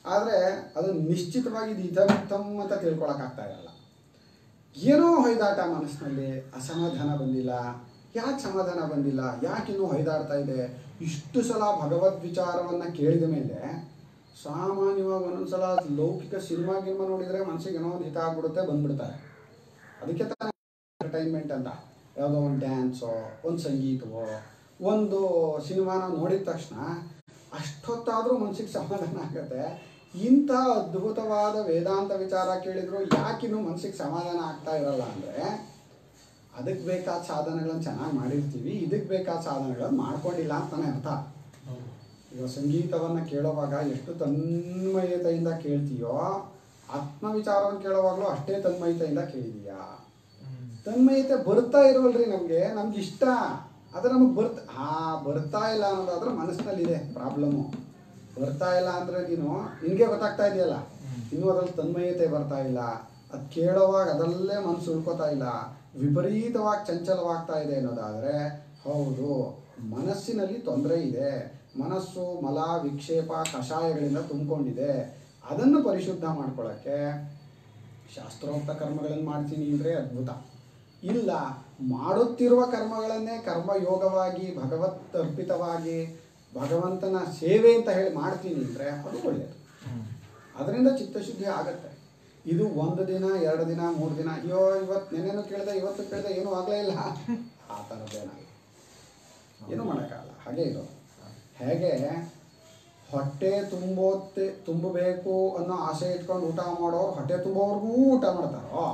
ಆದರೆ ಅದು ನಿಶ್ಚಿತವಾಗಿ ಇದು ಇದಮಿತ್ತಮ್ ಅಂತ ತಿಳ್ಕೊಳಕ್ಕಾಗ್ತಾ ಇರಲ್ಲ ಏನೋ ಹೊಯ್ದಾಟ ಮನಸ್ಸಿನಲ್ಲಿ ಅಸಮಾಧಾನ ಬಂದಿಲ್ಲ ಯಾಕೆ ಸಮಾಧಾನ ಬಂದಿಲ್ಲ ಯಾಕೆ ಇನ್ನೂ ಹೊಯ್ದಾಡ್ತಾ ಇದೆ ಇಷ್ಟು ಸಲ ಭಗವದ್ ವಿಚಾರವನ್ನು ಕೇಳಿದ ಮೇಲೆ ಸಾಮಾನ್ಯವಾಗಿ ಒಂದೊಂದ್ಸಲ ಲೌಕಿಕ ಸಿನಿಮಾ ಗಿನಿಮಾ ನೋಡಿದರೆ ಮನಸ್ಸಿಗೆ ಏನೋ ಒಂದು ಹಿತ ಆಗ್ಬಿಡುತ್ತೆ ಬಂದ್ಬಿಡ್ತಾರೆ ಅದಕ್ಕೆ ತಾನೇ ಎಂಟರ್ಟೈನ್ಮೆಂಟ್ ಅಂತ ಯಾವುದೋ ಒಂದು ಡ್ಯಾನ್ಸೋ ಒಂದು ಸಂಗೀತವೋ ಒಂದು ಸಿನಿಮಾನ ನೋಡಿದ ತಕ್ಷಣ ಅಷ್ಟೊತ್ತಾದರೂ ಮನಸ್ಸಿಗೆ ಸಮಾಧಾನ ಆಗುತ್ತೆ ಇಂಥ ಅದ್ಭುತವಾದ ವೇದಾಂತ ವಿಚಾರ ಕೇಳಿದ್ರು ಯಾಕಿನ್ನೂ ಮನಸ್ಸಿಗೆ ಸಮಾಧಾನ ಆಗ್ತಾ ಇರಲ್ಲ ಅಂದರೆ ಅದಕ್ಕೆ ಬೇಕಾದ ಸಾಧನಗಳನ್ನು ಚೆನ್ನಾಗಿ ಮಾಡಿರ್ತೀವಿ ಇದಕ್ಕೆ ಬೇಕಾದ ಸಾಧನಗಳನ್ನು ಮಾಡ್ಕೊಂಡಿಲ್ಲ ಅಂತಾನೆ ಅರ್ಥ ಈಗ ಸಂಗೀತವನ್ನು ಕೇಳುವಾಗ ಎಷ್ಟು ತನ್ಮಯತೆಯಿಂದ ಕೇಳ್ತೀಯೋ ಆತ್ಮವಿಚಾರವನ್ನು ಕೇಳುವಾಗಲೂ ಅಷ್ಟೇ ತನ್ಮಯತೆಯಿಂದ ಕೇಳಿದೀಯಾ ತನ್ಮಯತೆ ಬರ್ತಾ ಇರೋಲ್ರಿ ನಮಗೆ ನಮ್ಗೆ ಇಷ್ಟ ಆದರೆ ನಮಗೆ ಬರ್ತ ಆ ಬರ್ತಾ ಇಲ್ಲ ಅನ್ನೋದಾದ್ರೆ ಮನಸ್ಸಿನಲ್ಲಿದೆ ಪ್ರಾಬ್ಲಮ್ಮು ಬರ್ತಾ ಇಲ್ಲ ಅಂದರೆ ನೀನು ನಿನಗೆ ಗೊತ್ತಾಗ್ತಾ ಇದೆಯಲ್ಲ ಇನ್ನೂ ಅದ್ರಲ್ಲಿ ತನ್ಮಯತೆ ಬರ್ತಾ ಇಲ್ಲ ಅದು ಕೇಳೋವಾಗ ಅದರಲ್ಲೇ ಮನಸ್ಸು ಉಳ್ಕೋತಾ ಇಲ್ಲ ವಿಪರೀತವಾಗಿ ಚಂಚಲವಾಗ್ತಾ ಇದೆ ಅನ್ನೋದಾದರೆ ಹೌದು ಮನಸ್ಸಿನಲ್ಲಿ ತೊಂದರೆ ಇದೆ ಮನಸ್ಸು ಮಲ ವಿಕ್ಷೇಪ ಕಷಾಯಗಳಿಂದ ತುಂಬಿಕೊಂಡಿದೆ ಅದನ್ನು ಪರಿಶುದ್ಧ ಮಾಡ್ಕೊಳ್ಳೋಕ್ಕೆ ಶಾಸ್ತ್ರೋಕ್ತ ಕರ್ಮಗಳನ್ನು ಮಾಡ್ತೀನಿ ಅಂದರೆ ಅದ್ಭುತ ಇಲ್ಲ ಮಾಡುತ್ತಿರುವ ಕರ್ಮಗಳನ್ನೇ ಕರ್ಮಯೋಗವಾಗಿ ಭಗವತ್ ಅರ್ಪಿತವಾಗಿ ಭಗವಂತನ ಸೇವೆ ಅಂತ ಹೇಳಿ ಮಾಡ್ತೀನಿ ಅಂದರೆ ಅದು ಒಳ್ಳೆಯದು ಅದರಿಂದ ಚಿತ್ತಶುದ್ಧಿ ಆಗತ್ತೆ ಇದು ಒಂದು ದಿನ ಎರಡು ದಿನ ಮೂರು ದಿನ ಅಯ್ಯೋ ಇವತ್ತು ನೆನೆನೂ ಕೇಳಿದೆ ಇವತ್ತು ಕೇಳಿದೆ ಏನೂ ಆಗಲೇ ಇಲ್ಲ ಆ ಥರದ್ದೇನಾಗಿದೆ ಏನು ಮಾಡೋಕ್ಕಾಗಲ್ಲ ಹಾಗೆ ಇದು ಹೇಗೆ ಹೊಟ್ಟೆ ತುಂಬೋತ್ತೆ ತುಂಬಬೇಕು ಅನ್ನೋ ಆಸೆ ಇಟ್ಕೊಂಡು ಊಟ ಮಾಡೋರು ಹೊಟ್ಟೆ ತುಂಬೋವರೆಗೂ ಊಟ ಮಾಡ್ತಾರೋ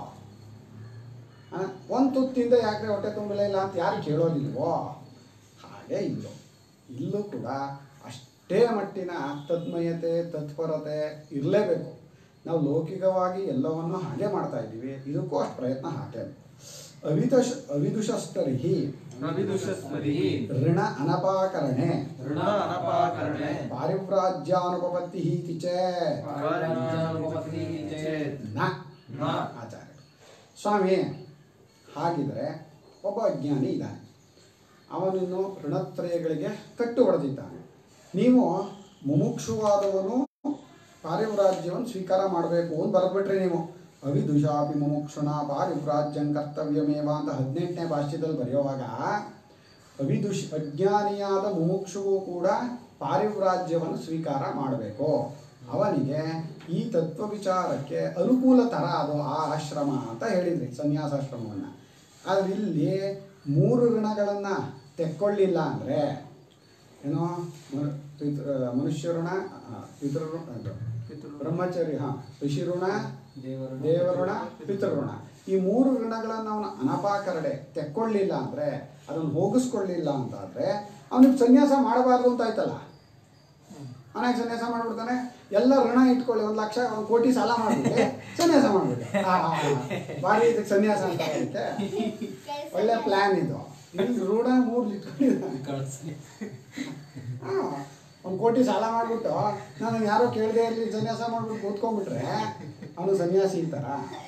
ಒಂದು ತುತ್ತಿಂದ ಯಾಕೆ ಹೊಟ್ಟೆ ತುಂಬಿಲ್ಲ ಇಲ್ಲ ಅಂತ ಯಾರು ಕೇಳೋದಿಲ್ವೋ ಹಾಗೆ ಇಲ್ಲೂ ಇಲ್ಲೂ ಕೂಡ ಅಷ್ಟೇ ಮಟ್ಟಿನ ತನ್ಮಯತೆ ತತ್ಪರತೆ ಇರಲೇಬೇಕು ನಾವು ಲೌಕಿಕವಾಗಿ ಎಲ್ಲವನ್ನು ಹಾಗೆ ಮಾಡ್ತಾ ಇದ್ದೀವಿ ಇದಕ್ಕೂ ಅಷ್ಟು ಪ್ರಯತ್ನ ಹಾಗೆ ಅವಿದುಷ ಅವಿದುಷಸ್ತರಿಹಿ ಅವಿದುಷಸ್ಮರಿಹಿ ಋಣ ಅನಪಾಕರಣೆ ಋಣ ಅನಪಾಕರಣೆ ಪಾರಿವ್ರಾಜ್ಯಾನುಪಪತ್ತಿ ಇತಿ ಚೇತ್ ಪಾರಿಜ್ಞಾನೋಪಪತ್ತಿಃ ಚೇತ್ ನ ನ. ಆಚಾರ್ಯರು ಸ್ವಾಮಿ ಹಾಗಿದ್ರೆ ಒಬ್ಬ ಅಜ್ಞಾನಿ ಇದ್ದಾನೆ ಅವನಿನ್ನು ಋಣತ್ರಯಗಳಿಗೆ ಕಟ್ಟು ಹೊಡೆದಿದ್ದಾನೆ ನೀವು ಮುಮುಕ್ಷುವಾದವನು ಪಾರಿವ್ರಾಜ್ಯವನ್ನು ಸ್ವೀಕಾರ ಮಾಡಬೇಕು ಅಂತ ಬರೆದ್ಬಿಟ್ರಿ ನೀವು ಅವಿದುಷಾಪಿ ಮುಮುಕ್ಷುಣ ಪಾರಿವ್ರಾಜ್ಯಂ ಕರ್ತವ್ಯಮೇವ ಅಂತ ಹದಿನೆಂಟನೇ ಭಾಷ್ಯದಲ್ಲಿ ಬರೆಯುವಾಗ ಅವಿದುಷ್ ಅಜ್ಞಾನಿಯಾದ ಮುಮುಕ್ಷುವು ಕೂಡ ಪಾರಿವ್ರಾಜ್ಯವನ್ನು ಸ್ವೀಕಾರ ಮಾಡಬೇಕು ಅವನಿಗೆ ಈ ತತ್ವ ವಿಚಾರಕ್ಕೆ ಅನುಕೂಲ ಥರ ಅದು ಆ ಆಶ್ರಮ ಅಂತ ಹೇಳಿದ್ರಿ ಸನ್ಯಾಸಾಶ್ರಮವನ್ನು ಆದರೆ ಇಲ್ಲಿ ಮೂರು ಋಣಗಳನ್ನು ತೆಕ್ಕೊಳ್ಳಿಲ್ಲ ಅಂದರೆ ಏನೋ ಮನು- ಪಿತೃ ಮನುಷ್ಯ ಋಣ ಆ, ಪಿತೃ ಋಣ ಅದು, ಬ್ರಹ್ಮಚರ್ಯ ಹಾಂ ಋಷಿ ಋಣ ದೇವಋಣ ಪಿತೃಋಣ ಈ ಮೂರು ಋಣಗಳನ್ನು ಅವನು ಅನಪಾಕರಣೆ ತೆಕ್ಕೊಳ್ಳಿಲ್ಲ ಅಂದರೆ ಅದನ್ನು ಹೋಗಿಸ್ಕೊಳ್ಳಿಲ್ಲ ಅಂತಾದರೆ ಅವನಿಗೆ ಸನ್ಯಾಸ ಮಾಡಬಾರ್ದು ಅಂತ ಆಯ್ತಲ್ಲ ಅವನಾಗ ಸನ್ಯಾಸ ಮಾಡ್ಬಿಡ್ತಾನೆ ಎಲ್ಲ ಋಣ ಇಟ್ಕೊಳ್ಳಿ ಒಂದು ಲಕ್ಷ ಒಂದು ಕೋಟಿ ಸಾಲ ಮಾಡ್ಬಿಟ್ಟು ಸನ್ಯಾಸ ಮಾಡ್ಬಿಟ್ಟು ಭಾರಿ ಇದಕ್ಕೆ ಸನ್ಯಾಸ ಅಂತ ಅದಕ್ಕೆ ಒಳ್ಳೆ ಪ್ಲ್ಯಾನ್ ಇದು ಇಲ್ಲಿ ಋಣ ಮೂರು ಇಟ್ಕೊಂಡಿದ್ದಾನೆ ಒಂದು ಕೋಟಿ ಸಾಲ ಮಾಡಿಬಿಟ್ಟು ನಾನು ಯಾರೋ ಕೇಳದೆ ಇರಲಿ ಸನ್ಯಾಸ ಮಾಡ್ಬಿಟ್ಟು ಕೂತ್ಕೊಂಡ್ಬಿಟ್ರೆ ಅವನು ಸನ್ಯಾಸಿ ಅಂತಾರ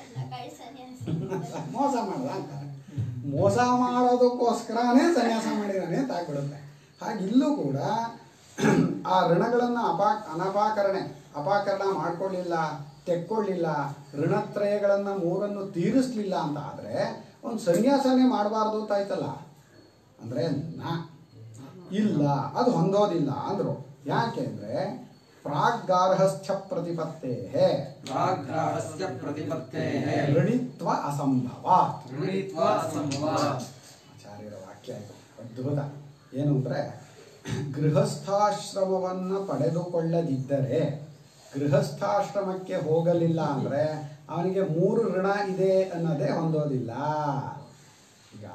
ಮೋಸ ಮಾಡ್ದ ಅಂತಾರೆ ಮೋಸ ಮಾಡೋದಕ್ಕೋಸ್ಕರನೇ ಸನ್ಯಾಸ ಮಾಡಿದಾನೆ ಅಂತ ಆಗ್ಬಿಡುತ್ತೆ ಹಾಗೆ ಇಲ್ಲೂ ಕೂಡ ಆ ಋಣಗಳನ್ನು ಅಪಾ ಅನಪಾಕರಣೆ ಅಪಾಕರಣ ಮಾಡ್ಕೊಳ್ಳಿಲ್ಲ ತೆಕ್ಕೊಳ್ಳಿಲ್ಲ ಋಣತ್ರಯಗಳನ್ನು ಮೂರನ್ನು ತೀರಿಸ್ಲಿಲ್ಲ ಅಂತ ಆದರೆ ಒಂದು ಸನ್ಯಾಸನೇ ಮಾಡಬಾರ್ದು ಅಂತ ಆಯ್ತಲ್ಲ ಅಂದರೆ ನಾ ಇಲ್ಲ ಅದು ಹೊಂದೋದಿಲ್ಲ ಅಂದರು ಯಾಕೆಂದರೆ ಪ್ರಾಗ್ಗಾರ್ಹಸ್ಥ್ಯ ಪ್ರತಿಪತ್ತೇ ಪ್ರಾಗ್ರಹಸ್ಯ ಪ್ರತಿಪತ್ತೇಃ ಋಣಿತ್ವ ಅಸಂಭವ ಋಣಿತ್ವ ಅಸಂಭವಾತ್ ಆಚಾರ್ಯರ ವಾಕ್ಯ ಇದು ಅದ್ಭುತ ಏನು ಅಂದರೆ ಗೃಹಸ್ಥಾಶ್ರಮವನ್ನು ಪಡೆದುಕೊಳ್ಳದಿದ್ದರೆ ಗೃಹಸ್ಥಾಶ್ರಮಕ್ಕೆ ಹೋಗಲಿಲ್ಲ ಅಂದರೆ ಅವನಿಗೆ ಮೂರು ಋಣ ಇದೆ ಅನ್ನೋದೇ ಹೊಂದೋದಿಲ್ಲ ಈಗ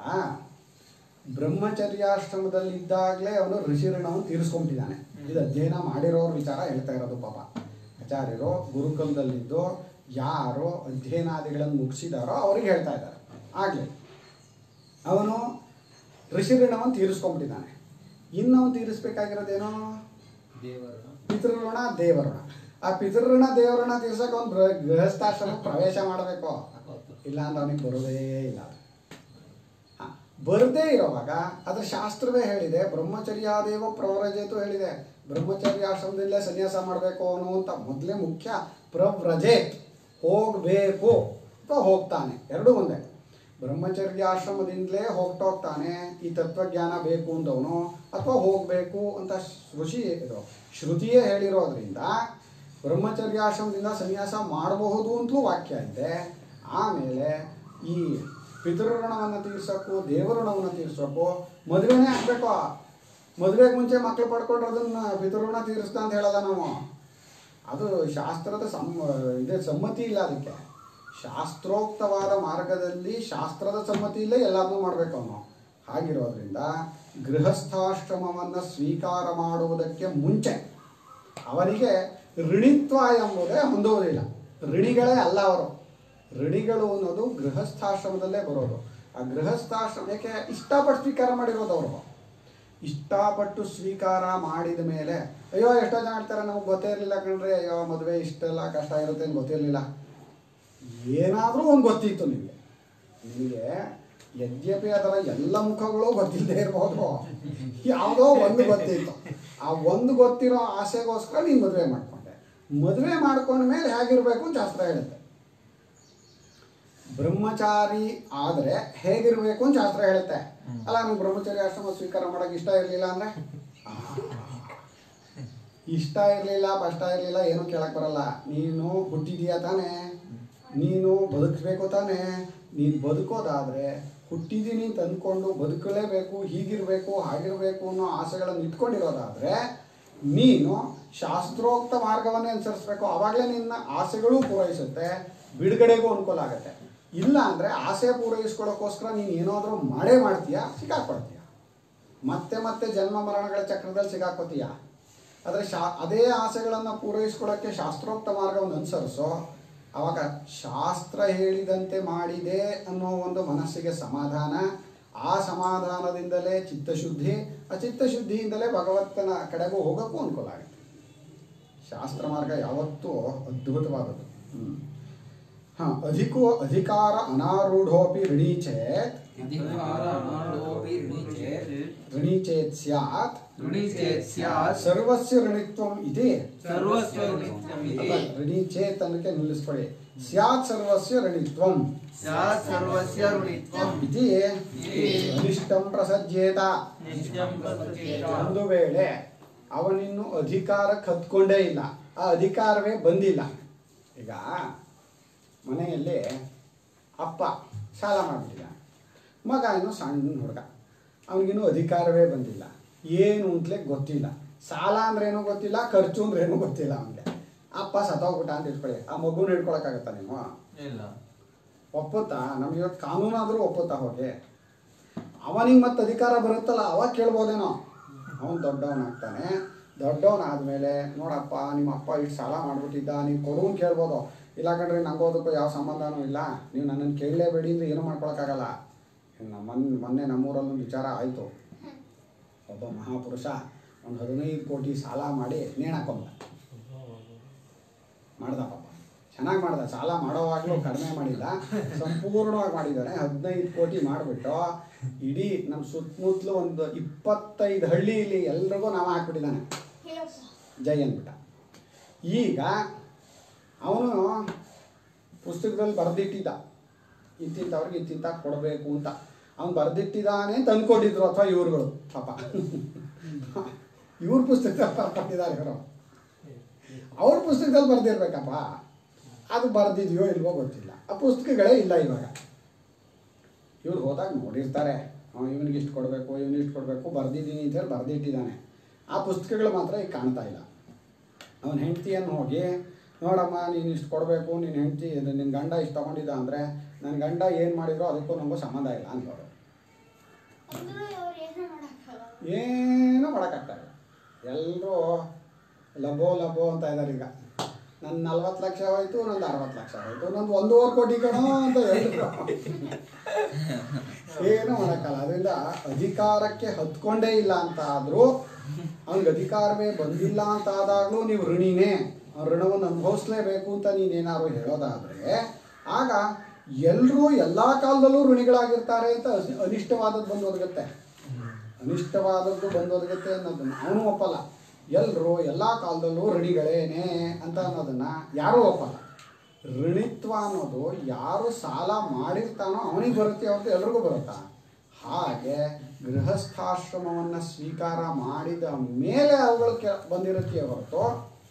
ಬ್ರಹ್ಮಚರ್ಯಾಶ್ರಮದಲ್ಲಿದ್ದಾಗಲೇ ಅವನು ಋಷಿ ಋಣವನ್ನು ತೀರಿಸ್ಕೊಂಬಿಟ್ಟಿದ್ದಾನೆ ಇದು ಅಧ್ಯಯನ ಮಾಡಿರೋರ ವಿಚಾರ ಹೇಳ್ತಾ ಇರೋದು ಪಾಪ ಆಚಾರ್ಯರು ಗುರುಕುಲದಲ್ಲಿದ್ದು ಯಾರು ಅಧ್ಯಯನಾದಿಗಳನ್ನು ಮುಗಿಸಿದಾರೋ ಅವ್ರಿಗೆ ಹೇಳ್ತಾ ಇದ್ದಾರೆ ಆಗಲಿ ಅವನು ಋಷಿ ಋಣವನ್ನು ತೀರಿಸ್ಕೊಂಬಿಟ್ಟಿದ್ದಾನೆ ಇನ್ನು ಅವನು ತೀರಿಸ್ಬೇಕಾಗಿರೋದೇನೋ ಪಿತೃಋಣ ದೇವಋಣ ಆ ಪಿತೃಋಣ ದೇವಋಣ ತೀರ್ಸಕ್ಕೆ ಅವ್ನು ಬೃ- ಗೃಹಸ್ಥಾಶ್ರಮ ಪ್ರವೇಶ ಮಾಡಬೇಕು ಇಲ್ಲ ಅಂದ್ರೆ ಅವನಿಗೆ ಬರೋದೇ ಇಲ್ಲ ಅದು. ಹಾ, ಬರದೇ ಇರೋವಾಗ ಅದ್ರ ಶಾಸ್ತ್ರವೇ ಹೇಳಿದೆ ಬ್ರಹ್ಮಚರ್ಯಾದೇವ ಪ್ರವರಜೇತು ಹೇಳಿದೆ ಬ್ರಹ್ಮಚರ್ಯ ಆಶ್ರಮದಲ್ಲೇ ಸನ್ಯಾಸ ಮಾಡಬೇಕು ಅನ್ನುವಂಥ ಮೊದಲೇ ಮುಖ್ಯ ಪ್ರವ್ರಜೇತ್ ಹೋಗಬೇಕು ಅಥವಾ ಹೋಗ್ತಾನೆ ಎರಡೂ ಒಂದೇ ಬ್ರಹ್ಮಚರ್ಯ ಆಶ್ರಮದಿಂದಲೇ ಹೋಗ್ತಾ ಹೋಗ್ತಾನೆ ಈ ತತ್ವಜ್ಞಾನ ಬೇಕು ಅಂತವನು ಅಥವಾ ಹೋಗಬೇಕು ಅಂತ ಋಷಿ ಇದು ಶ್ರುತಿಯೇ ಹೇಳಿರೋದ್ರಿಂದ ಬ್ರಹ್ಮಚರ್ಯಾಶ್ರಮದಿಂದ ಸನ್ಯಾಸ ಮಾಡಬಹುದು ಅಂತಲೂ ವಾಕ್ಯ ಇದೆ ಆಮೇಲೆ ಈ ಪಿತೃಋಣವನ್ನು ತೀರ್ಸೋಕ್ಕೂ ದೇವಋಣವನ್ನು ತೀರ್ಸೋಕ್ಕೂ ಮದುವೆನೇ ಆಗಬೇಕು ಮದುವೆಗೆ ಮುಂಚೆ ಮಕ್ಕಳು ಪಡ್ಕೊಂಡ್ರೆ ಅದನ್ನು ಪಿತೃಋಣ ತೀರಿಸ್ತಾ ಅಂತ ಹೇಳಲ್ಲ ನಾವು ಅದು ಶಾಸ್ತ್ರದ ಸಮ್ಮ ಇದೆ ಸಮ್ಮತಿ ಇಲ್ಲ ಅದಕ್ಕೆ ಶಾಸ್ತ್ರೋಕ್ತವಾದ ಮಾರ್ಗದಲ್ಲಿ ಶಾಸ್ತ್ರದ ಸಮ್ಮತಿ ಇಲ್ಲೇ ಎಲ್ಲದನ್ನೂ ಮಾಡಬೇಕು ಅವನು ಹಾಗಿರೋದ್ರಿಂದ ಗೃಹಸ್ಥಾಶ್ರಮವನ್ನು ಸ್ವೀಕಾರ ಮಾಡುವುದಕ್ಕೆ ಮುಂಚೆ ಅವನಿಗೆ ಋಣಿತ್ವ ಎಂಬುದೇ ಹೊಂದುವುದಿಲ್ಲ ಋಣಿಗಳೇ ಅಲ್ಲ ಅವರು ಋಣಿಗಳು ಅನ್ನೋದು ಗೃಹಸ್ಥಾಶ್ರಮದಲ್ಲೇ ಬರೋದು ಆ ಗೃಹಸ್ಥಾಶ್ರಮ ಯಾಕೆ ಇಷ್ಟಪಟ್ಟು ಸ್ವೀಕಾರ ಮಾಡಿರೋದು ಅವರು ಇಷ್ಟಪಟ್ಟು ಸ್ವೀಕಾರ ಮಾಡಿದ ಮೇಲೆ ಅಯ್ಯೋ ಎಷ್ಟೋ ಜನ ಹೇಳ್ತಾರೆ ನಮಗೆ ಗೊತ್ತೇ ಇರಲಿಲ್ಲ ಕಣ್ರಿ ಅಯ್ಯೋ ಮದುವೆ ಇಷ್ಟೆಲ್ಲ ಕಷ್ಟ ಇರುತ್ತೆ ಅಂತ ಗೊತ್ತಿರಲಿಲ್ಲ ಏನಾದರೂ ಒಂದು ಗೊತ್ತಿತ್ತು ನಿಮಗೆ ನಿಮಗೆ ಯದ್ಯಪಿ ಅದರ ಎಲ್ಲ ಮುಖಗಳು ಗೊತ್ತಿಲ್ಲದೆ ಇರ್ಬೋದು ಯಾವುದೋ ಒಂದು ಗೊತ್ತಿತ್ತು ಆ ಒಂದು ಗೊತ್ತಿರೋ ಆಸೆಗೋಸ್ಕರ ನೀನು ಮದುವೆ ಮಾಡ್ಕೊಂಡೆ ಮದುವೆ ಮಾಡ್ಕೊಂಡ ಮೇಲೆ ಹೇಗಿರಬೇಕು ಅಂತ ಶಾಸ್ತ್ರ ಹೇಳುತ್ತೆ ಬ್ರಹ್ಮಚಾರಿ ಆದರೆ ಹೇಗಿರಬೇಕು ಅಂತ ಶಾಸ್ತ್ರ ಹೇಳುತ್ತೆ ಅಲ್ಲ ನಂಗೆ ಬ್ರಹ್ಮಚಾರಿ ಆಶ್ರಮ ಸ್ವೀಕಾರ ಮಾಡೋಕೆ ಇಷ್ಟ ಇರಲಿಲ್ಲ ಅಂದರೆ ಇಷ್ಟ ಇರಲಿಲ್ಲ ಕಷ್ಟ ಇರಲಿಲ್ಲ ಏನೂ ಕೇಳಕ್ಕೆ ಬರಲ್ಲ ನೀನು ಹುಟ್ಟಿದೀಯಾ ತಾನೇ ನೀನು ಬದುಕಬೇಕು ತಾನೇ ನೀನು ಬದುಕೋದಾದರೆ ಹುಟ್ಟಿದ್ದೀನಿ ಅಂತ ಅಂದ್ಕೊಂಡು ಬದುಕಲೇಬೇಕು ಹೀಗಿರಬೇಕು ಹಾಗಿರಬೇಕು ಅನ್ನೋ ಆಸೆಗಳನ್ನು ಇಟ್ಕೊಂಡಿರೋದಾದರೆ ನೀನು ಶಾಸ್ತ್ರೋಕ್ತ ಮಾರ್ಗವನ್ನೇ ಅನುಸರಿಸ್ಬೇಕು ಆವಾಗಲೇ ನಿನ್ನ ಆಸೆಗಳೂ ಪೂರೈಸುತ್ತೆ ಬಿಡುಗಡೆಗೂ ಅನುಕೂಲ ಆಗುತ್ತೆ ಇಲ್ಲ ಅಂದರೆ ಆಸೆ ಪೂರೈಸ್ಕೊಳ್ಳೋಕ್ಕೋಸ್ಕರ ನೀನು ಏನಾದರೂ ಮಾಡೇ ಮಾಡ್ತೀಯಾ ಸಿಕ್ಕಾಕೊಳ್ತೀಯ ಮತ್ತೆ ಮತ್ತೆ ಜನ್ಮ ಮರಣಗಳ ಚಕ್ರದಲ್ಲಿ ಸಿಗಾಕೋತೀಯ ಆದರೆ ಶಾ ಅದೇ ಆಸೆಗಳನ್ನು ಪೂರೈಸ್ಕೊಳ್ಳೋಕ್ಕೆ ಶಾಸ್ತ್ರೋಕ್ತ ಮಾರ್ಗವನ್ನು ಅನುಸರಿಸೋ ಆವಾಗ ಶಾಸ್ತ್ರ ಹೇಳಿದಂತೆ ಮಾಡಿದೆ ಅನ್ನೋ ಒಂದು ಮನಸ್ಸಿಗೆ ಸಮಾಧಾನ ಆ ಸಮಾಧಾನದಿಂದಲೇ ಚಿತ್ತಶುದ್ಧಿ ಆ ಚಿತ್ತಶುದ್ಧಿಯಿಂದಲೇ ಭಗವಂತನ ಕಡೆಗೂ ಹೋಗೋಕ್ಕೂ ಅನುಕೂಲ ಆಗುತ್ತೆ ಶಾಸ್ತ್ರ ಮಾರ್ಗ ಯಾವತ್ತೂ ಅದ್ಭುತವಾದದ್ದು ಹ್ಮ್. ಹಾ ಅಧಿಕೋ ಅಧಿಕಾರ ಅನಾರೂಢೋಪಿ ಋಣಿ ಚೇತ್ ಅಧಿಕಾರಮಾಣೋಪಿ ಋಣಿ ಚೇತ್ ಋಣಿ ಚೇತ್ ಸ್ಯಾತ್ ಋಣಿ ಚೇತ್ ಸ್ಯಾತ್ ಸರ್ವಸ್ಯ ಋಣಿತ್ವಂ ಇದೆ ಸರ್ವಸ್ವ ಋಣಿತ್ವಂ ಇತಿ ಋಣಿ ಚೇತ್ ಅನ್ನಕ್ಕೆ ನಿಲ್ಲಿಸ್ಕೊಳ್ಳಿ ಸ್ಯಾತ್ ಸರ್ವಸ್ಯ ಋಣಿತ್ವಂ ಸ್ಯಾತ್ ಸರ್ವಸ್ಯ ಋಣಿತ್ವಂ ಇತಿ ಇತಿ ಅನಿಷ್ಟಂ ಪ್ರಸಜ್ಯೇತ ನಿತ್ಯಂ ಪ್ರಸಜ್ಜೇತ ಒಂದು ವೇಳೆ ಅವನಿನ್ನು ಅಧಿಕಾರಕ್ಕೆ ಹತ್ಕೊಂಡೇ ಇಲ್ಲ ಆ ಅಧಿಕಾರವೇ ಬಂದಿಲ್ಲ ಈಗ ಮನೆಯಲ್ಲಿ ಅಪ್ಪ ಸಾಲ ಮಾಡಿಬಿಟ್ಟಿಲ್ಲ ಮಗ ಇನ್ನು ಸಣ್ಣ ಹುಡುಗ ಅವನಿಗಿನ್ನೂ ಅಧಿಕಾರವೇ ಬಂದಿಲ್ಲ ಏನು ಅಂತಲೇ ಗೊತ್ತಿಲ್ಲ ಸಾಲ ಅಂದ್ರೇನು ಗೊತ್ತಿಲ್ಲ ಖರ್ಚು ಅಂದ್ರೇನು ಗೊತ್ತಿಲ್ಲ ಅವನಿಗೆ ಅಪ್ಪ ಸತ್ತೋಗ್ಬಿಟ್ಟ ಅಂತ ಇಟ್ಕೊಳ್ಳಿ ಆ ಮಗುನ ಹಿಡ್ಕೊಳಕ್ಕಾಗತ್ತಾ ನೀವು ಇಲ್ಲ ಒಪ್ಪುತ್ತಾ ನಮ್ಗೆ ಇವತ್ತು ಕಾನೂನಾದರೂ ಒಪ್ಪುತ್ತಾ ಹೋಗಿ ಅವನಿಗೆ ಮತ್ತೆ ಅಧಿಕಾರ ಬರುತ್ತಲ್ಲ ಅವಾಗ ಕೇಳ್ಬೋದೇನೋ ಅವನು ದೊಡ್ಡವನಾಗ್ತಾನೆ ದೊಡ್ಡವನಾದ್ಮೇಲೆ ನೋಡಪ್ಪ ನಿಮ್ಮ ಅಪ್ಪ ಇಷ್ಟು ಸಾಲ ಮಾಡ್ಬಿಟ್ಟಿದ್ದ ನೀವು ಕೊಡುವನ್ ಕೇಳ್ಬೋದು ಇಲ್ಲ ಕಣ್ರಿ ನಂಗೆ ಓದಕ್ಕೂ ಯಾವ ಸಂಬಂಧನೂ ಇಲ್ಲ ನೀವು ನನ್ನನ್ನು ಕೇಳಲೇಬೇಡಿ ಅಂದರೆ ಏನೂ ಮಾಡ್ಕೊಳಕ್ಕಾಗಲ್ಲ ನಮ್ಮ ಮೊನ್ನೆ ಮೊನ್ನೆ ನಮ್ಮೂರಲ್ಲೊಂದು ವಿಚಾರ ಆಯಿತು ಒಬ್ಬ ಮಹಾಪುರುಷ ಒಂದು ಹದಿನೈದು ಕೋಟಿ ಸಾಲ ಮಾಡಿ ನೇಣಾಕೊಂಡ ಮಾಡ್ದ ಪಾಪ ಚೆನ್ನಾಗಿ ಮಾಡ್ದ ಸಾಲ ಮಾಡೋವಾಗಲೂ ಕಡಿಮೆ ಮಾಡಿಲ್ಲ ಸಂಪೂರ್ಣವಾಗಿ ಮಾಡಿದ್ದಾನೆ ಹದಿನೈದು ಕೋಟಿ ಮಾಡಿಬಿಟ್ಟು ಇಡೀ ನಮ್ಮ ಸುತ್ತಮುತ್ತಲು ಒಂದು ಇಪ್ಪತ್ತೈದು ಹಳ್ಳಿಯಲ್ಲಿ ಎಲ್ರಿಗೂ ನಾಮ ಹಾಕ್ಬಿಟ್ಟಿದ್ದಾನೆ ಜೈ ಅಂದ್ಬಿಟ್ಟ ಈಗ ಅವನು ಪುಸ್ತಕದಲ್ಲಿ ಬರೆದಿಟ್ಟಿದ್ದ ಇಂತಿಂಥವ್ರಿಗೆ ಇಂತಿಂತ ಕೊಡಬೇಕು ಅಂತ ಅವ್ನು ಬರೆದಿಟ್ಟಿದ್ದಾನೆ ಅಂತ ಅಂದ್ಕೊಂಡಿದ್ರು ಅಥವಾ ಇವ್ರುಗಳು ಪಾಪ ಇವ್ರ ಪುಸ್ತಕದಲ್ಲಿ ಬರ್ಕೊಂಡಿದ್ದಾರೆ ಇವರು ಅವ್ರ ಪುಸ್ತಕದಲ್ಲಿ ಬರ್ದಿರ್ಬೇಕಪ್ಪ ಅದು ಬರ್ದಿದೆಯೋ ಇಲ್ವೋ ಗೊತ್ತಿಲ್ಲ ಆ ಪುಸ್ತಕಗಳೇ ಇಲ್ಲ ಇವಾಗ ಇವ್ರು ಹೋದಾಗ ನೋಡಿರ್ತಾರೆ ಇವನಿಗೆ ಇಷ್ಟು ಕೊಡಬೇಕು ಇವನಿಗೆ ಇಷ್ಟು ಕೊಡಬೇಕು ಬರ್ದಿದ್ದೀನಿ ಅಂತ ಹೇಳಿ ಬರ್ದಿಟ್ಟಿದ್ದಾನೆ ಆ ಪುಸ್ತಕಗಳು ಮಾತ್ರ ಈಗ ಕಾಣ್ತಾ ಇಲ್ಲ ಅವನ ಹೆಂಡತಿಯನ್ನು ಹೋಗಿ ನೋಡಮ್ಮ ನೀನು ಇಷ್ಟು ಕೊಡಬೇಕು ನಿನ್ನ ಹೆಂಡತಿ ನಿನ್ನ ಗಂಡ ಇಷ್ಟು ತಗೊಂಡಿದ್ದ ಅಂದರೆ ನನ್ನ ಗಂಡ ಏನು ಮಾಡಿದ್ರು ಅದಕ್ಕೂ ನಮಗೂ ಸಂಬಂಧ ಇಲ್ಲ ಅಂತವ್ರು ಅಂದ್ರೂ ಅವ್ರು ಏನೂ ಮಾಡಕ್ಕಾಗಲ್ಲ ಏನೂ ಮಾಡೋಕ್ಕಾಗ್ತಾರೆ ಎಲ್ಲರೂ ಲಬೋ ಲಬೋ ಅಂತ ಇದ್ದಾರೆ ಈಗ ನನ್ನ ನಲ್ವತ್ತು ಲಕ್ಷ ಹೋಯ್ತು ನಂದು ಅರವತ್ತು ಲಕ್ಷ ಹೋಯ್ತು ನಂದು ಒಂದೂವರೆ ಕೋಟಿ ಕಣೋ ಅಂತ ಹೇಳಿದ್ರು ಏನು ಮಾಡೋಕ್ಕಲ್ಲ ಅದರಿಂದ ಅಧಿಕಾರಕ್ಕೆ ಹತ್ಕೊಂಡೇ ಇಲ್ಲ ಅಂತ ಆದರೂ ಅವ್ನಿಗೆ ಅಧಿಕಾರವೇ ಬಂದಿಲ್ಲ ಅಂತ ಆದಾಗಲೂ ನೀವು ಋಣಿನೇ ಆ ಋಣವನ್ನು ಅನುಭವಿಸ್ಲೇಬೇಕು ಅಂತ ನೀನೇನಾದ್ರು ಹೇಳೋದಾದರೆ ಆಗ ಎಲ್ಲರೂ ಎಲ್ಲ ಕಾಲದಲ್ಲೂ ಋಣಿಗಳಾಗಿರ್ತಾರೆ ಅಂತ ಅಸ್- ಅನಿಷ್ಟವಾದದ್ದು ಬಂದು ಒದಗುತ್ತೆ ಅನಿಷ್ಟವಾದದ್ದು ಬಂದು ಒದಗುತ್ತೆ ಅನ್ನೋದನ್ನು ಅವನು ಒಪ್ಪಲ್ಲ ಎಲ್ಲರೂ ಎಲ್ಲ ಕಾಲದಲ್ಲೂ ಋಣಿಗಳೇನೆ ಅಂತ ಅನ್ನೋದನ್ನ ಯಾರೂ ಒಪ್ಪಲ್ಲ ಋಣಿತ್ವ ಅನ್ನೋದು ಯಾರು ಸಾಲ ಮಾಡಿರ್ತಾನೋ ಅವನಿಗೆ ಬರುತ್ತೆ ಹೊರತು ಎಲ್ರಿಗೂ ಬರುತ್ತಾ ಹಾಗೆ ಗೃಹಸ್ಥಾಶ್ರಮವನ್ನು ಸ್ವೀಕಾರ ಮಾಡಿದ ಮೇಲೆ ಅವುಗಳು ಕೆ ಬಂದಿರುತ್ತೆ ಹೊರತು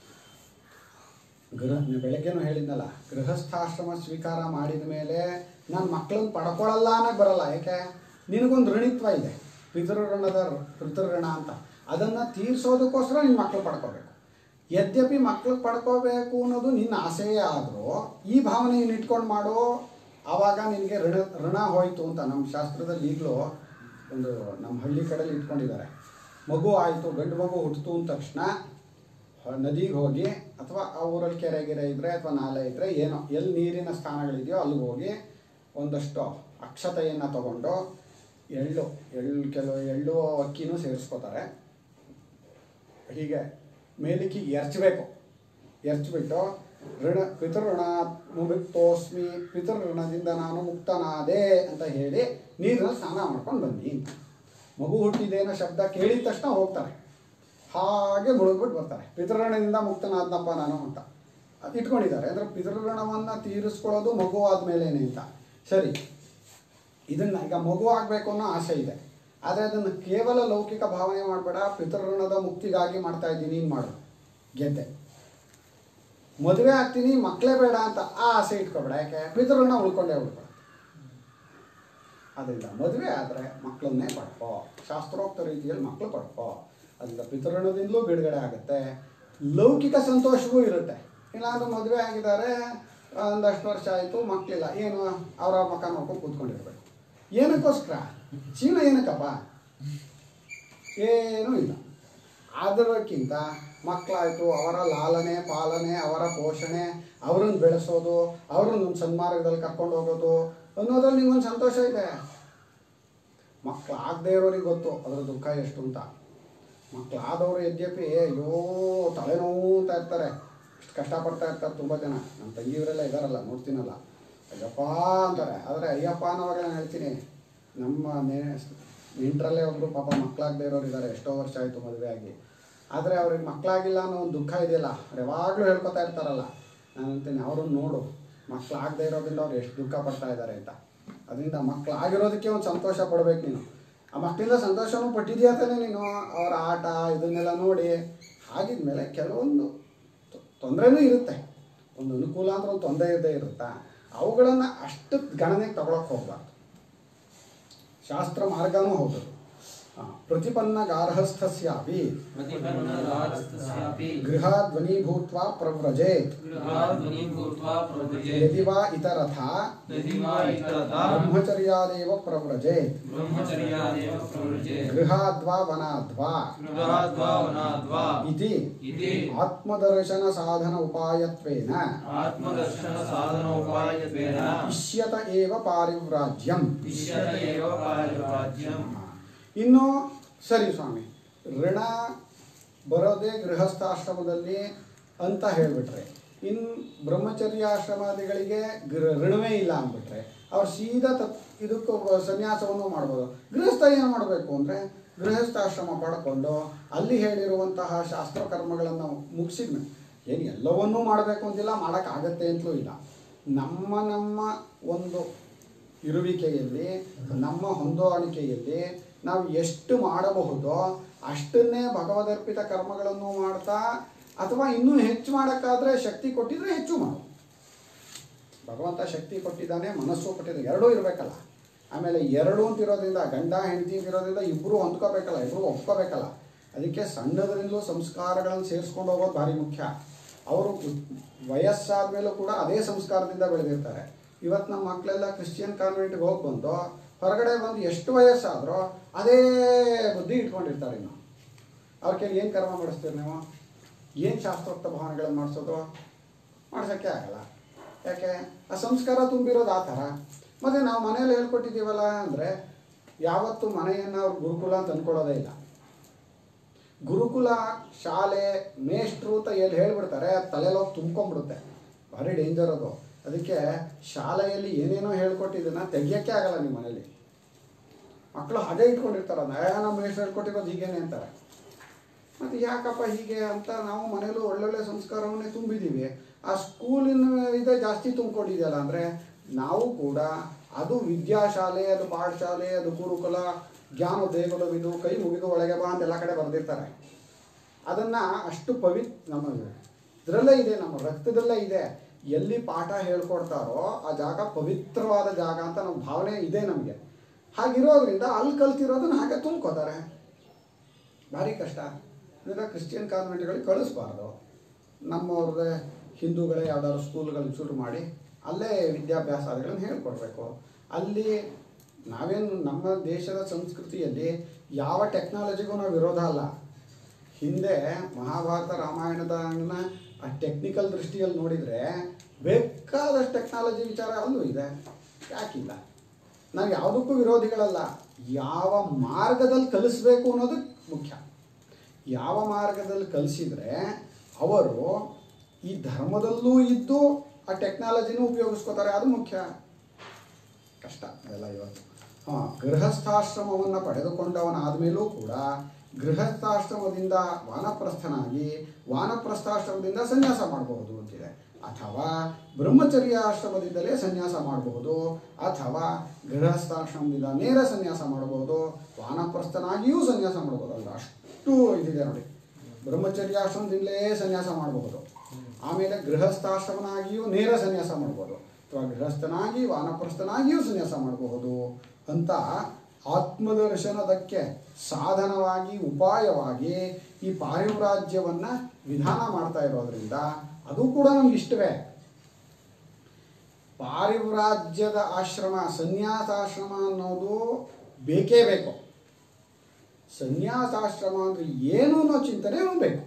ಗೃಹ ನೀವ್ ಬೆಳಗ್ಗೆನೂ ಹೇಳಿದ್ನಲ್ಲ ಗೃಹಸ್ಥಾಶ್ರಮ ಸ್ವೀಕಾರ ಮಾಡಿದ ಮೇಲೆ ನಾನು ಮಕ್ಕಳನ್ನ ಪಡ್ಕೊಳ್ಳಲ್ಲ ಅನ್ನೋಕೆ ಬರಲ್ಲ ಯಾಕೆ ನಿನಗೊಂದು ಋಣಿತ್ವ ಇದೆ ಪಿತೃಋಣದ ಪಿತೃಋಣ ಅಂತ ಅದನ್ನು ತೀರಿಸೋದಕ್ಕೋಸ್ಕರ ನಿನ್ನ ಮಕ್ಕಳು ಪಡ್ಕೋಬೇಕು ಯದ್ಯಪಿ ಮಕ್ಕಳು ಪಡ್ಕೋಬೇಕು ಅನ್ನೋದು ನಿನ್ನ ಆಸೆಯೇ ಆದರೂ ಈ ಭಾವನೆಯನ್ನು ಇಟ್ಕೊಂಡು ಮಾಡು ಆವಾಗ ನಿನಗೆ ಋಣ ಋಣ ಹೋಯಿತು ಅಂತ ನಮ್ಮ ಶಾಸ್ತ್ರದಲ್ಲಿ ಈಗಲೂ ಒಂದು ನಮ್ಮ ಹಳ್ಳಿ ಕಡೆಯಲ್ಲಿ ಇಟ್ಕೊಂಡಿದ್ದಾರೆ ಮಗು ಆಯಿತು ಗಂಡು ಮಗು ಹುಟ್ಟಿತು ಅಂದ ತಕ್ಷಣ ನದಿಗೆ ಹೋಗಿ ಅಥವಾ ಆ ಊರಲ್ಲಿ ಕೆರೆ ಗಿರೆ ಇದ್ದರೆ ಅಥವಾ ನಾಲೆ ಇದ್ದರೆ ಏನೋ ಎಲ್ಲಿ ನೀರಿನ ಸ್ಥಾನಗಳಿದೆಯೋ ಅಲ್ಲಿಗೆ ಹೋಗಿ ಒಂದಷ್ಟು ಅಕ್ಷತೆಯನ್ನು ತಗೊಂಡು ಎಳ್ಳು ಎಳ್ಳು ಕೆಲವು ಎಳ್ಳು ಅಕ್ಕಿನೂ ಸೇರಿಸ್ಕೋತಾರೆ ಹೀಗೆ ಮೇಲಿಕ್ಕಿಗೆ ಎರ್ಚಬೇಕು ಎರ್ಚ್ಬಿಟ್ಟು ಋಣ ಪಿತೃಋಣ ಮುಕ್ತೋಸ್ಮಿ ಪಿತೃಋಣದಿಂದ ನಾನು ಮುಕ್ತನಾದೆ ಅಂತ ಹೇಳಿ ನೀರನ್ನು ಸ್ನಾನ ಮಾಡ್ಕೊಂಡು ಬನ್ನಿ ಅಂತ ಮಗು ಹುಟ್ಟಿದೇನೋ ಶಬ್ದ ಕೇಳಿದ ತಕ್ಷಣ ಹೋಗ್ತಾರೆ ಹಾಗೆ ಮುಳುಗ್ಬಿಟ್ಟು ಬರ್ತಾರೆ ಪಿತೃಋಣದಿಂದ ಮುಕ್ತನಾದ್ನಪ್ಪ ನಾನು ಅಂತ ಅದು ಇಟ್ಕೊಂಡಿದ್ದಾರೆ ಅಂದರೆ ಪಿತೃಋಣವನ್ನು ತೀರಿಸ್ಕೊಳ್ಳೋದು ಮಗು ಆದಮೇಲೇನೆ ಅಂತ ಸರಿ ಇದನ್ನು ಈಗ ಮಗು ಆಗಬೇಕು ಅನ್ನೋ ಆಸೆ ಇದೆ ಆದರೆ ಅದನ್ನು ಕೇವಲ ಲೌಕಿಕ ಭಾವನೆ ಮಾಡಬೇಡ ಪಿತೃಋಣದ ಮುಕ್ತಿಗಾಗಿ ಮಾಡ್ತಾ ಇದ್ದೀನಿ ನೀನು ಮಾಡು ಗೆದ್ದೆ ಮದುವೆ ಆಗ್ತೀನಿ ಮಕ್ಕಳೇ ಬೇಡ ಅಂತ ಆ ಆಸೆ ಇಟ್ಕೋಬೇಡ ಯಾಕೆ ಪಿತೃಋಣ ಉಳ್ಕೊಂಡೇ ಉಳ್ಕೊಳ್ಳ ಅದರಿಂದ ಮದುವೆ ಆದರೆ ಮಕ್ಕಳನ್ನೇ ಪಡ್ಕೋ ಶಾಸ್ತ್ರೋಕ್ತ ರೀತಿಯಲ್ಲಿ ಮಕ್ಕಳು ಪಡ್ಕೋ ಅದರಿಂದ ಪಿತೃಋಣದಿಂದಲೂ ಬಿಡುಗಡೆ ಆಗುತ್ತೆ ಲೌಕಿಕ ಸಂತೋಷವೂ ಇರುತ್ತೆ ಇಲ್ಲಾಂದ್ರೆ ಮದುವೆ ಆಗಿದ್ದಾರೆ ಒಂದಷ್ಟು ವರ್ಷ ಆಯಿತು ಮಕ್ಕಳಿಲ್ಲ ಏನು ಅವರ ಮಕ್ಕ ನೋಡ್ಕೊಂಡು ಕೂತ್ಕೊಂಡಿರ್ಬೇಕು ಏನಕ್ಕೋಸ್ಕರ ಜೀವನ ಏನಕ್ಕಪ್ಪ ಏನೂ ಇಲ್ಲ ಅದಕ್ಕಿಂತ ಮಕ್ಕಳಾಯಿತು ಅವರ ಲಾಲನೆ ಪಾಲನೆ ಅವರ ಪೋಷಣೆ ಅವ್ರನ್ನ ಬೆಳೆಸೋದು ಅವ್ರನ್ನ ಒಂದು ಸನ್ಮಾರ್ಗದಲ್ಲಿ ಕರ್ಕೊಂಡು ಹೋಗೋದು ಅನ್ನೋದ್ರಲ್ಲಿ ನಿಮ್ಗೊಂದು ಸಂತೋಷ ಇದೆ ಮಕ್ಕಳು ಆಗದೆ ಇರೋರಿಗೆ ಗೊತ್ತು ಅದರ ದುಃಖ ಎಷ್ಟು ಅಂತ ಮಕ್ಕಳಾದವರು ಯದ್ಯಪಿ ಅಯ್ಯೋ ತಲೆನೋವು ಅಂತ ಇರ್ತಾರೆ ಇಷ್ಟು ಕಷ್ಟಪಡ್ತಾ ಇರ್ತಾರೆ ತುಂಬ ಜನ ನಮ್ಮ ತಂಗಿಯವರೆಲ್ಲ ಇದ್ದಾರಲ್ಲ ನೋಡ್ತೀನಲ್ಲ ಅಯ್ಯಪ್ಪ ಅಂತಾರೆ ಆದರೆ ಅಯ್ಯಪ್ಪ ಅನ್ನೋವಾಗ ನಾನು ಹೇಳ್ತೀನಿ ನಮ್ಮ ನೇ ನೆಂಟರಲ್ಲೇ ಒಬ್ಬರು ಪಾಪ ಮಕ್ಕಳಾಗದೆ ಇರೋರು ಇದ್ದಾರೆ ಎಷ್ಟೋ ವರ್ಷ ಆಯಿತು ಮದುವೆ ಆಗಿ ಆದರೆ ಅವ್ರಿಗೆ ಮಕ್ಕಳಾಗಿಲ್ಲ ಅನ್ನೋ ಒಂದು ದುಃಖ ಇದೆಯಲ್ಲ ಅವ್ರು ಯಾವಾಗಲೂ ಹೇಳ್ಕೊತಾ ಇರ್ತಾರಲ್ಲ ನಾನು ಅಂತೀನಿ ಅವ್ರನ್ನ ನೋಡು ಮಕ್ಕಳಾಗದೆ ಇರೋದ್ರಿಂದ ಅವ್ರು ಎಷ್ಟು ದುಃಖ ಪಡ್ತಾ ಇದ್ದಾರೆ ಅಂತ ಅದರಿಂದ ಮಕ್ಕಳಾಗಿರೋದಕ್ಕೆ ಒಂದು ಸಂತೋಷ ಪಡ್ಬೇಕು ನೀನು ಆ ಮಕ್ಕಳಿಂದ ಸಂತೋಷನೂ ಪಟ್ಟಿದ್ಯಾ ತಾನೇ ನೀನು ಅವರ ಆಟ ಇದನ್ನೆಲ್ಲ ನೋಡಿ ಹಾಗಿದ್ಮೇಲೆ ಕೆಲವೊಂದು ತೊಂದರೆನೂ ಇರುತ್ತೆ ಒಂದು ಅನುಕೂಲ ಅಂದ್ರೆ ಒಂದು ತೊಂದರೆ ಇದ್ದೇ ಇರುತ್ತಾ ಅವುಗಳನ್ನು ಅಷ್ಟು ಗಣನೆಗೆ ತಗೊಳಕ್ಕೆ ಹೋಗ್ಬಾರ್ದು ಶಾಸ್ತ್ರ ಮಾರ್ಗನೂ ಹೌದು ಆ, ಪ್ರತಿಪನ್ನ ಗಾರ್ಹಸ್ಥಸ್ಯಾಪಿ प्रतिपन्नराजस्तस्यापि ಗೃಹಾಧ್ವನೀಭೂತ್ವಾ ಪ್ರವ್ರಜೇತ್ गृहाध्वनीभूत्वा प्रवृजेत् ಯದಿ ವಾ ಇತರಥಾ यदि वा इतरता ಬ್ರಹ್ಮಚರ್ಯಾದೇವ ಪ್ರವ್ರಜೇತ್ ब्रह्मचर्यादेव प्रवृजेत् ಗೃಹಾದ್ವಾ ವನಾದ್ವಾ गृहाद्वा वनाद्वा ಇತಿ इति ಆತ್ಮದರ್ಶನ ಸಾಧನ ಉಪಾಯತ್ವೇನ आत्मदर्शनसाधनोपायत्वेन ಇಷ್ಯತ ಏವ ಪಾರಿವ್ರಾಜ್ಯಂ इष्यत एव पारिव्राज्यम् ಇನ್ನು ಸರಿ ಸ್ವಾಮಿ ಋಣ ಬರೋದೇ ಗೃಹಸ್ಥಾಶ್ರಮದಲ್ಲಿ ಅಂತ ಹೇಳಿಬಿಟ್ರೆ ಇನ್ನು ಬ್ರಹ್ಮಚರ್ಯಾಶ್ರಮಾದಿಗಳಿಗೆ ಗೃ ಋಣವೇ ಇಲ್ಲ ಅಂದ್ಬಿಟ್ರೆ ಅವ್ರು ಸೀದಾ ತತ್ ಇದಕ್ಕೂ ಸನ್ಯಾಸವನ್ನು ಮಾಡ್ಬೋದು ಗೃಹಸ್ಥ ಏನು ಮಾಡಬೇಕು ಅಂದರೆ ಗೃಹಸ್ಥಾಶ್ರಮ ಪಡ್ಕೊಂಡು ಅಲ್ಲಿ ಹೇಳಿರುವಂತಹ ಶಾಸ್ತ್ರಕರ್ಮಗಳನ್ನು ಮುಗಿಸಿದ್ಮೇಲೆ ಏನು ಎಲ್ಲವನ್ನೂ ಮಾಡಬೇಕು ಅಂತಿಲ್ಲ ಮಾಡೋಕ್ಕಾಗತ್ತೆ ಅಂತಲೂ ಇಲ್ಲ ನಮ್ಮ ನಮ್ಮ ಒಂದು ಇರುವಿಕೆಯಲ್ಲಿ ನಮ್ಮ ಹೊಂದಾಣಿಕೆಯಲ್ಲಿ ನಾವು ಎಷ್ಟು ಮಾಡಬಹುದೋ ಅಷ್ಟನ್ನೇ ಭಗವದರ್ಪಿತ ಕರ್ಮಗಳನ್ನು ಮಾಡ್ತಾ ಅಥವಾ ಇನ್ನೂ ಹೆಚ್ಚು ಮಾಡೋಕ್ಕಾದ್ರೆ ಶಕ್ತಿ ಕೊಟ್ಟಿದ್ರೆ ಹೆಚ್ಚು ಮಾಡು ಭಗವಂತ ಶಕ್ತಿ ಕೊಟ್ಟಿದ್ದಾನೆ ಮನಸ್ಸು ಕೊಟ್ಟಿದ್ದಾನೆ ಎರಡೂ ಇರಬೇಕಲ್ಲ ಆಮೇಲೆ ಎರಡು ಅಂತ ಇರೋದ್ರಿಂದ ಗಂಡ ಹೆಂಡತಿ ಅಂತ ಇರೋದ್ರಿಂದ ಇಬ್ಬರು ಹೊಂದ್ಕೋಬೇಕಲ್ಲ ಇಬ್ಬರು ಒಪ್ಕೋಬೇಕಲ್ಲ ಅದಕ್ಕೆ ಸಣ್ಣದರಿಂದಲೂ ಸಂಸ್ಕಾರಗಳನ್ನು ಸೇರಿಸ್ಕೊಂಡು ಹೋಗೋದು ಭಾರಿ ಮುಖ್ಯ ಅವರು ವಯಸ್ಸಾದ ಮೇಲೂ ಕೂಡ ಅದೇ ಸಂಸ್ಕಾರದಿಂದ ಬೆಳೆದಿರ್ತಾರೆ ಇವತ್ತು ನಮ್ಮ ಮಕ್ಕಳೆಲ್ಲ ಕ್ರಿಶ್ಚಿಯನ್ ಕಾನ್ವೆಂಟ್ಗೆ ಹೋಗಿ ಬಂದು ಹೊರಗಡೆ ಬಂದು ಎಷ್ಟು ವಯಸ್ಸಾದರೂ ಅದೇ ಬುದ್ಧಿ ಇಟ್ಕೊಂಡಿರ್ತಾರೆ ಇನ್ನು ಅವ್ರ ಕೈಲಿ ಏನು ಕರ್ಮ ಮಾಡಿಸ್ತೀರಿ ನೀವು ಏನು ಶಾಸ್ತ್ರೋಕ್ತ ಭಾವನೆಗಳನ್ನು ಮಾಡಿಸೋದು ಮಾಡ್ಸೋಕ್ಕೆ ಆಗಲ್ಲ ಯಾಕೆ ಆ ಸಂಸ್ಕಾರ ತುಂಬಿರೋದು ಆ ಥರ ಮತ್ತು ನಾವು ಮನೇಲಿ ಹೇಳ್ಕೊಟ್ಟಿದ್ದೀವಲ್ಲ ಅಂದರೆ ಯಾವತ್ತು ಮನೆಯನ್ನು ಅವ್ರು ಗುರುಕುಲ ಅಂತ ಅಂದ್ಕೊಳ್ಳೋದೇ ಇಲ್ಲ ಗುರುಕುಲ ಶಾಲೆ ಮೇಷ್ಟ್ರು ಅಂತ ಎಲ್ಲಿ ಹೇಳ್ಬಿಡ್ತಾರೆ ತಲೆಲೋಗಿ ತುಂಬ್ಕೊಂಡ್ಬಿಡುತ್ತೆ ಭಾರಿ ಡೇಂಜರ್ ಅದು ಅದಕ್ಕೆ ಶಾಲೆಯಲ್ಲಿ ಏನೇನೋ ಹೇಳ್ಕೊಟ್ಟಿದ್ದನ್ನ ತೆಗಿಯೋಕ್ಕೆ ಆಗಲ್ಲ ನಿಮ್ಮ ಮನೇಲಿ ಮಕ್ಕಳು ಹಾಗೆ ಇಟ್ಕೊಂಡಿರ್ತಾರೆ ನಾ ನಮ್ಮ ಮೇಷ್ಟ್ರು ಹೇಳ್ಕೊಟ್ಟಿರೋದು ಹೀಗೇನೆ ಅಂತಾರೆ ಮತ್ತು ಯಾಕಪ್ಪ ಹೀಗೆ ಅಂತ ನಾವು ಮನೇಲೂ ಒಳ್ಳೊಳ್ಳೆ ಸಂಸ್ಕಾರವನ್ನೇ ತುಂಬಿದ್ದೀವಿ ಆ ಸ್ಕೂಲಿನ ಇದೇ ಜಾಸ್ತಿ ತುಂಬಿಕೊಂಡಿದೆಯಲ್ಲ ಅಂದರೆ ನಾವು ಕೂಡ ಅದು ವಿದ್ಯಾಶಾಲೆ ಅದು ಪಾಠಶಾಲೆ ಅದು ಗುರುಕುಲ ಜ್ಞಾನೋದಯಗಳು ಕೈ ಮುಗಿದು ಒಳಗೆ ಬಾ ಅಂತ ಎಲ್ಲ ಕಡೆ ಬರೆದಿರ್ತಾರೆ ಅದನ್ನು ಅಷ್ಟು ಪವಿತ್ ನಮ್ಮ ಇದರಲ್ಲೇ ಇದೆ ನಮ್ಮ ರಕ್ತದಲ್ಲೇ ಇದೆ ಎಲ್ಲಿ ಪಾಠ ಹೇಳ್ಕೊಡ್ತಾರೋ ಆ ಜಾಗ ಪವಿತ್ರವಾದ ಜಾಗ ಅಂತ ನಮ್ಮ ಭಾವನೆ ಇದೆ ನಮಗೆ ಹಾಗಿರೋದ್ರಿಂದ ಅಲ್ಲಿ ಕಲ್ತಿರೋದನ್ನ ಹಾಗೆ ತುಂಬ್ಕೋತಾರೆ ಭಾರಿ ಕಷ್ಟ ಅಂದರೆ ಕ್ರಿಶ್ಚಿಯನ್ ಕಾನ್ವೆಂಟ್ಗಳಿಗೆ ಕಳಿಸ್ಬಾರ್ದು ನಮ್ಮವ್ರದ್ದೇ ಹಿಂದೂಗಳೇ ಯಾವ್ದಾದ್ರು ಸ್ಕೂಲ್ಗಳಿಗೆ ಶುರು ಮಾಡಿ ಅಲ್ಲೇ ವಿದ್ಯಾಭ್ಯಾಸಗಳನ್ನು ಹೇಳ್ಕೊಡ್ಬೇಕು ಅಲ್ಲಿ ನಾವೇನು ನಮ್ಮ ದೇಶದ ಸಂಸ್ಕೃತಿಯಲ್ಲಿ ಯಾವ ಟೆಕ್ನಾಲಜಿಗೂ ನಾವು ವಿರೋಧ ಅಲ್ಲ ಹಿಂದೆ ಮಹಾಭಾರತ ರಾಮಾಯಣದ ಆ ಟೆಕ್ನಿಕಲ್ ದೃಷ್ಟಿಯಲ್ಲಿ ನೋಡಿದರೆ ಬೇಕಾದಷ್ಟು ಟೆಕ್ನಾಲಜಿ ವಿಚಾರ ಅಲ್ಲೂ ಇದೆ ಯಾಕಿಲ್ಲ ನಾವು ಯಾವುದಕ್ಕೂ ವಿರೋಧಿಗಳಲ್ಲ ಯಾವ ಮಾರ್ಗದಲ್ಲಿ ಕಲಿಸ್ಬೇಕು ಅನ್ನೋದು ಮುಖ್ಯ ಯಾವ ಮಾರ್ಗದಲ್ಲಿ ಕಲಿಸಿದ್ರೆ ಅವರು ಈ ಧರ್ಮದಲ್ಲೂ ಇದ್ದು ಆ ಟೆಕ್ನಾಲಜಿನೂ ಉಪಯೋಗಿಸ್ಕೋತಾರೆ ಅದು ಮುಖ್ಯ ಕಷ್ಟ ಅದೆಲ್ಲ ಇವತ್ತು ಹಾಂ ಗೃಹಸ್ಥಾಶ್ರಮವನ್ನು ಪಡೆದುಕೊಂಡವನಾದ್ಮೇಲೂ ಕೂಡ ಗೃಹಸ್ಥಾಶ್ರಮದಿಂದ ವಾನಪ್ರಸ್ಥನಾಗಿ ವಾನಪ್ರಸ್ಥಾಶ್ರಮದಿಂದ ಸನ್ಯಾಸ ಮಾಡಬಹುದು ಅಂತಿದೆ ಅಥವಾ ಬ್ರಹ್ಮಚರ್ಯಾಶ್ರಮದಿಂದಲೇ ಸನ್ಯಾಸ ಮಾಡಬಹುದು ಅಥವಾ ಗೃಹಸ್ಥಾಶ್ರಮದಿಂದ ನೇರ ಸನ್ಯಾಸ ಮಾಡಬಹುದು ವಾನಪ್ರಸ್ಥನಾಗಿಯೂ ಸನ್ಯಾಸ ಮಾಡಬಹುದು ಅಲ್ಲ ಅಷ್ಟು ಇದಿದೆ ನೋಡಿ ಬ್ರಹ್ಮಚರ್ಯಾಶ್ರಮದಿಂದಲೇ ಸನ್ಯಾಸ ಮಾಡಬಹುದು ಆಮೇಲೆ ಗೃಹಸ್ಥಾಶ್ರಮನಾಗಿಯೂ ನೇರ ಸನ್ಯಾಸ ಮಾಡ್ಬೋದು ಅಥವಾ ಗೃಹಸ್ಥನಾಗಿ ವಾನಪ್ರಸ್ಥನಾಗಿಯೂ ಸನ್ಯಾಸ ಮಾಡಬಹುದು ಅಂತ ಆತ್ಮದರ್ಶನದಕ್ಕೆ ಸಾಧನವಾಗಿ ಉಪಾಯವಾಗಿ ಈ ಪಾರಿವ್ರಾಜ್ಯವನ್ನು ವಿಧಾನ ಮಾಡ್ತಾ ಇರೋದ್ರಿಂದ ಅದು ಕೂಡ ನಮ್ಗೆ ಇಷ್ಟವೇ ಪಾರಿವ್ರಾಜ್ಯದ ಆಶ್ರಮ ಸನ್ಯಾಸಾಶ್ರಮ ಅನ್ನೋದು ಬೇಕೇ ಬೇಕು ಸನ್ಯಾಸಾಶ್ರಮ ಅಂದ್ರೆ ಏನು ಅನ್ನೋ ಚಿಂತನೆ ಬೇಕು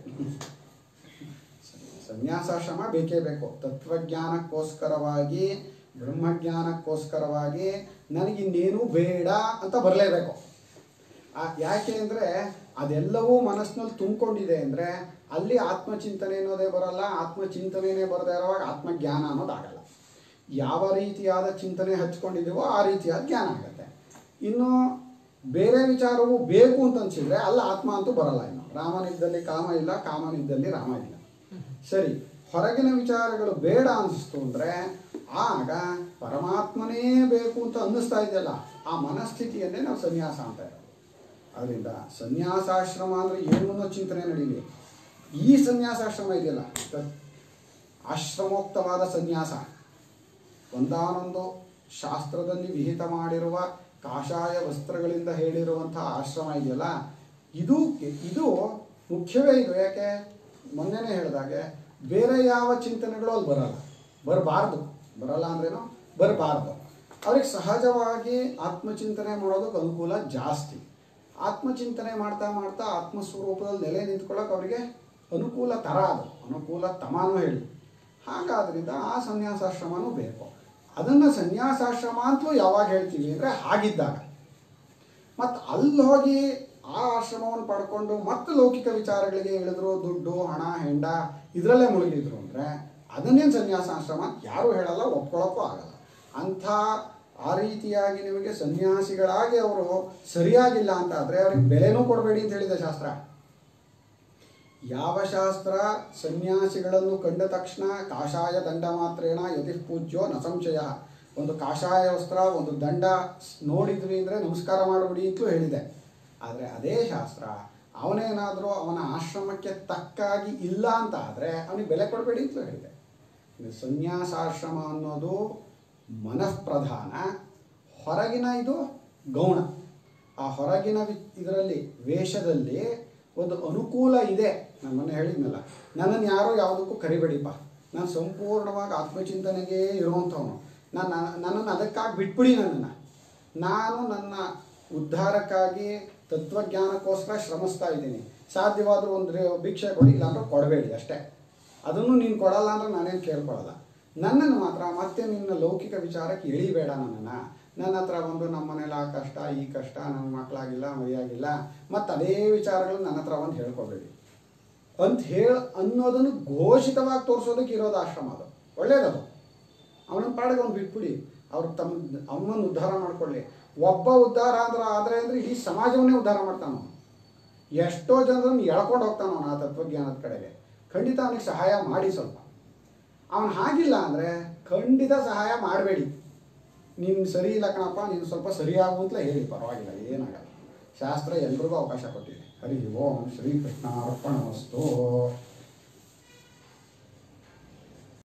ಸನ್ಯಾಸಾಶ್ರಮ ಬೇಕೇ ಬೇಕು ತತ್ವಜ್ಞಾನಕ್ಕೋಸ್ಕರವಾಗಿ ಬ್ರಹ್ಮಜ್ಞಾನಕ್ಕೋಸ್ಕರವಾಗಿ ನನಗಿನ್ನೇನು ಬೇಡ ಅಂತ ಬರಲೇಬೇಕು ಯಾಕೆ ಅಂದರೆ ಅದೆಲ್ಲವೂ ಮನಸ್ಸಿನಲ್ಲಿ ತುಂಬಿಕೊಂಡಿದೆ ಅಂದರೆ ಅಲ್ಲಿ ಆತ್ಮಚಿಂತನೆ ಅನ್ನೋದೇ ಬರಲ್ಲ ಆತ್ಮಚಿಂತನೆಯೇ ಬರದೇ ಇರುವಾಗ ಆತ್ಮಜ್ಞಾನ ಅನ್ನೋದಾಗಲ್ಲ ಯಾವ ರೀತಿಯಾದ ಚಿಂತನೆ ಹಚ್ಕೊಂಡಿದ್ದೀವೋ ಆ ರೀತಿಯಾದ ಜ್ಞಾನ ಆಗುತ್ತೆ ಇನ್ನು ಬೇರೆ ವಿಚಾರವು ಬೇಕು ಅಂತ ಅನ್ಸಿದ್ರೆ ಅಲ್ಲಿ ಆತ್ಮ ಅಂತೂ ಬರಲ್ಲ ಇನ್ನು ರಾಮನಿದ್ದಲ್ಲಿ ಕಾಮ ಇಲ್ಲ ಕಾಮನಿದ್ದಲ್ಲಿ ರಾಮ ಇಲ್ಲ ಸರಿ ಹೊರಗಿನ ವಿಚಾರಗಳು ಬೇಡ ಅನಿಸ್ತು ಅಂದರೆ ಆಗ ಪರಮಾತ್ಮನೇ ಬೇಕು ಅಂತ ಅನ್ನಿಸ್ತಾ ಇದೆಯಲ್ಲ ಆ ಮನಸ್ಥಿತಿಯನ್ನೇ ನಾವು ಸನ್ಯಾಸ ಅಂತ ಇರೋದು ಅದರಿಂದ ಸನ್ಯಾಸಾಶ್ರಮ ಅಂದರೆ ಏನು ಅನ್ನೋ ಚಿಂತನೆ ನಡೀಲಿ ಈ ಸನ್ಯಾಸಾಶ್ರಮ ಇದೆಯಲ್ಲ ತತ್- ಆಶ್ರಮೋಕ್ತವಾದ ಸನ್ಯಾಸ ಒಂದಾನೊಂದು ಶಾಸ್ತ್ರದಲ್ಲಿ ವಿಹಿತ ಮಾಡಿರುವ ಕಾಷಾಯ ವಸ್ತ್ರಗಳಿಂದ ಹೇಳಿರುವಂತಹ ಆಶ್ರಮ ಇದೆಯಲ್ಲ ಇದು ಇದು ಮುಖ್ಯವೇ ಇದು ಯಾಕೆ ಮೊನ್ನೆನೇ ಹೇಳಿದಾಗೆ ಬೇರೆ ಯಾವ ಚಿಂತನೆಗಳು ಅಲ್ಲಿ ಬರಲ್ಲ ಬರಬಾರ್ದು ಬರಲ್ಲ ಅಂದ್ರೇನು ಬರಬಾರ್ದು ಅವ್ರಿಗೆ ಸಹಜವಾಗಿ ಆತ್ಮಚಿಂತನೆ ಮಾಡೋದಕ್ಕೆ ಅನುಕೂಲ ಜಾಸ್ತಿ ಆತ್ಮಚಿಂತನೆ ಮಾಡ್ತಾ ಮಾಡ್ತಾ ಆತ್ಮಸ್ವರೂಪದಲ್ಲಿ ನೆಲೆ ನಿಂತ್ಕೊಳ್ಳೋಕೆ ಅವರಿಗೆ ಅನುಕೂಲ ತರ ಅದು ಅನುಕೂಲ ತಮಾನು ಹೇಳಿ ಹಾಗಾದ್ರಿಂದ ಆ ಸನ್ಯಾಸಾಶ್ರಮನೂ ಬೇಕು ಅದನ್ನು ಸನ್ಯಾಸಾಶ್ರಮ ಅಂತಲೂ ಯಾವಾಗ ಹೇಳ್ತೀವಿ ಅಂದರೆ ಹಾಗಿದ್ದಾಗ ಮತ್ತು ಅಲ್ಲಿ ಹೋಗಿ ಆ ಆಶ್ರಮವನ್ನು ಪಡ್ಕೊಂಡು ಮತ್ತೆ ಲೌಕಿಕ ವಿಚಾರಗಳಿಗೆ ಇಳಿದ್ರು ದುಡ್ಡು ಹಣ ಹೆಂಡ ಇದರಲ್ಲೇ ಮುಳುಗಿದ್ರು ಅಂದರೆ ಅದನ್ನೇನು ಸನ್ಯಾಸಾಶ್ರಮ ಅಂತ ಯಾರೂ ಹೇಳಲ್ಲ ಒಪ್ಕೊಳ್ಳೋಕ್ಕೂ ಆಗಲ್ಲ ಅಂಥ ಆ ರೀತಿಯಾಗಿ ನಿಮಗೆ ಸನ್ಯಾಸಿಗಳಾಗಿ ಅವರು ಸರಿಯಾಗಿಲ್ಲ ಅಂತ ಆದರೆ ಅವ್ರಿಗೆ ಬೆಲೆನೂ ಕೊಡಬೇಡಿ ಅಂತ ಹೇಳಿದೆ ಶಾಸ್ತ್ರ ಯಾವ ಶಾಸ್ತ್ರ ಸನ್ಯಾಸಿಗಳನ್ನು ಕಂಡ ತಕ್ಷಣ ಕಾಷಾಯ ದಂಡ ಮಾತ್ರೇಣ ಯತಿ ಪೂಜ್ಯೋ ನ ಸಂಶಯ ಒಂದು ಕಾಷಾಯ ವಸ್ತ್ರ ಒಂದು ದಂಡ ನೋಡಿದ್ವಿ ಅಂದರೆ ನಮಸ್ಕಾರ ಮಾಡಿಬಿಡಿ ಅಂತಲೂ ಹೇಳಿದೆ ಆದರೆ ಅದೇ ಶಾಸ್ತ್ರ ಅವನೇನಾದರೂ ಅವನ ಆಶ್ರಮಕ್ಕೆ ತಕ್ಕಾಗಿ ಇಲ್ಲ ಅಂತ ಆದರೆ ಅವನಿಗೆ ಬೆಲೆ ಕೊಡಬೇಡಿ ಅಂತಲೂ ಹೇಳಿದೆ ಇದು ಸನ್ಯಾಸಾಶ್ರಮ ಅನ್ನೋದು ಮನಃಪ್ರಧಾನ ಹೊರಗಿನ ಇದು ಗೌಣ ಆ ಹೊರಗಿನ ಇದರಲ್ಲಿ ವೇಷದಲ್ಲಿ ಒಂದು ಅನುಕೂಲ ಇದೆ ನಾನು ಮೊನ್ನೆ ಹೇಳಿದ್ನಲ್ಲ ನನ್ನನ್ನು ಯಾರೋ ಯಾವುದಕ್ಕೂ ಕರಿಬೇಡಿಪ್ಪ ನಾನು ಸಂಪೂರ್ಣವಾಗಿ ಆತ್ಮಚಿಂತನೆಗೆ ಇರುವಂಥವನು ನಾನು ನನ್ನನ್ನು ಅದಕ್ಕಾಗಿ ಬಿಟ್ಬಿಡಿ ನನ್ನನ್ನು ನಾನು ನನ್ನ ಉದ್ಧಾರಕ್ಕಾಗಿ ತತ್ವಜ್ಞಾನಕ್ಕೋಸ್ಕರ ಶ್ರಮಿಸ್ತಾ ಇದ್ದೀನಿ ಸಾಧ್ಯವಾದರೂ ಒಂದು ರೇ- ಭಿಕ್ಷೆ ಕೊಡಿ ಇಲ್ಲಾಂದ್ರೆ ಕೊಡಬೇಡಿ ಅಷ್ಟೇ ಅದನ್ನು ನೀನು ಕೊಡಲ್ಲ ಅಂದ್ರೆ ನಾನೇನು ಕೇಳ್ಕೊಳ್ಳಲ್ಲ ನನ್ನನ್ನು ಮಾತ್ರ ಮತ್ತೆ ನಿನ್ನ ಲೌಕಿಕ ವಿಚಾರಕ್ಕೆ ಎಳಿಬೇಡ ನನ್ನನ್ನು ನನ್ನ ಹತ್ರ ಬಂದು ನಮ್ಮ ಮನೇಲಿ ಆ ಕಷ್ಟ ಈ ಕಷ್ಟ ನನ್ನ ಮಕ್ಕಳಾಗಿಲ್ಲ ಮೈಯಾಗಿಲ್ಲ ಮತ್ತು ಅದೇ ವಿಚಾರಗಳು ನನ್ನ ಹತ್ರ ಒಂದು ಹೇಳ್ಕೊಬೇಡಿ ಅಂತ ಹೇಳ ಅನ್ನೋದನ್ನು ಘೋಷಿತವಾಗಿ ತೋರಿಸೋದಕ್ಕೆ ಇರೋದು ಆಶ್ರಮ ಅದು ಒಳ್ಳೇದದು ಅವನ ಪಾಡಿಗೆ ಅವ್ನು ಬಿಟ್ಬಿಡಿ ಅವ್ರು ತಮ್ಮ ಅವನನ್ನು ಉದ್ಧಾರ ಮಾಡ್ಕೊಳ್ಳಿ ಒಬ್ಬ ಉದ್ಧಾರ ಅಂದ್ರೆ ಆದರೆ ಅಂದರೆ ಇಡೀ ಸಮಾಜವನ್ನೇ ಉದ್ಧಾರ ಮಾಡ್ತಾನೆ ಅವನು ಎಷ್ಟೋ ಜನರನ್ನು ಎಳ್ಕೊಂಡು ಹೋಗ್ತಾನೆ ಅವನು ಆ ತತ್ವಜ್ಞಾನದ ಕಡೆಗೆ ಖಂಡಿತ ಅವನಿಗೆ ಸಹಾಯ ಮಾಡಿ ಸ್ವಲ್ಪ ಅವನು ಹಾಗಿಲ್ಲ ಅಂದರೆ ಖಂಡಿತ ಸಹಾಯ ಮಾಡಬೇಡಿ ನೀನು ಸರಿ ಇಲ್ಲ ಕಣಪ್ಪ ನೀನು ಸ್ವಲ್ಪ ಸರಿಯಾಗು ಅಂತಲೇ ಹೇಳಿ ಪರವಾಗಿಲ್ಲ ಏನಾಗಲ್ಲ ಶಾಸ್ತ್ರ ಎಲ್ರಿಗೂ ಅವಕಾಶ ಕೊಟ್ಟಿದೆ ಹರಿ ಓಂ ಶ್ರೀಕೃಷ್ಣ ಅರ್ಪಣಮಸ್ತು